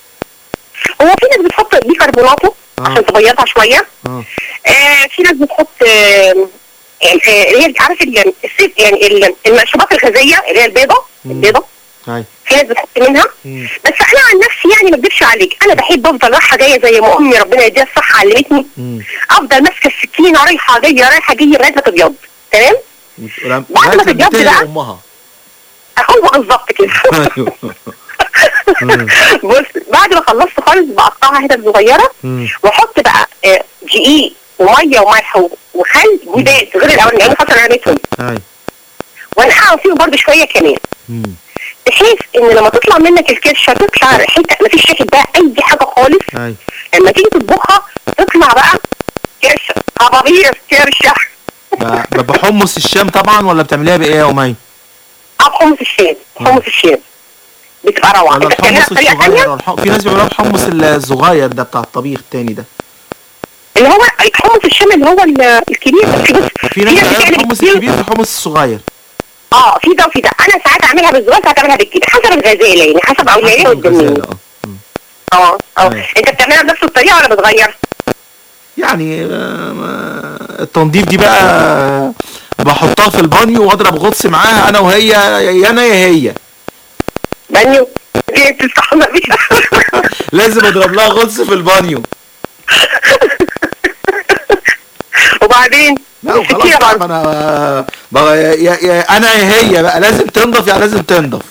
S9: هو في ناس بتحط بيكربوناتو
S3: آه.
S9: عشان تبيضها شويه
S3: اه
S9: آه في ناس بتحط آه، آه، اللي هي عارف ال- السيف يعني ال- المشروبات الغازيه اللي هي البيضه البيضه
S3: هاي
S9: في ناس بتحط منها
S3: مم.
S9: بس انا عن نفسي يعني ما اكذبش عليك انا بحب افضل رايحه جايه زي ما امي ربنا يديها الصحه علمتني
S3: مم.
S9: افضل ماسكه السكينه رايحه جايه رايحه جايه لغايه ما تبيض تمام
S3: ولما-
S9: بعد ما
S3: لغاية
S9: تتجاب
S3: بتهري
S9: بقى.
S3: امها
S9: هو بالظبط كده
S3: ايوه مم.
S9: بص بعد ما خلصت خالص بقطعها حتت صغيره
S3: مم.
S9: واحط بقى آه، دقيق وميه وملح و- وخل جداد غير الاولاني لان خاطر رميتهم
S3: هاي
S9: وانقعهم فيهم برضه شويه كمان
S3: مم.
S9: بحيث ان لما تطلع منك الكرشه تطلع ريحتها مفيش ريحه بقى اي حاجه خالص
S3: هاي
S9: لما تيجي تطبخها تطلع بقى كرشه عبابير كرشه
S3: ب- ب- بحمص الشام طبعا ولا بتعمليها بايه يا اميمه
S9: اه حمص الشام حمص الشام بتبقى روعه
S3: ولا
S9: انت بتعملها
S3: الحمص
S9: بطريقه
S3: الصغير
S9: ثانيه
S3: ولا الح- في ناس بيعملوها بحمص الصغير ده بتاع الطبيخ التاني ده
S9: اللي هو حمص الشام اللي هو ال- الكبير في بص
S3: في ناس بيعملوها
S9: بتعمل
S3: بحمص
S9: كتير.
S3: الكبير في الحمص الصغير
S9: اه في ده وفي ده انا ساعات اعملها بالزبادي ساعات اعملها بالكبير حسب الغزاله يعني حسب اولوياتي قدام مين اه اه انت بتعملها بنفس الطريقه ولا بتغير؟
S3: يعني آه، ما- التنظيف دي بقى بحطها في البانيو واضرب غطس معاها انا وهي يا انا يا هي
S9: بانيو دي بتستحمى بيها
S3: لازم اضرب لها غطس في البانيو
S9: وبعدين
S3: لا وخلاص بقى ما انا بقى يا يا يا انا يا هي بقى لازم تنضف يعني لازم تنضف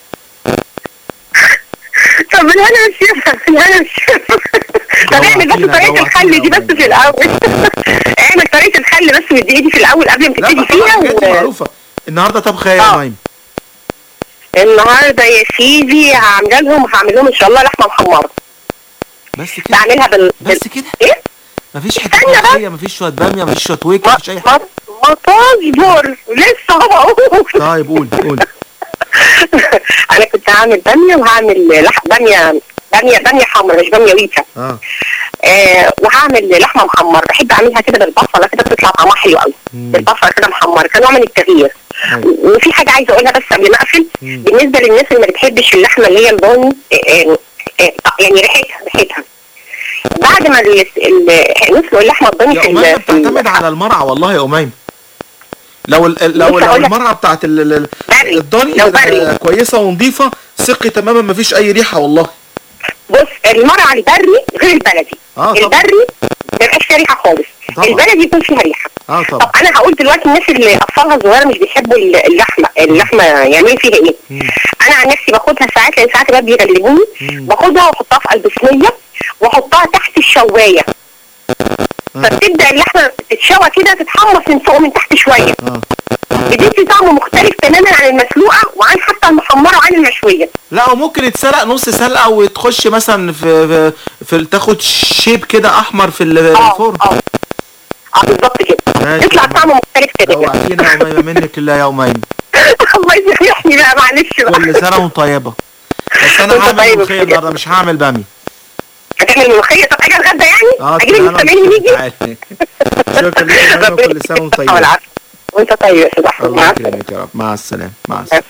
S9: طب من هنا الشيف من هنا الشيف طب اعمل بس
S3: جوعتينا،
S9: طريقه الخل دي بس في الاول اعمل طريقه الخل بس والدقيق دي في الاول قبل ما تبتدي فيها
S3: الحاجات دي
S9: و...
S3: معروفه النهارده طبخه ايه يا مايم
S9: النهارده يا سيدي هعمل لهم هعمل لهم ان شاء الله لحمه محمره
S3: بس كده
S9: بعملها بال
S3: بس كده
S9: ايه
S3: مفيش حته ملوخيه مفيش شويه باميه مفيش شويه ويكا مفيش اي حاجه
S9: ما تصبر لسه هو
S3: طيب قول قول
S9: انا كنت هعمل باميه وهعمل لحم باميه باميه باميه حمرا مش باميه ويكا
S3: اه
S9: آه وهعمل لحمه محمر بحب اعملها كده بالبصله كده بتطلع طعمها حلو قوي بالبصله كده محمره كنوع من التغيير وفي حاجه عايزه اقولها بس قبل ما اقفل بالنسبه للناس اللي ما بتحبش اللحمه اللي هي الضاني آه، آه، آه، يعني ريحتها ريحتها بعد ما ال- ال- نسلق اللحمه الضاني
S3: يا
S9: في
S3: أميمة
S9: ال- في ال-
S3: بتعتمد على المرعى والله يا أميمة لو ال- ال- لو
S9: بص
S3: لو
S9: هقول لك.
S3: المرعى بتاعت ال- ال- ال- الضاني
S9: لو بري.
S3: آه، كويسة ونظيفة ثقي تماما مفيش أي ريحة والله
S9: بص المرعى البري غير البلدي
S3: اه طبعا.
S9: البري ما بيبقاش فيها ريحه خالص
S3: طبعا.
S9: البلدي يكون فيها ريحه
S3: اه
S9: طب
S3: طبعا
S9: انا هقول دلوقتي الناس اللي اطفالها صغيره مش بيحبوا ال- اللحمه اللحمه يعملوا فيها ايه انا عن نفسي باخدها ساعات لان ساعات بقى بيغلبوني باخدها واحطها في قلب صينيه واحطها تحت الشوايه فبتبدا اللحمه تتشوى كده تتحمص من فوق ومن تحت شويه بتدي طعم مختلف تماما عن المسلوقه وعن حتى المحمره وعن المشويه
S3: لا وممكن يتسلق نص سلقة وتخش مثلا في في, في تاخد شيب كده أحمر في ال- الفرن
S9: اه بالظبط كده
S3: ماشي.
S9: يطلع طعم مختلف كده
S3: وعدينا يا أميمة منك لله يا أميمة
S9: الله يسامحني بقى معلش بقى
S3: كل سنة وانت طيبة بس أنا
S9: وانت
S3: هعمل
S9: طيب
S3: ملوخية
S9: وبخير.
S3: النهاردة مش هعمل بامي
S9: هتعمل ملوخيه طب اجي اتغدى يعني؟
S3: اه
S9: اجيب المستمعين ونيجي
S3: تعالي. شكرا لك يا أميمة كل سنة وانت طيبة
S9: والعافيه وانت طيب يا استاذ احمد
S3: الله يكرمك يا رب مع السلامة مع السلامة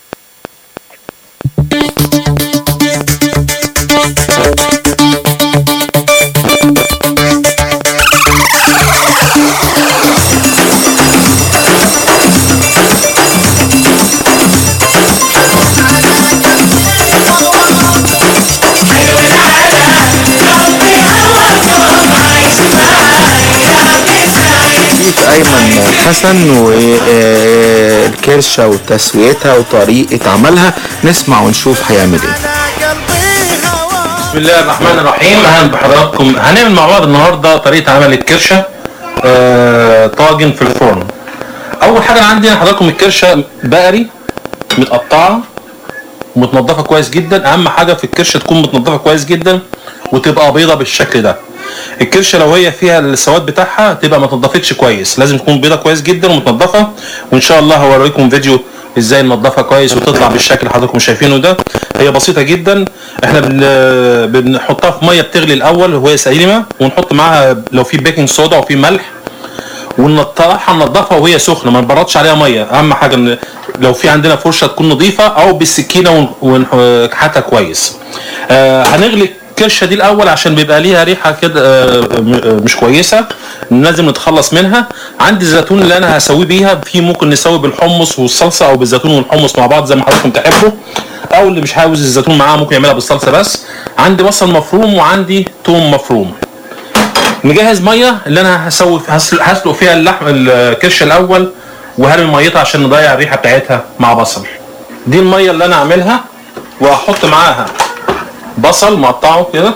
S3: شيف ايمن حسن والكرشه وتسويتها وطريقه عملها نسمع ونشوف هيعمل ايه
S6: بسم الله الرحمن الرحيم اهلا بحضراتكم هنعمل مع بعض النهارده طريقه عمل الكرشه آه، طاجن في الفرن اول حاجه انا عندي هنا حضراتكم الكرشه بقري متقطعه ومتنضفه كويس جدا اهم حاجه في الكرشه تكون متنضفه كويس جدا وتبقى بيضه بالشكل ده الكرشه لو هي فيها السواد بتاعها تبقى ما تنضفتش كويس لازم تكون بيضه كويس جدا ومتنضفه وان شاء الله هوريكم فيديو ازاي ننضفها كويس وتطلع بالشكل اللي حضراتكم شايفينه ده هي بسيطه جدا احنا بن... بنحطها في ميه بتغلي الاول وهي سليمه ونحط معاها لو في بيكنج صودا وفي ملح ونطلعها ننضفها وهي سخنه ما نبردش عليها ميه اهم حاجه ان لو في عندنا فرشه تكون نظيفه او بالسكينه ونحتها كويس آه هنغلي الكرشه دي الاول عشان بيبقى ليها ريحه كده آه م- آه، مش كويسه لازم نتخلص منها عندي الزيتون اللي انا هسويه بيها في ممكن نسوي بالحمص والصلصه او بالزيتون والحمص مع بعض زي ما حضراتكم تحبوا او اللي مش عاوز الزيتون معاه ممكن يعملها بالصلصه بس عندي بصل مفروم وعندي توم مفروم نجهز ميه اللي انا هسوي هسلق هسلق فيها اللحم الكرشه الاول وهرمي ميتها عشان نضيع الريحه بتاعتها مع بصل دي الميه اللي انا اعملها وهحط معاها بصل مقطعه كده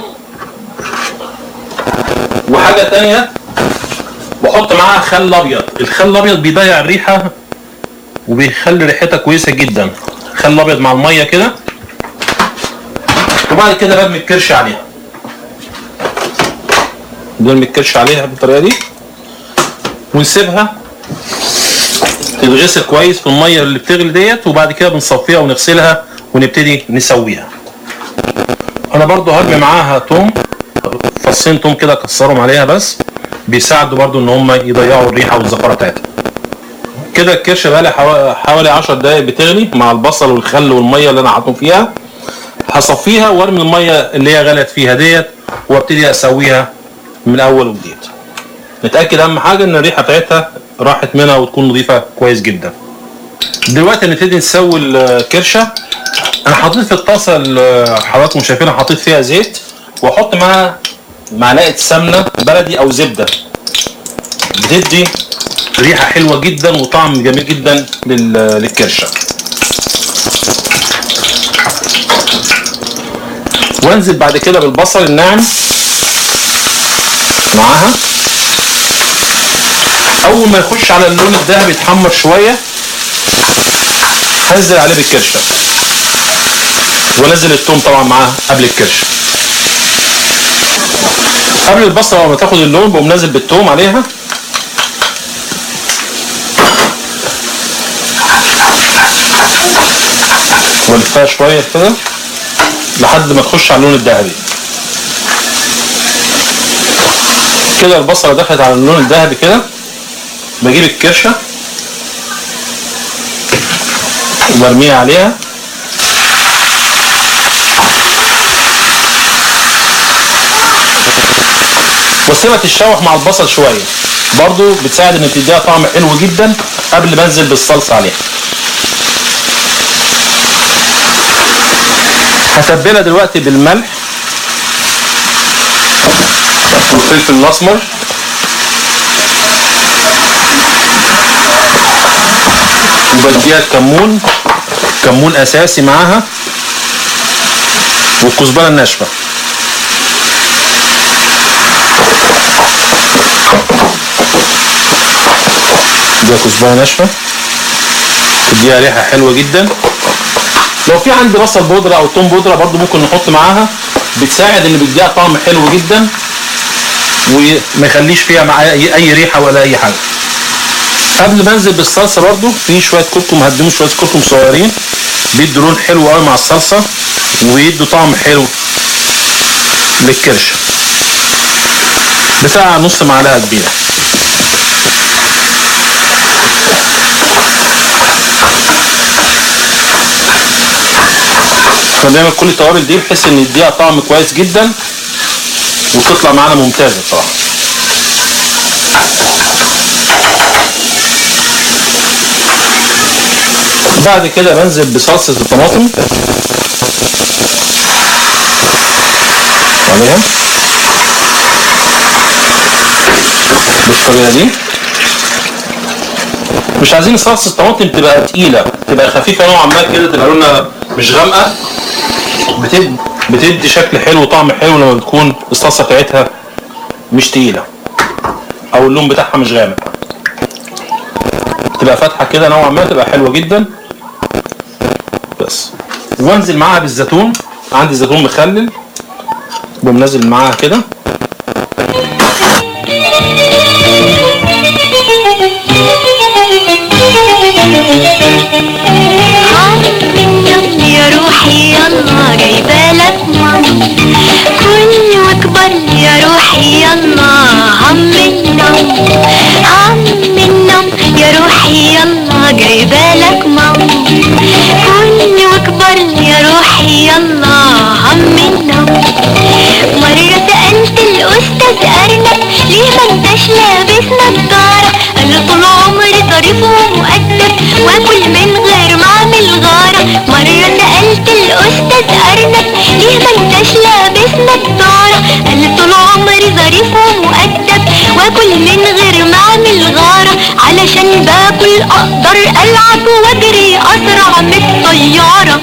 S6: وحاجه تانية بحط معاها خل ابيض الخل الابيض بيضيع الريحه وبيخلي ريحتها كويسه جدا خل ابيض مع الميه كده وبعد كده برمي الكرش عليها برمي الكرش عليها بالطريقه دي ونسيبها تتغسل كويس في الميه اللي بتغلي ديت وبعد كده بنصفيها ونغسلها ونبتدي نسويها انا برضو هرمي معاها توم فصين توم كده اكسرهم عليها بس بيساعدوا برضو ان هم يضيعوا الريحه والزفاره بتاعتها كده الكرشه بقى لها حوا- حوالي 10 دقايق بتغلي مع البصل والخل والميه اللي انا حاطهم فيها هصفيها وارمي الميه اللي هي غلت فيها ديت وابتدي اسويها من اول وجديد نتاكد اهم حاجه ان الريحه بتاعتها راحت منها وتكون نظيفه كويس جدا دلوقتي نبتدي نسوي الكرشه انا حطيت في الطاسه اللي حضراتكم شايفينها حطيت فيها زيت واحط معاها معلقه سمنه بلدي او زبده بتدي ريحه حلوه جدا وطعم جميل جدا لل- للكرشه وانزل بعد كده بالبصل الناعم معاها اول ما يخش على اللون الذهبي يتحمر شويه هنزل عليه بالكرشه وانزل التوم طبعا معاه قبل الكرشه قبل البصله لما تاخد اللون بقوم نازل بالتوم عليها والفها شويه كده لحد ما تخش على اللون الذهبي كده البصله دخلت على اللون الذهبي كده بجيب الكرشه وبرميها عليها واسيبها تتشوح مع البصل شويه برضو بتساعد ان تديها طعم حلو جدا قبل ما انزل بالصلصه عليها هتبلها دلوقتي بالملح والفلفل الاسمر وبديها الكمون كمون اساسي معاها والكزبره الناشفه دي كزبره ناشفه تديها ريحه حلوه جدا لو في عندي بصل بودره او توم بودره برضو ممكن نحط معاها بتساعد ان بيديها طعم حلو جدا وما يخليش فيها مع اي أي ريحه ولا اي حاجه قبل ما انزل بالصلصه برضو في شويه كركم هقدمه شويه كركم صغيرين بيدوا لون حلو قوي مع الصلصه ويدوا طعم حلو للكرشه بتاع نص معلقه كبيره احنا بنعمل كل التوابل دي بحيث ان يديها طعم كويس جدا وتطلع معانا ممتازه بصراحه بعد كده بنزل بصلصه الطماطم عليها بالطريقه دي مش عايزين صلصه الطماطم تبقى تقيله تبقى خفيفه نوعا ما كده تبقى لونها مش غامقه بتدي بتدي شكل حلو وطعم حلو لما بتكون الصلصه بتاعتها مش تقيله او اللون بتاعها مش غامق تبقى فاتحه كده نوعا ما تبقى حلوه جدا بس وانزل معاها بالزيتون عندي زيتون مخلل بقوم نازل معاها كده
S2: يا روحي يلا جايبالك ماما كل واكبر يا روحي يلا هم النوم هم النوم يا روحي يلا جايبالك ماما كل واكبر يا روحي يلا هم النوم مرة سألت الأستاذ أرنب ليه ما انتش لابس نضارة قال له طول عمري ظريف ومؤدب واكل من غير ما اعمل غارة مرة سألت الأستاذ أرنب ليه ما انتش لابس نضارة قال لي طول عمري ظريف ومؤدب واكل من غير ما اعمل غارة علشان باكل اقدر العب واجري اسرع من الطيارة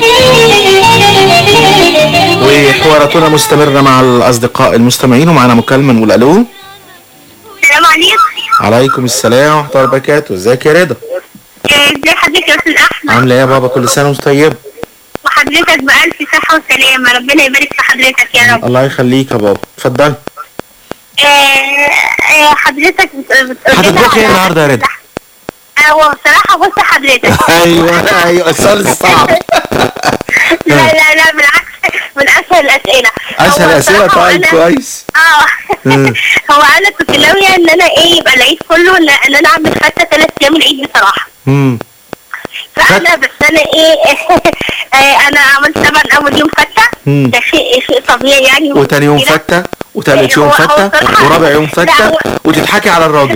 S3: وحواراتنا مستمرة مع الأصدقاء المستمعين ومعنا مكالمة نقول ألو
S9: السلام عليكم
S3: عليكم السلام ورحمة الله وبركاته ازيك يا رضا
S9: ازي حضرتك يا استاذ احمد
S3: عاملة ايه يا بابا كل سنة وانت طيب
S9: وحضرتك بألف صحة وسلامة ربنا يبارك في حضرتك يا رب
S3: الله يخليك يا بابا اتفضل
S9: آه، آه، حضرتك بت- بتقول لنا
S3: هتطبخي ايه
S9: على-
S3: النهارده يا رضا
S9: آه، هو بصراحة بص حضرتك
S3: ايوه ايوه السؤال الصعب
S9: لا لا لا بالعكس من اسهل الاسئله
S3: اسهل
S9: هو
S3: اسئله
S9: بصراحة
S3: طيب
S9: أنا-
S3: كويس
S9: اه
S3: مم.
S9: هو انا كنت ناويه ان انا ايه يبقى العيد كله ان, إن انا اعمل فتة ثلاث ايام العيد بصراحه
S3: امم
S9: فانا بس انا ايه آه، انا عملت طبعا اول يوم فتة
S3: مم.
S9: ده شيء شيء طبيعي يعني
S3: وتاني يوم
S9: كده.
S3: فتة وتالت
S9: هو-
S3: يوم
S9: هو
S3: فتة
S9: بصراحة-
S3: ورابع يوم
S9: لا،
S3: فتة
S9: هو-
S3: وتضحكي على الراجل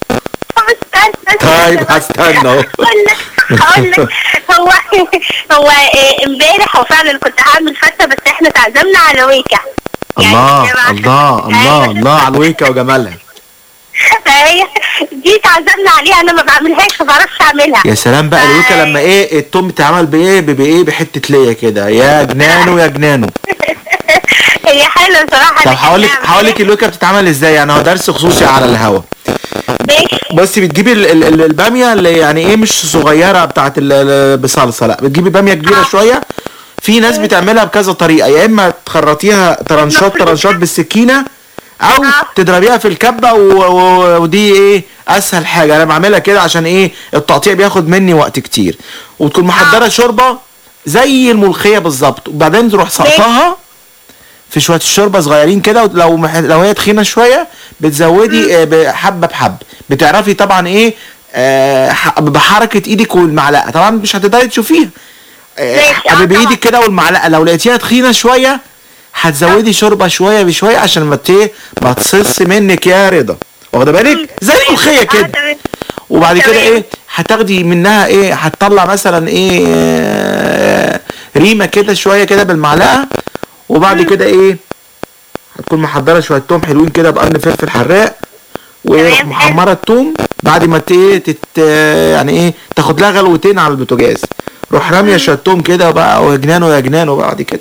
S3: طيب هستنى اهو
S9: هقول لك هقول لك هو هو إيه، امبارح هو فعلا كنت هعمل فتة بس احنا تعزمنا على ويكا
S3: الله الله الله الله على الويكا وجمالها
S9: فهي دي تعزمنا عليها انا ما بعملهاش ما بعرفش اعملها
S3: يا سلام بقى الويكا لما ايه التوم بتتعمل بايه ب- بايه بحته ليا كده يا جنانه يا جنانه
S9: هي حلوه صراحه
S3: طب هقول لك هقول لك الويكا بتتعمل ازاي يعني هو درس خصوصي على الهوا بصي بتجيبي ال- ال- ال- الباميه اللي يعني ايه مش صغيره بتاعت ال- ال- بصلصه لا بتجيبي باميه كبيره شويه في ناس بتعملها بكذا طريقه يا اما تخرطيها طرنشات طرنشات بالسكينه او تضربيها في الكبه و... و... ودي ايه اسهل حاجه انا بعملها كده عشان ايه التقطيع بياخد مني وقت كتير وتكون محضره شوربه زي الملوخيه بالظبط وبعدين تروح سقطاها في شويه الشوربه صغيرين كده لو مح... لو هي تخينه شويه بتزودي آه، ب- حبه بحب بتعرفي طبعا ايه آه، ح- بحركه ايدك والمعلقه طبعا مش هتقدري تشوفيها آه،
S9: ماشي، آه،
S3: بايدك كده والمعلقه لو لقيتيها تخينه شويه هتزودي شوربه شويه بشويه عشان ما ت- ما تصص منك يا رضا واخده بالك زي الملوخيه كده وبعد كده ايه هتاخدي منها ايه هتطلع مثلا ايه آه، ريمه كده شويه كده بالمعلقه وبعد كده ايه هتكون محضره شويه توم حلوين كده بقرن فلفل حراق وروح محمره التوم بعد ما ت- ايه تت يعني ايه تاخد لها غلوتين على البوتاجاز روح راميه شويه توم كده بقى وجنانه يا جنانه بعد كده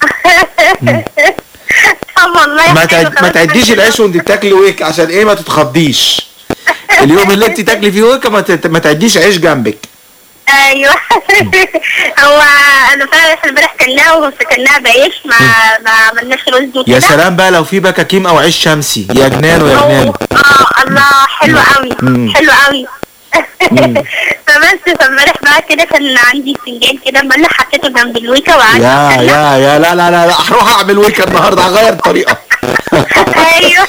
S9: طب والله
S3: ما
S9: حلو
S3: تعد... ما
S9: خلاص.
S3: تعديش العيش وانت بتاكلي ويك عشان ايه ما تتخضيش اليوم اللي انت تاكلي فيه ويك ما, تت... ما تعديش عيش جنبك
S9: ايوه هو انا فعلا احنا امبارح كلناه وسكناه بعيش ما ما عملناش رز وكده
S3: يا سلام بقى لو في بكاكيم او عيش شمسي يا جنان ويا جنان
S9: اه الله حلو قوي
S3: مم.
S9: حلو قوي فبس فامبارح بقى كده كان عندي فنجان كده ملح حطيته جنب الويكا وقعدت
S3: يا
S9: أكلها.
S3: يا يا لا لا لا لا هروح اعمل ويك النهارده هغير الطريقه
S9: ايوه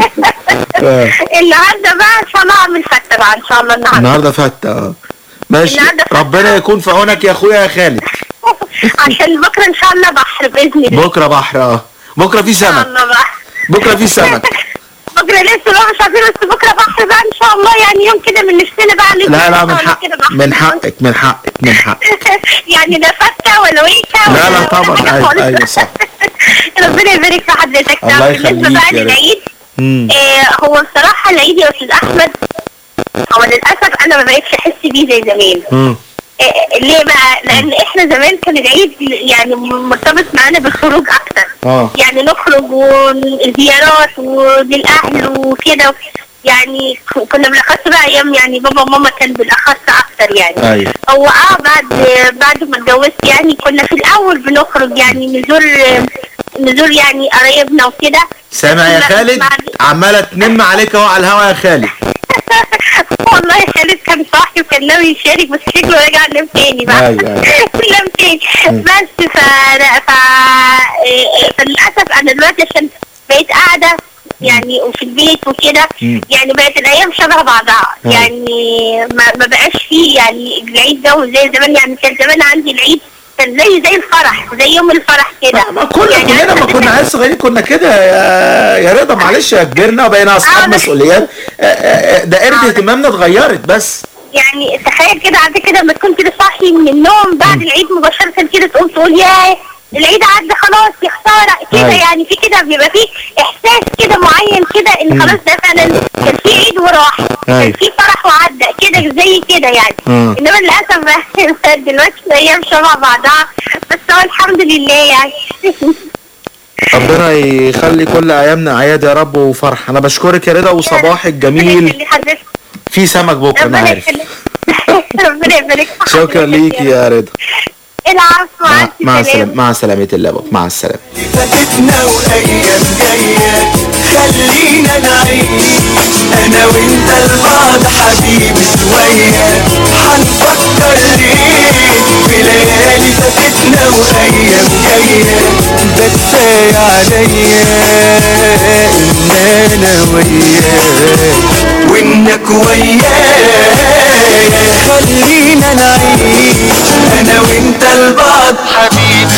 S9: النهارده بقى ان شاء الله اعمل فته بقى ان شاء الله النهارده
S3: النهارده فته اه ماشي
S9: النهاردة فتة.
S3: ربنا يكون في عونك يا اخويا يا خالد
S9: عشان بكره ان شاء الله بحر باذن الله
S3: بكره بحر اه بكره في
S9: ان شاء
S3: سمك
S9: الله بقى
S3: بكره في سمك
S9: بكره لسه بقى مش عارفين بس بكره بحر بقى ان شاء الله يعني يوم كده من نفسنا بقى ننزل
S3: لا لا من
S9: نقعد
S3: حق
S9: كده بحر.
S3: من حقك من حقك من حقك
S9: يعني لا فته ولا ويكا
S3: لا
S9: ولا
S3: لا طبعا
S9: ولا حاجة
S3: ايوه
S9: خالص.
S3: ايوه صح
S9: ربنا يبارك في حضرتك
S3: الله
S9: طب بالنسبه
S3: يخليك
S9: بقى
S3: يا رب.
S9: للعيد
S3: مم.
S9: آه هو بصراحه العيد يا استاذ احمد هو للاسف انا ما بقتش احس بيه زي زمان
S3: مم.
S9: آه، ليه بقى؟ لأن إحنا زمان كان العيد يعني مرتبط معانا بالخروج أكتر.
S3: اه
S9: يعني نخرج وزيارات وللأهل وكده يعني ك- كنا بالأخص بقى أيام يعني بابا وماما كان بالأخص أكتر يعني.
S3: ايوه
S9: هو اه بعد بعد ما اتجوزت يعني كنا في الأول بنخرج يعني نزور نزور يعني قرايبنا وكده.
S3: سامع يا
S9: بس
S3: خالد
S9: بعد-
S3: عماله تنم عليك اهو على الهوا يا خالد
S9: والله خالد كان صاحي وكان ناوي يشارك بس شكله رجع نام تاني بقى
S3: أيوة، أيوة.
S9: نام تاني بس ف... ف... إيه، فللاسف انا دلوقتي عشان بقيت قاعده يعني وفي البيت وكده
S10: مم.
S9: يعني بقت الايام شبه بعضها
S10: مم.
S9: يعني ما, ما بقاش فيه يعني العيد جو زي زمان يعني كان زمان عندي العيد كان زي زي الفرح زي يوم الفرح كده
S3: ما كنا كلنا ما كنا عيال صغيرين كنا كده يا يا رضا معلش يا كبرنا وبقينا اصحاب مسؤوليات آه، آه، آه، دائره اهتمامنا اتغيرت بس
S9: يعني تخيل كده عندك كده لما تكون كده صاحي من النوم بعد العيد مباشرة كده تقوم تقول يا العيد عدى خلاص يا خسارة كده
S10: أيوة.
S9: يعني في كده بيبقى في احساس كده معين كده ان
S10: مم.
S9: خلاص ده فعلا كان في عيد وراح كان
S10: أيوة.
S9: في فرح وعدى كده زي كده يعني
S3: مم.
S9: انما للاسف بقى دلوقتي الايام شبه بعضها بس هو الحمد لله يعني
S3: ربنا يخلي كل ايامنا اعياد يا رب وفرح انا بشكرك يا رضا وصباحك جميل
S9: يخلي حضرتك
S3: في سمك بكره انا
S9: ربنا
S3: عارف
S9: يخليك ربنا يبارك في
S3: شكرا
S9: حضرتك
S3: ليكي يا رضا
S9: العفو مع
S3: مع
S9: السلامة
S3: السلامه مع سلامه الله بك مع السلامه
S14: فاتتنا وايام جايه خلينا نعيش انا وانت لبعض حبيبي شويه هنفكر ليه في ليالي فاتتنا وايام جايه ده كفايه عليا ان انا وياك وانك ويايا خلينا نعيش انا وانت لبعض حبيبي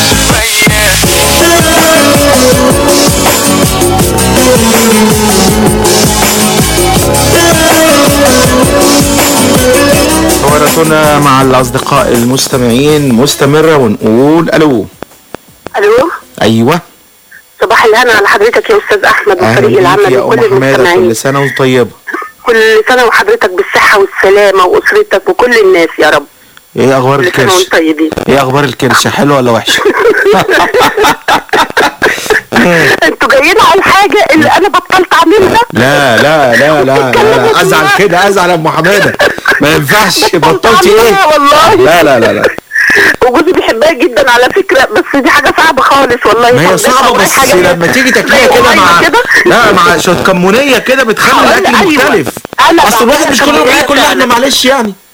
S3: حواراتنا مع الاصدقاء المستمعين مستمره ونقول الو
S11: الو
S3: ايوه
S11: صباح الهنا على حضرتك يا استاذ احمد
S3: اهلا
S11: وفريق
S3: بيك
S11: العمل
S3: يا
S11: وكل
S3: ام حماده
S11: المستمعين
S3: كل سنه وانت طيبه
S11: كل سنه وحضرتك بالصحه والسلامه واسرتك وكل الناس يا رب
S3: ايه اخبار
S11: كل سنه
S3: الكرش
S11: وانتم طيبين
S3: ايه اخبار الكرشه حلوه ولا وحشه
S11: انتوا جايين على الحاجه اللي انا بطلت اعملها
S3: لا لا لا لا لا, لا. ازعل كده ازعل يا ام حماده ما ينفعش بطلتي ايه
S11: أعملها والله
S3: لا لا لا لا
S11: وجوزي بيحبها جدا على فكره بس دي حاجه صعبه خالص والله
S3: ما هي
S11: خالص.
S3: صعبه
S11: والله
S3: بس
S11: حاجة
S3: لما تيجي تاكليها كده مع لا مع شويه كمونيه كده بتخلي الاكل
S11: أيوة.
S3: مختلف
S11: أنا
S3: اصل الواحد
S11: بعملها
S3: مش كل يوم
S11: كمونية
S3: ياكل
S11: فعلا.
S3: لحمه معلش يعني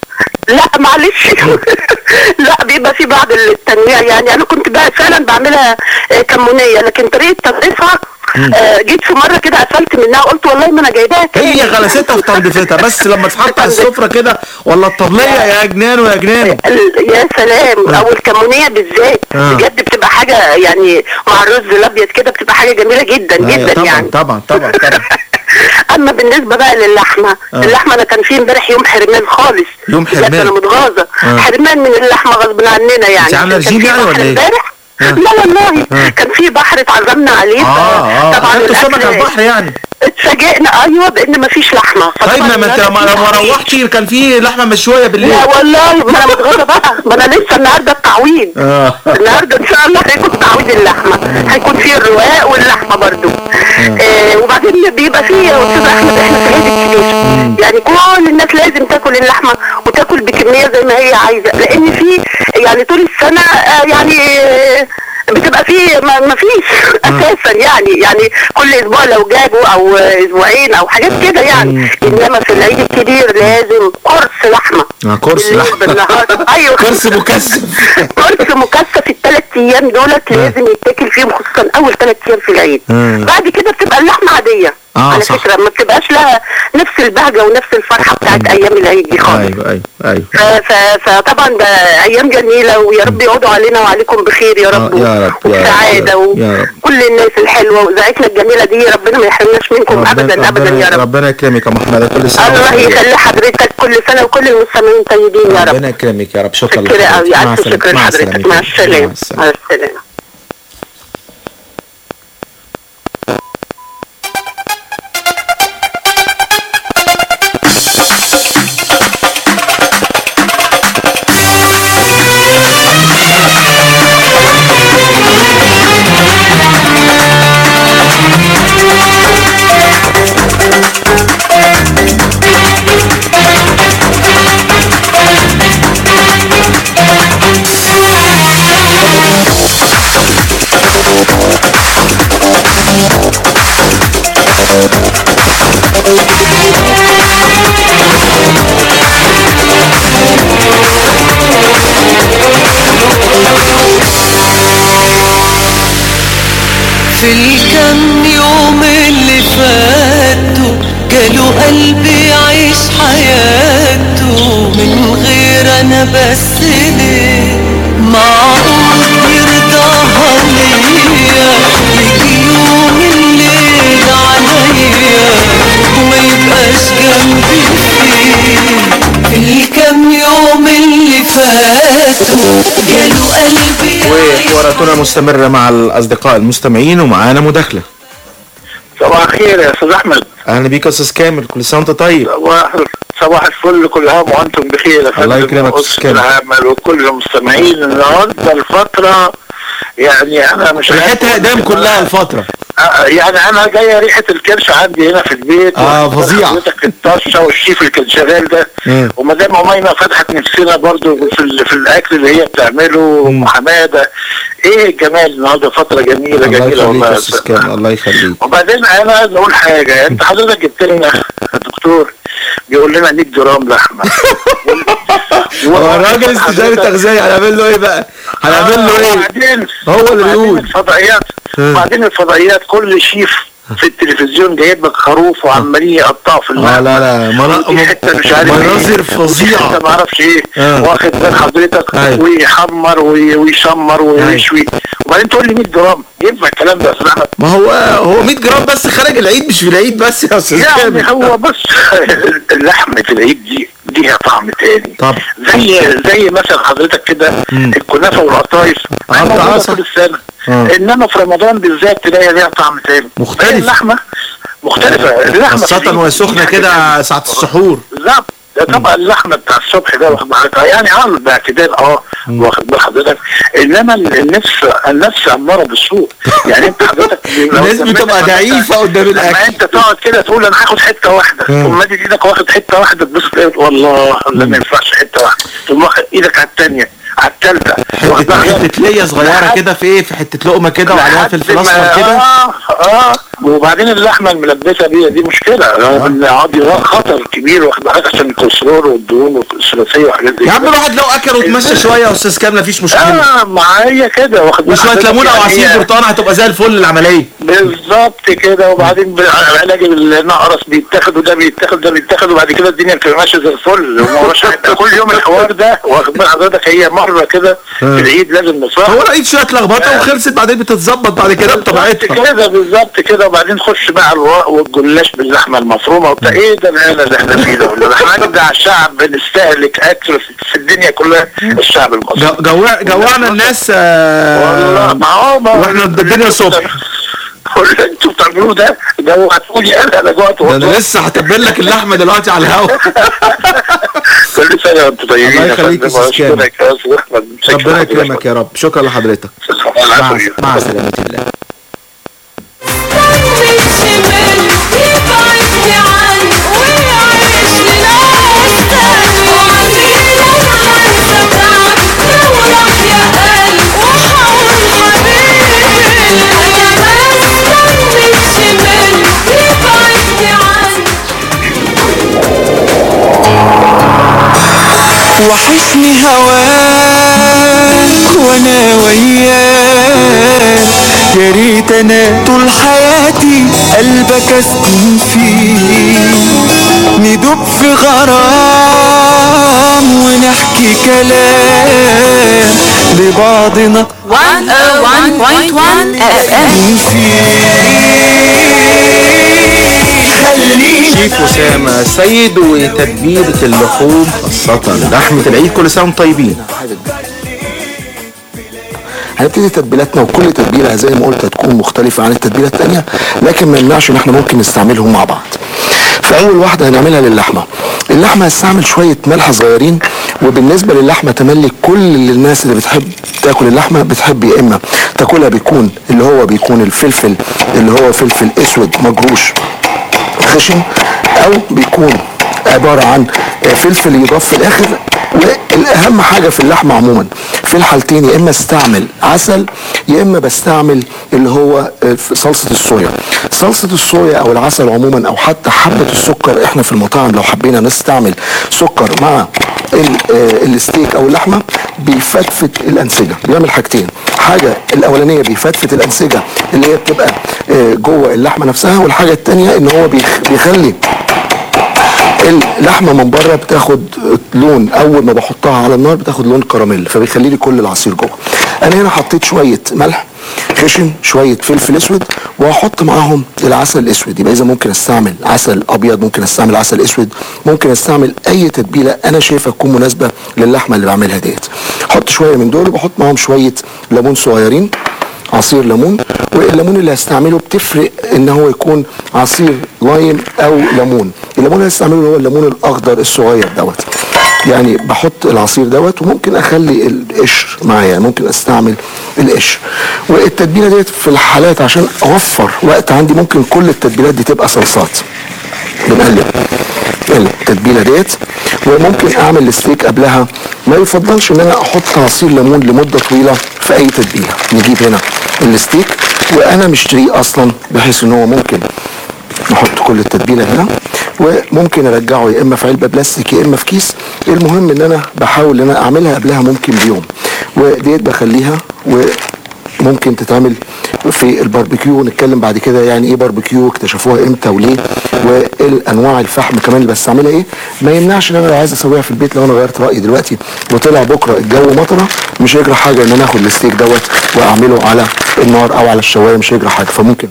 S11: لا معلش لا بيبقى في بعض التنويع يعني انا كنت بقى فعلا بعملها آه، كمونيه لكن طريقه تغليفها آه، جيت في مره كده قفلت منها قلت والله ما انا جايباها تاني
S3: هي غلستها في تنظيفتها بس لما تتحط على السفره كده ولا الطبليه يا جنان ويا جنان
S11: ال- يا سلام او الكمونيه بالذات
S3: آه.
S11: بجد بتبقى حاجه يعني مع الرز الابيض كده بتبقى حاجه جميله جدا
S3: أيوة
S11: جدا
S3: طبعا
S11: يعني
S3: طبعا طبعا طبعا
S11: اما بالنسبه بقى للحمه
S3: آه.
S11: اللحمه انا كان في امبارح يوم حرمان خالص
S3: يوم
S11: بجد
S3: حرمان.
S11: انا متغاظه
S3: آه.
S11: حرمان من اللحمه غصب عننا يعني
S3: انت عامله
S11: كان
S3: رجيم
S11: في
S3: يعني
S11: بحر
S3: ولا ايه؟
S11: امبارح
S3: آه.
S11: لا والله
S3: آه.
S11: كان في بحر اتعزمنا عليه
S3: اه اه
S11: طبعا
S3: اكلتوا سمك
S11: الأكل-
S3: على البحر يعني
S11: اتفاجئنا ايوه بان مفيش لحمه
S3: طيب ما ما انت لما لما روحتي كان في لحمه مشويه بالليل
S11: لا والله ما انا متغاظه بقى ما انا لسه النهارده التعويض
S3: اه
S11: النهارده ان شاء الله هيكون تعويض اللحمه هيكون فيه الرواق واللحمه برضو آه وبعدين بيبقى فيه يا استاذ احمد احنا في العيد الكبير يعني كل الناس لازم تاكل اللحمه وتاكل بكميه زي ما هي عايزه لان في يعني طول السنه آه يعني آه بتبقى فيه ما ما فيش اساسا يعني يعني كل اسبوع لو جابوا او آه، اسبوعين او حاجات كده يعني انما في العيد الكبير لازم قرص لحمه
S3: آه، كرسي
S11: بالليل
S3: لحمه
S11: بالنهار ايوه
S3: كرسي مكثف
S11: كورس مكثف الثلاث ايام دولت لازم يتاكل فيهم خصوصا اول ثلاث ايام في العيد
S3: مم.
S11: بعد كده بتبقى اللحمه عاديه
S3: آه،
S11: على
S3: صح.
S11: فكره ما بتبقاش لها نفس البهجه ونفس الفرحه بتاعت ايام العيد دي خالص
S3: ايوه ايوه ايوه
S11: ف- ف- فطبعا ده ايام جميله ويا رب يعودوا علينا وعليكم بخير يا رب
S3: آه، يا رب يا رب
S11: وسعاده
S3: يا رب يا رب
S11: وكل الناس الحلوه واذاعتنا الجميله دي ربنا ما يحرمناش منكم ابدا ابدا يا رب
S3: ربنا يكرمك يا ام احمد كل سنه
S11: الله
S3: وأنت طيب.
S11: يخلي حضرتك كل سنه وكل المستمعين طيبين يا رب
S3: ربنا يكرمك يا رب شكرا
S11: شكرا قوي
S3: لحضرتك. مع
S11: الف
S3: السلامة.
S11: شكر
S3: مع
S11: لحضرتك مع
S3: السلامة
S11: السلامه مع السلامه
S14: في الكم يوم اللي فاتوا جاله قلبي يعيش حياته من غير انا بس ليه معقول يرضاها ليا يجي يوم الليل عليا وما يبقاش جنبي فيه في الكم يوم اللي فاتوا جاله قلبي
S3: وحواراتنا مستمرة مع الأصدقاء المستمعين ومعانا مداخلة
S10: صباح الخير يا استاذ احمد
S3: أهلا بيك يا أستاذ كامل كل سنة وأنت طيب
S10: صباح صباح الفل كل عام وانتم بخير يا فندم
S3: الله يكرمك يا
S10: وأسرة
S3: أستاذ كامل.
S10: العمل وكل المستمعين النهارده الفتره يعني انا مش عارف-
S3: ريحتها إقدام كلها الفترة
S10: آه، يعني انا جايه ريحه الكرش عندي هنا في البيت
S3: آه،
S10: وحضرتك
S3: فظيعة.
S10: الطشه والشيف اللي كان شغال ده
S3: مم.
S10: ومدام اميمه فتحت نفسنا برضو في, ال- في الاكل اللي هي بتعمله وحماده ايه الجمال النهارده فتره جميله
S3: الله
S10: جميله
S3: يخليك يا
S10: والله
S3: أستاذ كامل الله يخليك
S10: وبعدين انا عايز اقول حاجه انت حضرتك جبت لنا يا دكتور بيقول لنا 100 جرام لحمه
S3: هو الراجل استشاري تغذية هنعمل له إيه بقى؟ هنعمل له إيه؟
S10: وبعدين
S3: هو اللي
S10: وبعدين
S3: بيقول
S10: الفضائيات وبعدين الفضائيات كل شيف في التلفزيون جايب لك خروف وعمالين يقطعوا في
S3: اه
S10: اللحمه
S3: لا لا منا-
S10: ودي حته مش عارف
S3: مناظر
S10: ايه
S3: فظيعة
S10: حته ما اعرفش ايه
S3: آه.
S10: واخد بال حضرتك
S3: أيوة.
S10: ويحمر وي- ويشمر ويشوي وبعدين تقول لي 100 جرام ينفع الكلام ده يا استاذ احمد
S3: ما هو هو 100 جرام بس خارج العيد مش في العيد بس يا أستاذ
S10: يعني
S3: كامل
S10: هو بص اللحمة العيد دي ليها طعم تاني
S3: طب
S10: زي زي مثلا حضرتك كده الكنافه والقطايف
S3: آه،
S10: موجودة
S3: بتاع صح.
S10: طول السنه
S3: آه.
S10: انما في رمضان بالذات تلاقي ليها طعم تاني
S3: مختلف.
S10: زي اللحمه مختلفه اللحمه في
S3: خاصة
S10: العيد
S3: وهي سخنة كده ساعة السحور
S10: بالظبط ده طبعا اللحمه بتاع الصبح ده واخد بالك يعني اه باعتدال اه واخد بال حضرتك انما النفس النفس اماره بالسوء يعني انت حضرتك
S3: الناس بتبقى ضعيفة قدام
S10: لما
S3: الأكل
S10: انت تقعد كده تقول انا هاخد حته واحده
S3: مم.
S10: تقوم مادي ايدك واخد حته واحده تبص تلاقي والله لا ما ينفعش حته واحده تقوم واخد ايدك على الثانيه على الثالثه
S3: حته حته ليا صغيره كده في ايه في حته لقمه كده وعليها فلفل اصفر كده
S10: اه اه وبعدين اللحمه الملبسه دي دي مشكله عادي خطر كبير واخد بالك عشان الكوليسترول والدهون والثلاثيه وحاجات زي
S3: يا عم
S10: كده.
S3: الواحد لو اكل واتمشى شويه يا استاذ كامل مفيش مشكله
S10: اه معايا كده واخد بالك
S3: وشويه
S10: حضرتك
S3: ليمون او
S10: يعني
S3: عصير
S10: هي-
S3: برتقال هتبقى زي الفل العمليه
S10: بالظبط كده وبعدين علاج النقرس بيتاخد وده بيتاخد وده بيتاخد وبعد كده الدنيا بتبقى ماشيه زي الفل ومش كل يوم الحوار ده واخد بال حضرتك هي مره كده في العيد لازم نصحى
S3: هو العيد شويه لخبطه وخلصت بعدين بتتظبط بعد كده بطبيعتها
S10: كده بالظبط كده وبعدين نخش بقى على الرق والجلاش باللحمه المفرومه وبتاع ايه ده الهنا اللي احنا فيه ده ولا ده احنا اجدع شعب بنستهلك اكل في الدنيا كلها الشعب المصري
S3: جو- جوع جوعنا الناس آه
S10: ما هو ما
S3: واحنا الدنيا الصبح
S10: اللي انتوا بتعملوه ده جوعتوني انا انا جوعت
S3: ده انا لسه هتبل لك اللحمه دلوقتي على الهوا
S10: كل سنه وانتم طيبين
S3: الله
S10: يا
S3: يخليك يا
S10: فندم،
S3: أستاذ كامل.
S10: وأشكرك يا أستاذ أحمد.
S3: ربنا يكرمك يا رب شكرا لحضرتك مع, مع سلامه الله
S14: وحشني هواك وانا وياك يا ريت انا طول حياتي قلبك اسكن فيه ندوب في غرام ونحكي كلام لبعضنا
S2: 101.1 FM
S3: شيف أسامة سيد وتتبيلة اللحوم خاصة لحمة العيد كل سنة وانتم طيبين
S12: هنبتدي تتبيلاتنا وكل تتبيله زي ما قلت هتكون مختلفه عن التتبيله الثانيه لكن ما يمنعش ان احنا ممكن نستعملهم مع بعض فاول واحده هنعملها للحمه اللحمه هستعمل شويه ملح صغيرين وبالنسبه للحمه تملي كل الناس اللي بتحب تاكل اللحمه بتحب يا اما تاكلها بيكون اللي هو بيكون الفلفل اللي هو فلفل اسود مجروش خشن او بيكون عباره عن فلفل يضاف في الاخر والاهم حاجه في اللحمه عموما في الحالتين يا اما استعمل عسل يا اما بستعمل اللي هو في صلصه الصويا صلصه الصويا او العسل عموما او حتى حبه السكر احنا في المطاعم لو حبينا نستعمل سكر مع ال- آه، الستيك او اللحمه بيفتفت الانسجه بيعمل حاجتين حاجه الاولانيه بيفتفت الانسجه اللي هي بتبقى آه، جوه اللحمه نفسها والحاجه الثانيه ان هو بيخ- بيخلي اللحمه من بره بتاخد لون اول ما بحطها على النار بتاخد لون كراميل فبيخلي لي كل العصير جوه انا هنا حطيت شويه ملح خشن شويه فلفل اسود وهحط معاهم العسل الاسود يبقى اذا ممكن استعمل عسل ابيض ممكن استعمل عسل اسود ممكن استعمل اي تتبيله انا شايفها تكون مناسبه للحمه اللي بعملها ديت احط شويه من دول وبحط معاهم شويه ليمون صغيرين عصير ليمون والليمون اللي هستعمله بتفرق ان هو يكون عصير لايم او ليمون الليمون اللي هستعمله اللي هو الليمون الاخضر الصغير دوت يعني بحط العصير دوت وممكن اخلي القشر معايا يعني ممكن استعمل القشر والتتبيله ديت في الحالات عشان اوفر وقت عندي ممكن كل التتبيلات دي تبقى صلصات بنقلب التتبيله ديت وممكن اعمل الستيك قبلها ما يفضلش ان انا احط عصير ليمون لمده طويله في اي تتبيله نجيب هنا الستيك وانا مشتريه اصلا بحيث ان هو ممكن نحط كل التتبيله هنا وممكن ارجعه يا اما في علبه بلاستيك يا اما في كيس المهم ان انا بحاول ان انا اعملها قبلها ممكن بيوم وديت بخليها وممكن تتعمل في الباربيكيو نتكلم بعد كده يعني ايه باربيكيو اكتشفوها امتى وليه والانواع الفحم كمان اللي بستعملها ايه ما يمنعش ان انا لو عايز اسويها في البيت لو انا غيرت رايي دلوقتي وطلع بكره الجو مطره مش هيجرى حاجه ان انا اخد الستيك دوت واعمله على النار او على الشوايه مش هيجرى حاجه فممكن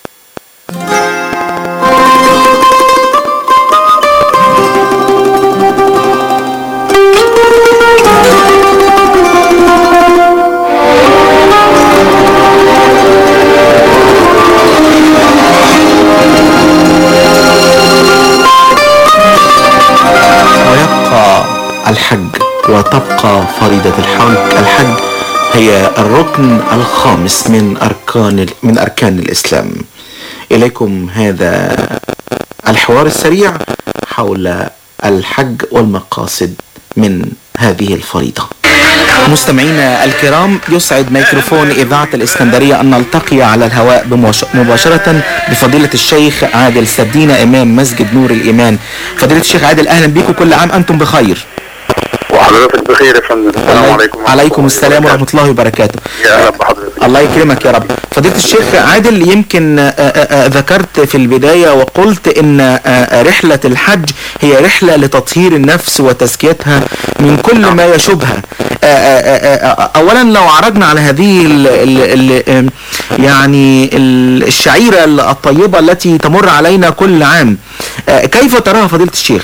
S3: ويبقى الحج وتبقى فريضة الحج الحج هي الركن الخامس من أركان من أركان الإسلام إليكم هذا الحوار السريع حول الحج والمقاصد من هذه الفريضة مستمعينا الكرام يسعد ميكروفون إذاعة الإسكندرية أن نلتقي على الهواء بمواش- مباشرة بفضيلة الشيخ عادل سدينة إمام مسجد نور الإيمان فضيلة الشيخ عادل أهلا بكم كل عام أنتم بخير
S13: وحضرتك بخير يا فندم السلام عليكم
S3: عليكم السلام ورحمة الله وبركاته
S13: يا اهلا بحضرتك
S3: الله يكرمك يا رب فضيلة الشيخ عادل يمكن آه، آه، آه، ذكرت في البداية وقلت ان آه، آه، رحلة الحج هي رحلة لتطهير النفس وتزكيتها من كل ما يشبهها آه، آه، آه، آه، اولا لو عرضنا على هذه ال ال ال آم، يعني ال- الشعيرة الطيبة التي تمر علينا كل عام آه، كيف تراها فضيلة الشيخ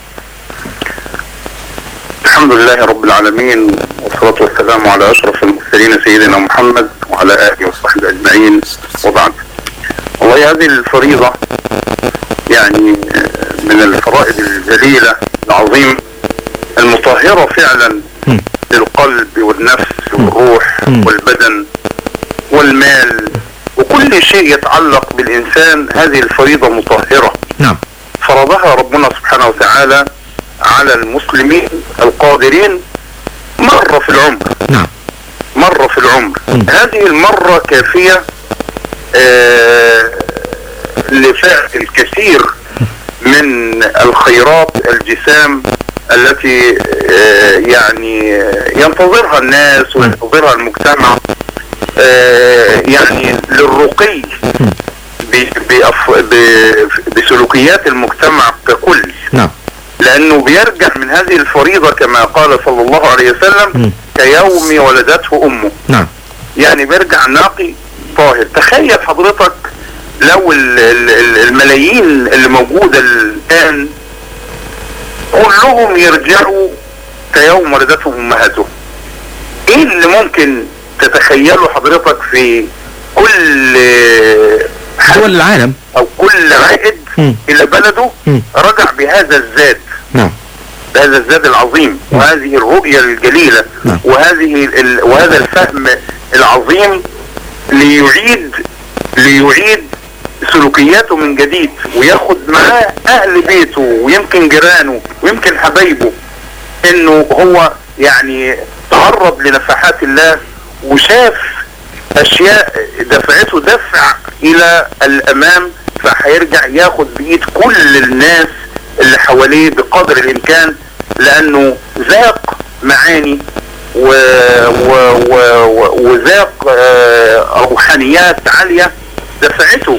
S13: الحمد لله رب العالمين والصلاة والسلام على أشرف المرسلين سيدنا محمد وعلى آله وصحبه أجمعين وبعد والله هذه الفريضة يعني من الفرائض الجليلة العظيمة المطهرة فعلا للقلب والنفس والروح والبدن والمال وكل شيء يتعلق بالإنسان هذه الفريضة مطهرة
S3: نعم
S13: فرضها ربنا سبحانه وتعالى على المسلمين القادرين مرة في العمر
S3: نعم
S13: مرة في العمر هذه المرة كافية آه لفعل الكثير من الخيرات الجسام التي آه يعني ينتظرها الناس وينتظرها المجتمع آه يعني للرقي ب- بأف- ب- بسلوكيات المجتمع ككل
S3: نعم
S13: لانه بيرجع من هذه الفريضة كما قال صلى الله عليه وسلم كيوم ولدته امه
S3: نعم
S13: يعني بيرجع نقي طاهر تخيل حضرتك لو ال- ال- ال- الملايين اللي موجودة الان كلهم يرجعوا كيوم ولدتهم امهاتهم ايه اللي ممكن تتخيله حضرتك في كل
S3: دول العالم
S13: او كل عائد
S3: مم.
S13: الى بلده
S3: مم.
S13: رجع بهذا الزاد
S3: نعم
S13: بهذا الزاد العظيم وهذه الرؤية الجليلة وهذه ال... وهذا الفهم العظيم ليعيد ليعيد سلوكياته من جديد وياخد معاه اهل بيته ويمكن جيرانه ويمكن حبايبه انه هو يعني تعرض لنفحات الله وشاف اشياء دفعته دفع الى الامام فهيرجع ياخد بايد كل الناس اللي حواليه بقدر الامكان لانه ذاق معاني و... و... و... و... وذاق آه، روحانيات عالية دفعته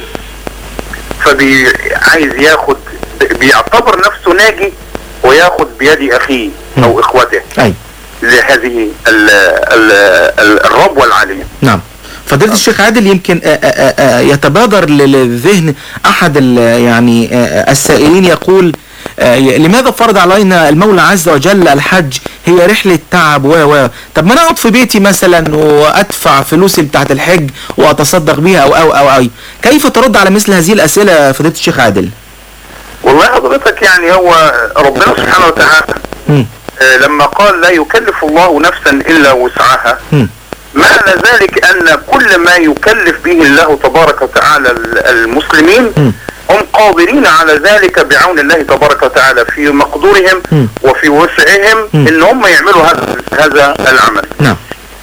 S13: فبي عايز ياخد بيعتبر نفسه ناجي وياخد بيد اخيه او اخوته
S3: أي
S13: لهذه ال... ال... ال... الربوة العالية
S3: نعم فضيلة الشيخ عادل يمكن آه، آه، آه، يتبادر للذهن أحد ال- يعني آه، السائلين يقول آه، لماذا فرض علينا المولى عز وجل الحج هي رحلة تعب و و طب ما انا اقعد في بيتي مثلا وادفع فلوسي بتاعت الحج واتصدق بيها او او او اي كيف ترد على مثل هذه الاسئلة فضيلة الشيخ عادل
S13: والله حضرتك يعني هو ربنا سبحانه وتعالى
S3: مم.
S13: آه، لما قال لا يكلف الله نفسا الا وسعها
S3: مم.
S13: معنى ذلك ان كل ما يكلف به الله تبارك وتعالى ال- المسلمين هم قادرين على ذلك بعون الله تبارك وتعالى في مقدورهم وفي وسعهم ان هم يعملوا هذا هذا العمل
S3: نعم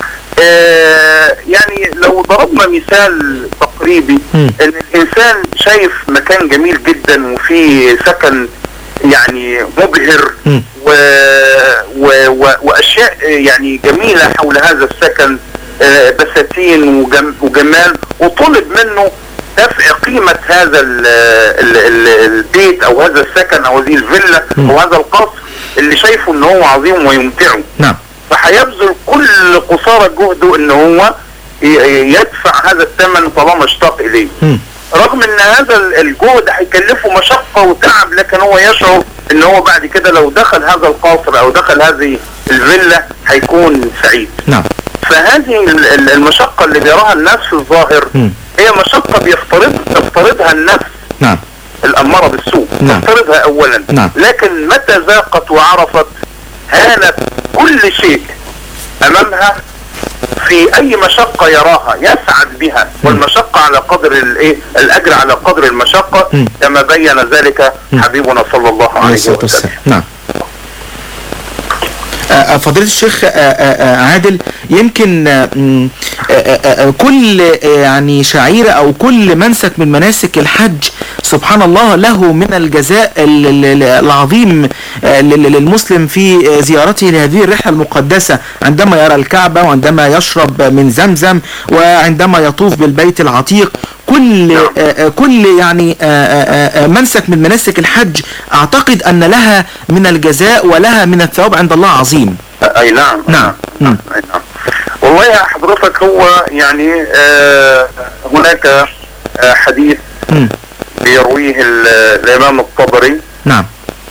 S13: آه يعني لو ضربنا مثال تقريبي ان الانسان شايف مكان جميل جدا وفيه سكن يعني مبهر و... و... و... واشياء يعني جميله حول هذا السكن آه، بساتين وجم... وجمال وطلب منه دفع قيمه هذا ال... ال... ال... البيت او هذا السكن او هذه الفيلا او هذا القصر اللي شايفه ان هو عظيم ويمتعه
S3: نعم
S13: فهيبذل كل قصارى جهده ان هو ي- يدفع هذا الثمن طالما اشتاق اليه رغم ان هذا ال- الجهد هيكلفه مشقة وتعب لكن هو يشعر ان هو بعد كده لو دخل هذا القصر او دخل هذه الفيلا هيكون سعيد
S3: نعم
S13: فهذه ال- ال- المشقة اللي بيراها الناس في الظاهر هي مشقة بيفترض تفترضها النفس
S3: نعم
S13: الأمارة بالسوء
S3: نعم.
S13: تفترضها أولا
S3: نعم.
S13: لكن متى ذاقت وعرفت هانت كل شيء أمامها في أي مشقة يراها يسعد بها والمشقة على قدر الإيه الأجر على قدر المشقة كما بين ذلك حبيبنا صلى الله عليه وسلم
S3: نعم آه، فضيلة الشيخ آه، آه، آه، عادل يمكن آه، م، آه، آه، آه، كل آه، يعني شعيرة أو كل منسك من مناسك الحج سبحان الله له من الجزاء ال- ال- ال- العظيم آه، لل- للمسلم في آه، زيارته لهذه الرحلة المقدسة عندما يرى الكعبة وعندما يشرب من زمزم وعندما يطوف بالبيت العتيق كل آه، آه، كل يعني آه، آه، آه، منسك من مناسك الحج اعتقد ان لها من الجزاء ولها من الثواب عند الله عظيم
S13: اي نعم
S3: نعم مم.
S13: أي نعم والله يا حضرتك هو يعني آه هناك آه حديث
S3: مم.
S13: بيرويه ال- الامام الطبري
S3: نعم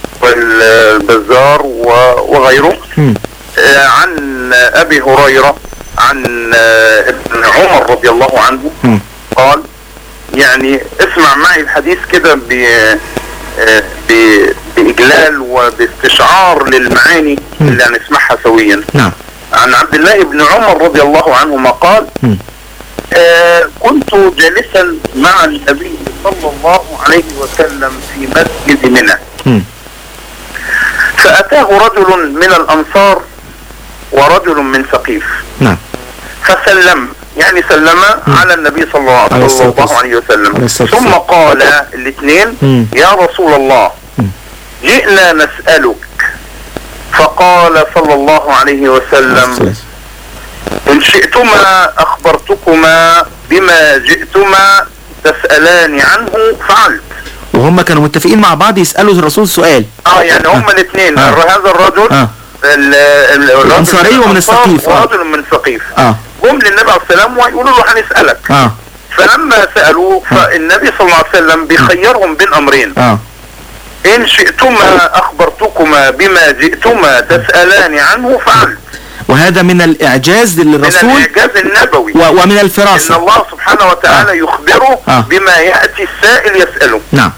S13: والبزار و- وغيره
S3: مم.
S13: آه عن ابي هريره عن آه ابن عمر رضي الله عنه
S3: مم.
S13: قال يعني اسمع معي الحديث كده ب آه، ب- بإجلال وباستشعار للمعاني اللي هنسمعها سويا
S3: نعم
S13: عن عبد الله بن عمر رضي الله عنهما قال
S3: مم.
S13: آه كنت جالسا مع النبي صلى الله عليه وسلم في مسجد منى
S3: مم.
S13: فأتاه رجل من الأنصار ورجل من ثقيف
S3: نعم
S13: فسلم يعني سلم على النبي صلى الله,
S3: عليه
S13: صلى
S3: الصلاة
S13: الله عليه وسلم
S3: عليه الصلاة
S13: ثم
S3: والسلام.
S13: قال الاثنين
S3: مم.
S13: يا رسول الله جئنا نسألك فقال صلى الله عليه وسلم إن شئتما أخبرتكما بما جئتما تسألان عنه فعلت
S3: وهم كانوا متفقين مع بعض يسألوا الرسول سؤال
S13: اه يعني هما الاثنين
S3: آه.
S13: هذا الرجل
S3: آه.
S13: ال- ال- الرجل
S3: الأنصاري
S13: من
S3: ومن
S13: الأنصار
S3: الثقيف، آه.
S13: ورجل من ثقيف
S3: اه
S13: جم للنبي عليه السلام ويقولوا له هنسألك
S3: اه
S13: فلما سألوه فالنبي صلى الله عليه وسلم بيخيرهم بين أمرين
S3: اه
S13: إن شئتما أخبرتكما بما جئتما تسألان عنه فعلت
S3: وهذا من الإعجاز
S13: من
S3: للرسول
S13: الإعجاز النبوي
S3: و- ومن
S13: إن
S3: الفراسة
S13: الله سبحانه وتعالى يخبره
S3: آه.
S13: بما يأتي السائل يسأله
S3: نعم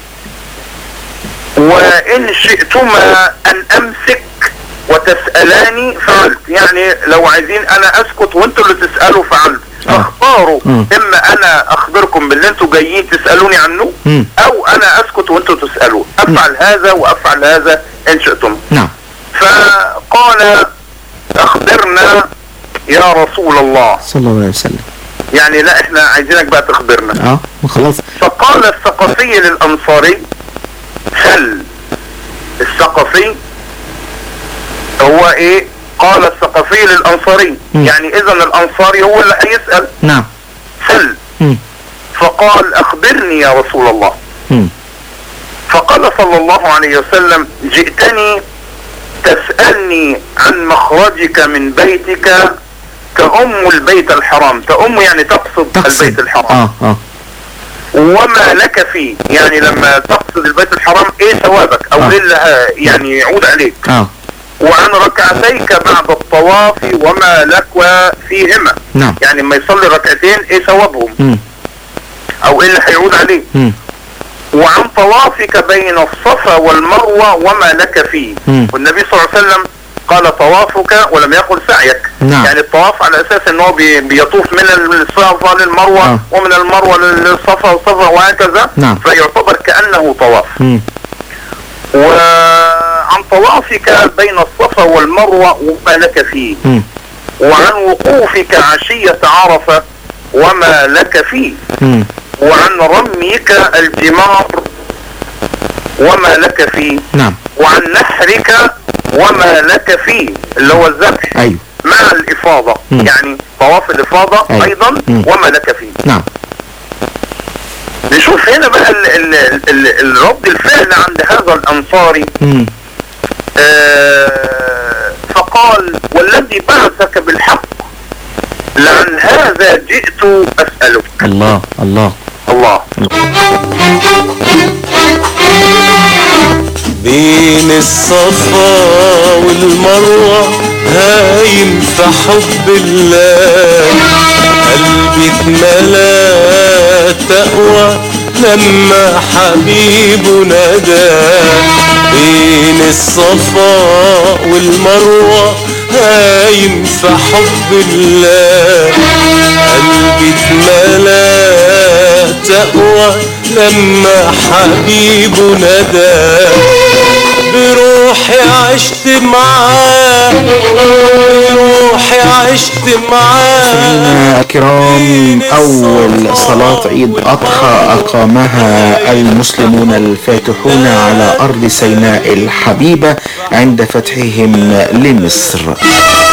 S13: وإن شئتما أن أمسك وتسألاني فعلت يعني لو عايزين أنا أسكت وأنتوا اللي تسألوا فعلت اختاروا
S3: مم.
S13: إما أنا أخبركم باللي أنتوا جايين تسألوني عنه
S3: مم.
S13: أو أنا أسكت وأنتوا تسألوا أفعل هذا وأفعل هذا إن شئتم
S3: نعم
S13: فقال أخبرنا يا رسول الله
S3: صلى الله عليه وسلم
S13: يعني لا احنا عايزينك بقى تخبرنا
S3: اه وخلاص
S13: فقال الثقفي للأنصاري هل الثقفي هو ايه قال الثقفي للأنصاري
S3: مم.
S13: يعني اذا الأنصاري هو اللي هيسأل
S3: نعم
S13: هل
S3: مم.
S13: فقال اخبرني يا رسول الله
S3: مم.
S13: فقال صلى الله عليه وسلم جئتني تسألني عن مخرجك من بيتك تأم البيت الحرام تأم يعني تقصد,
S3: تقصد
S13: البيت الحرام
S3: اه اه
S13: وما لك فيه يعني لما تقصد البيت الحرام ايه ثوابك او
S3: آه.
S13: ايه اللي ه- يعني يعود عليك
S3: اه
S13: وعن ركعتيك بعد الطواف وما لك فيهما
S3: نعم
S13: يعني لما يصلي ركعتين ايه ثوابهم
S3: مم.
S13: او ايه اللي هيعود عليه
S3: مم.
S13: وعن طوافك بين الصفا والمروة وما لك فيه
S3: مم.
S13: والنبي صلى الله عليه وسلم قال طوافك ولم يقل سعيك
S3: نعم.
S13: يعني الطواف على اساس ان هو بي- بيطوف من الصفا للمروة
S3: آه.
S13: ومن المروة للصفا والصفا وهكذا
S3: نعم.
S13: فيعتبر كأنه طواف
S3: مم.
S13: وعن طوافك بين الصفا والمروة وما لك فيه
S3: مم.
S13: وعن وقوفك عشية عرفة وما لك فيه
S3: مم.
S13: وعن رميك الجمار وما لك فيه
S3: نعم
S13: وعن نحرك وما لك فيه اللي هو الذبح
S3: ايوه
S13: مع الإفاضة
S3: مم.
S13: يعني طواف الإفاضة
S3: أيوة.
S13: أيضا
S3: مم.
S13: وما لك فيه
S3: نعم
S13: نشوف هنا بقى ال ال ال الرد الفعل عند هذا الأنصاري
S3: مم.
S13: آه فقال والذي بعثك بالحق لعن هذا جئت أسألك
S3: الله الله
S13: الله
S15: بين الصفا والمروة هايم في حب الله قلبي اتملى تقوى لما حبيبه نادى بين الصفا والمروة هايم في حب الله قلبي اتملى تقوى لما حبيبه ندى بروحي عشت معاه روحي عشت معاه
S3: مستمعينا الكرام أول صلاة عيد أضحى أقامها المسلمون الفاتحون على أرض سيناء الحبيبة عند فتحهم لمصر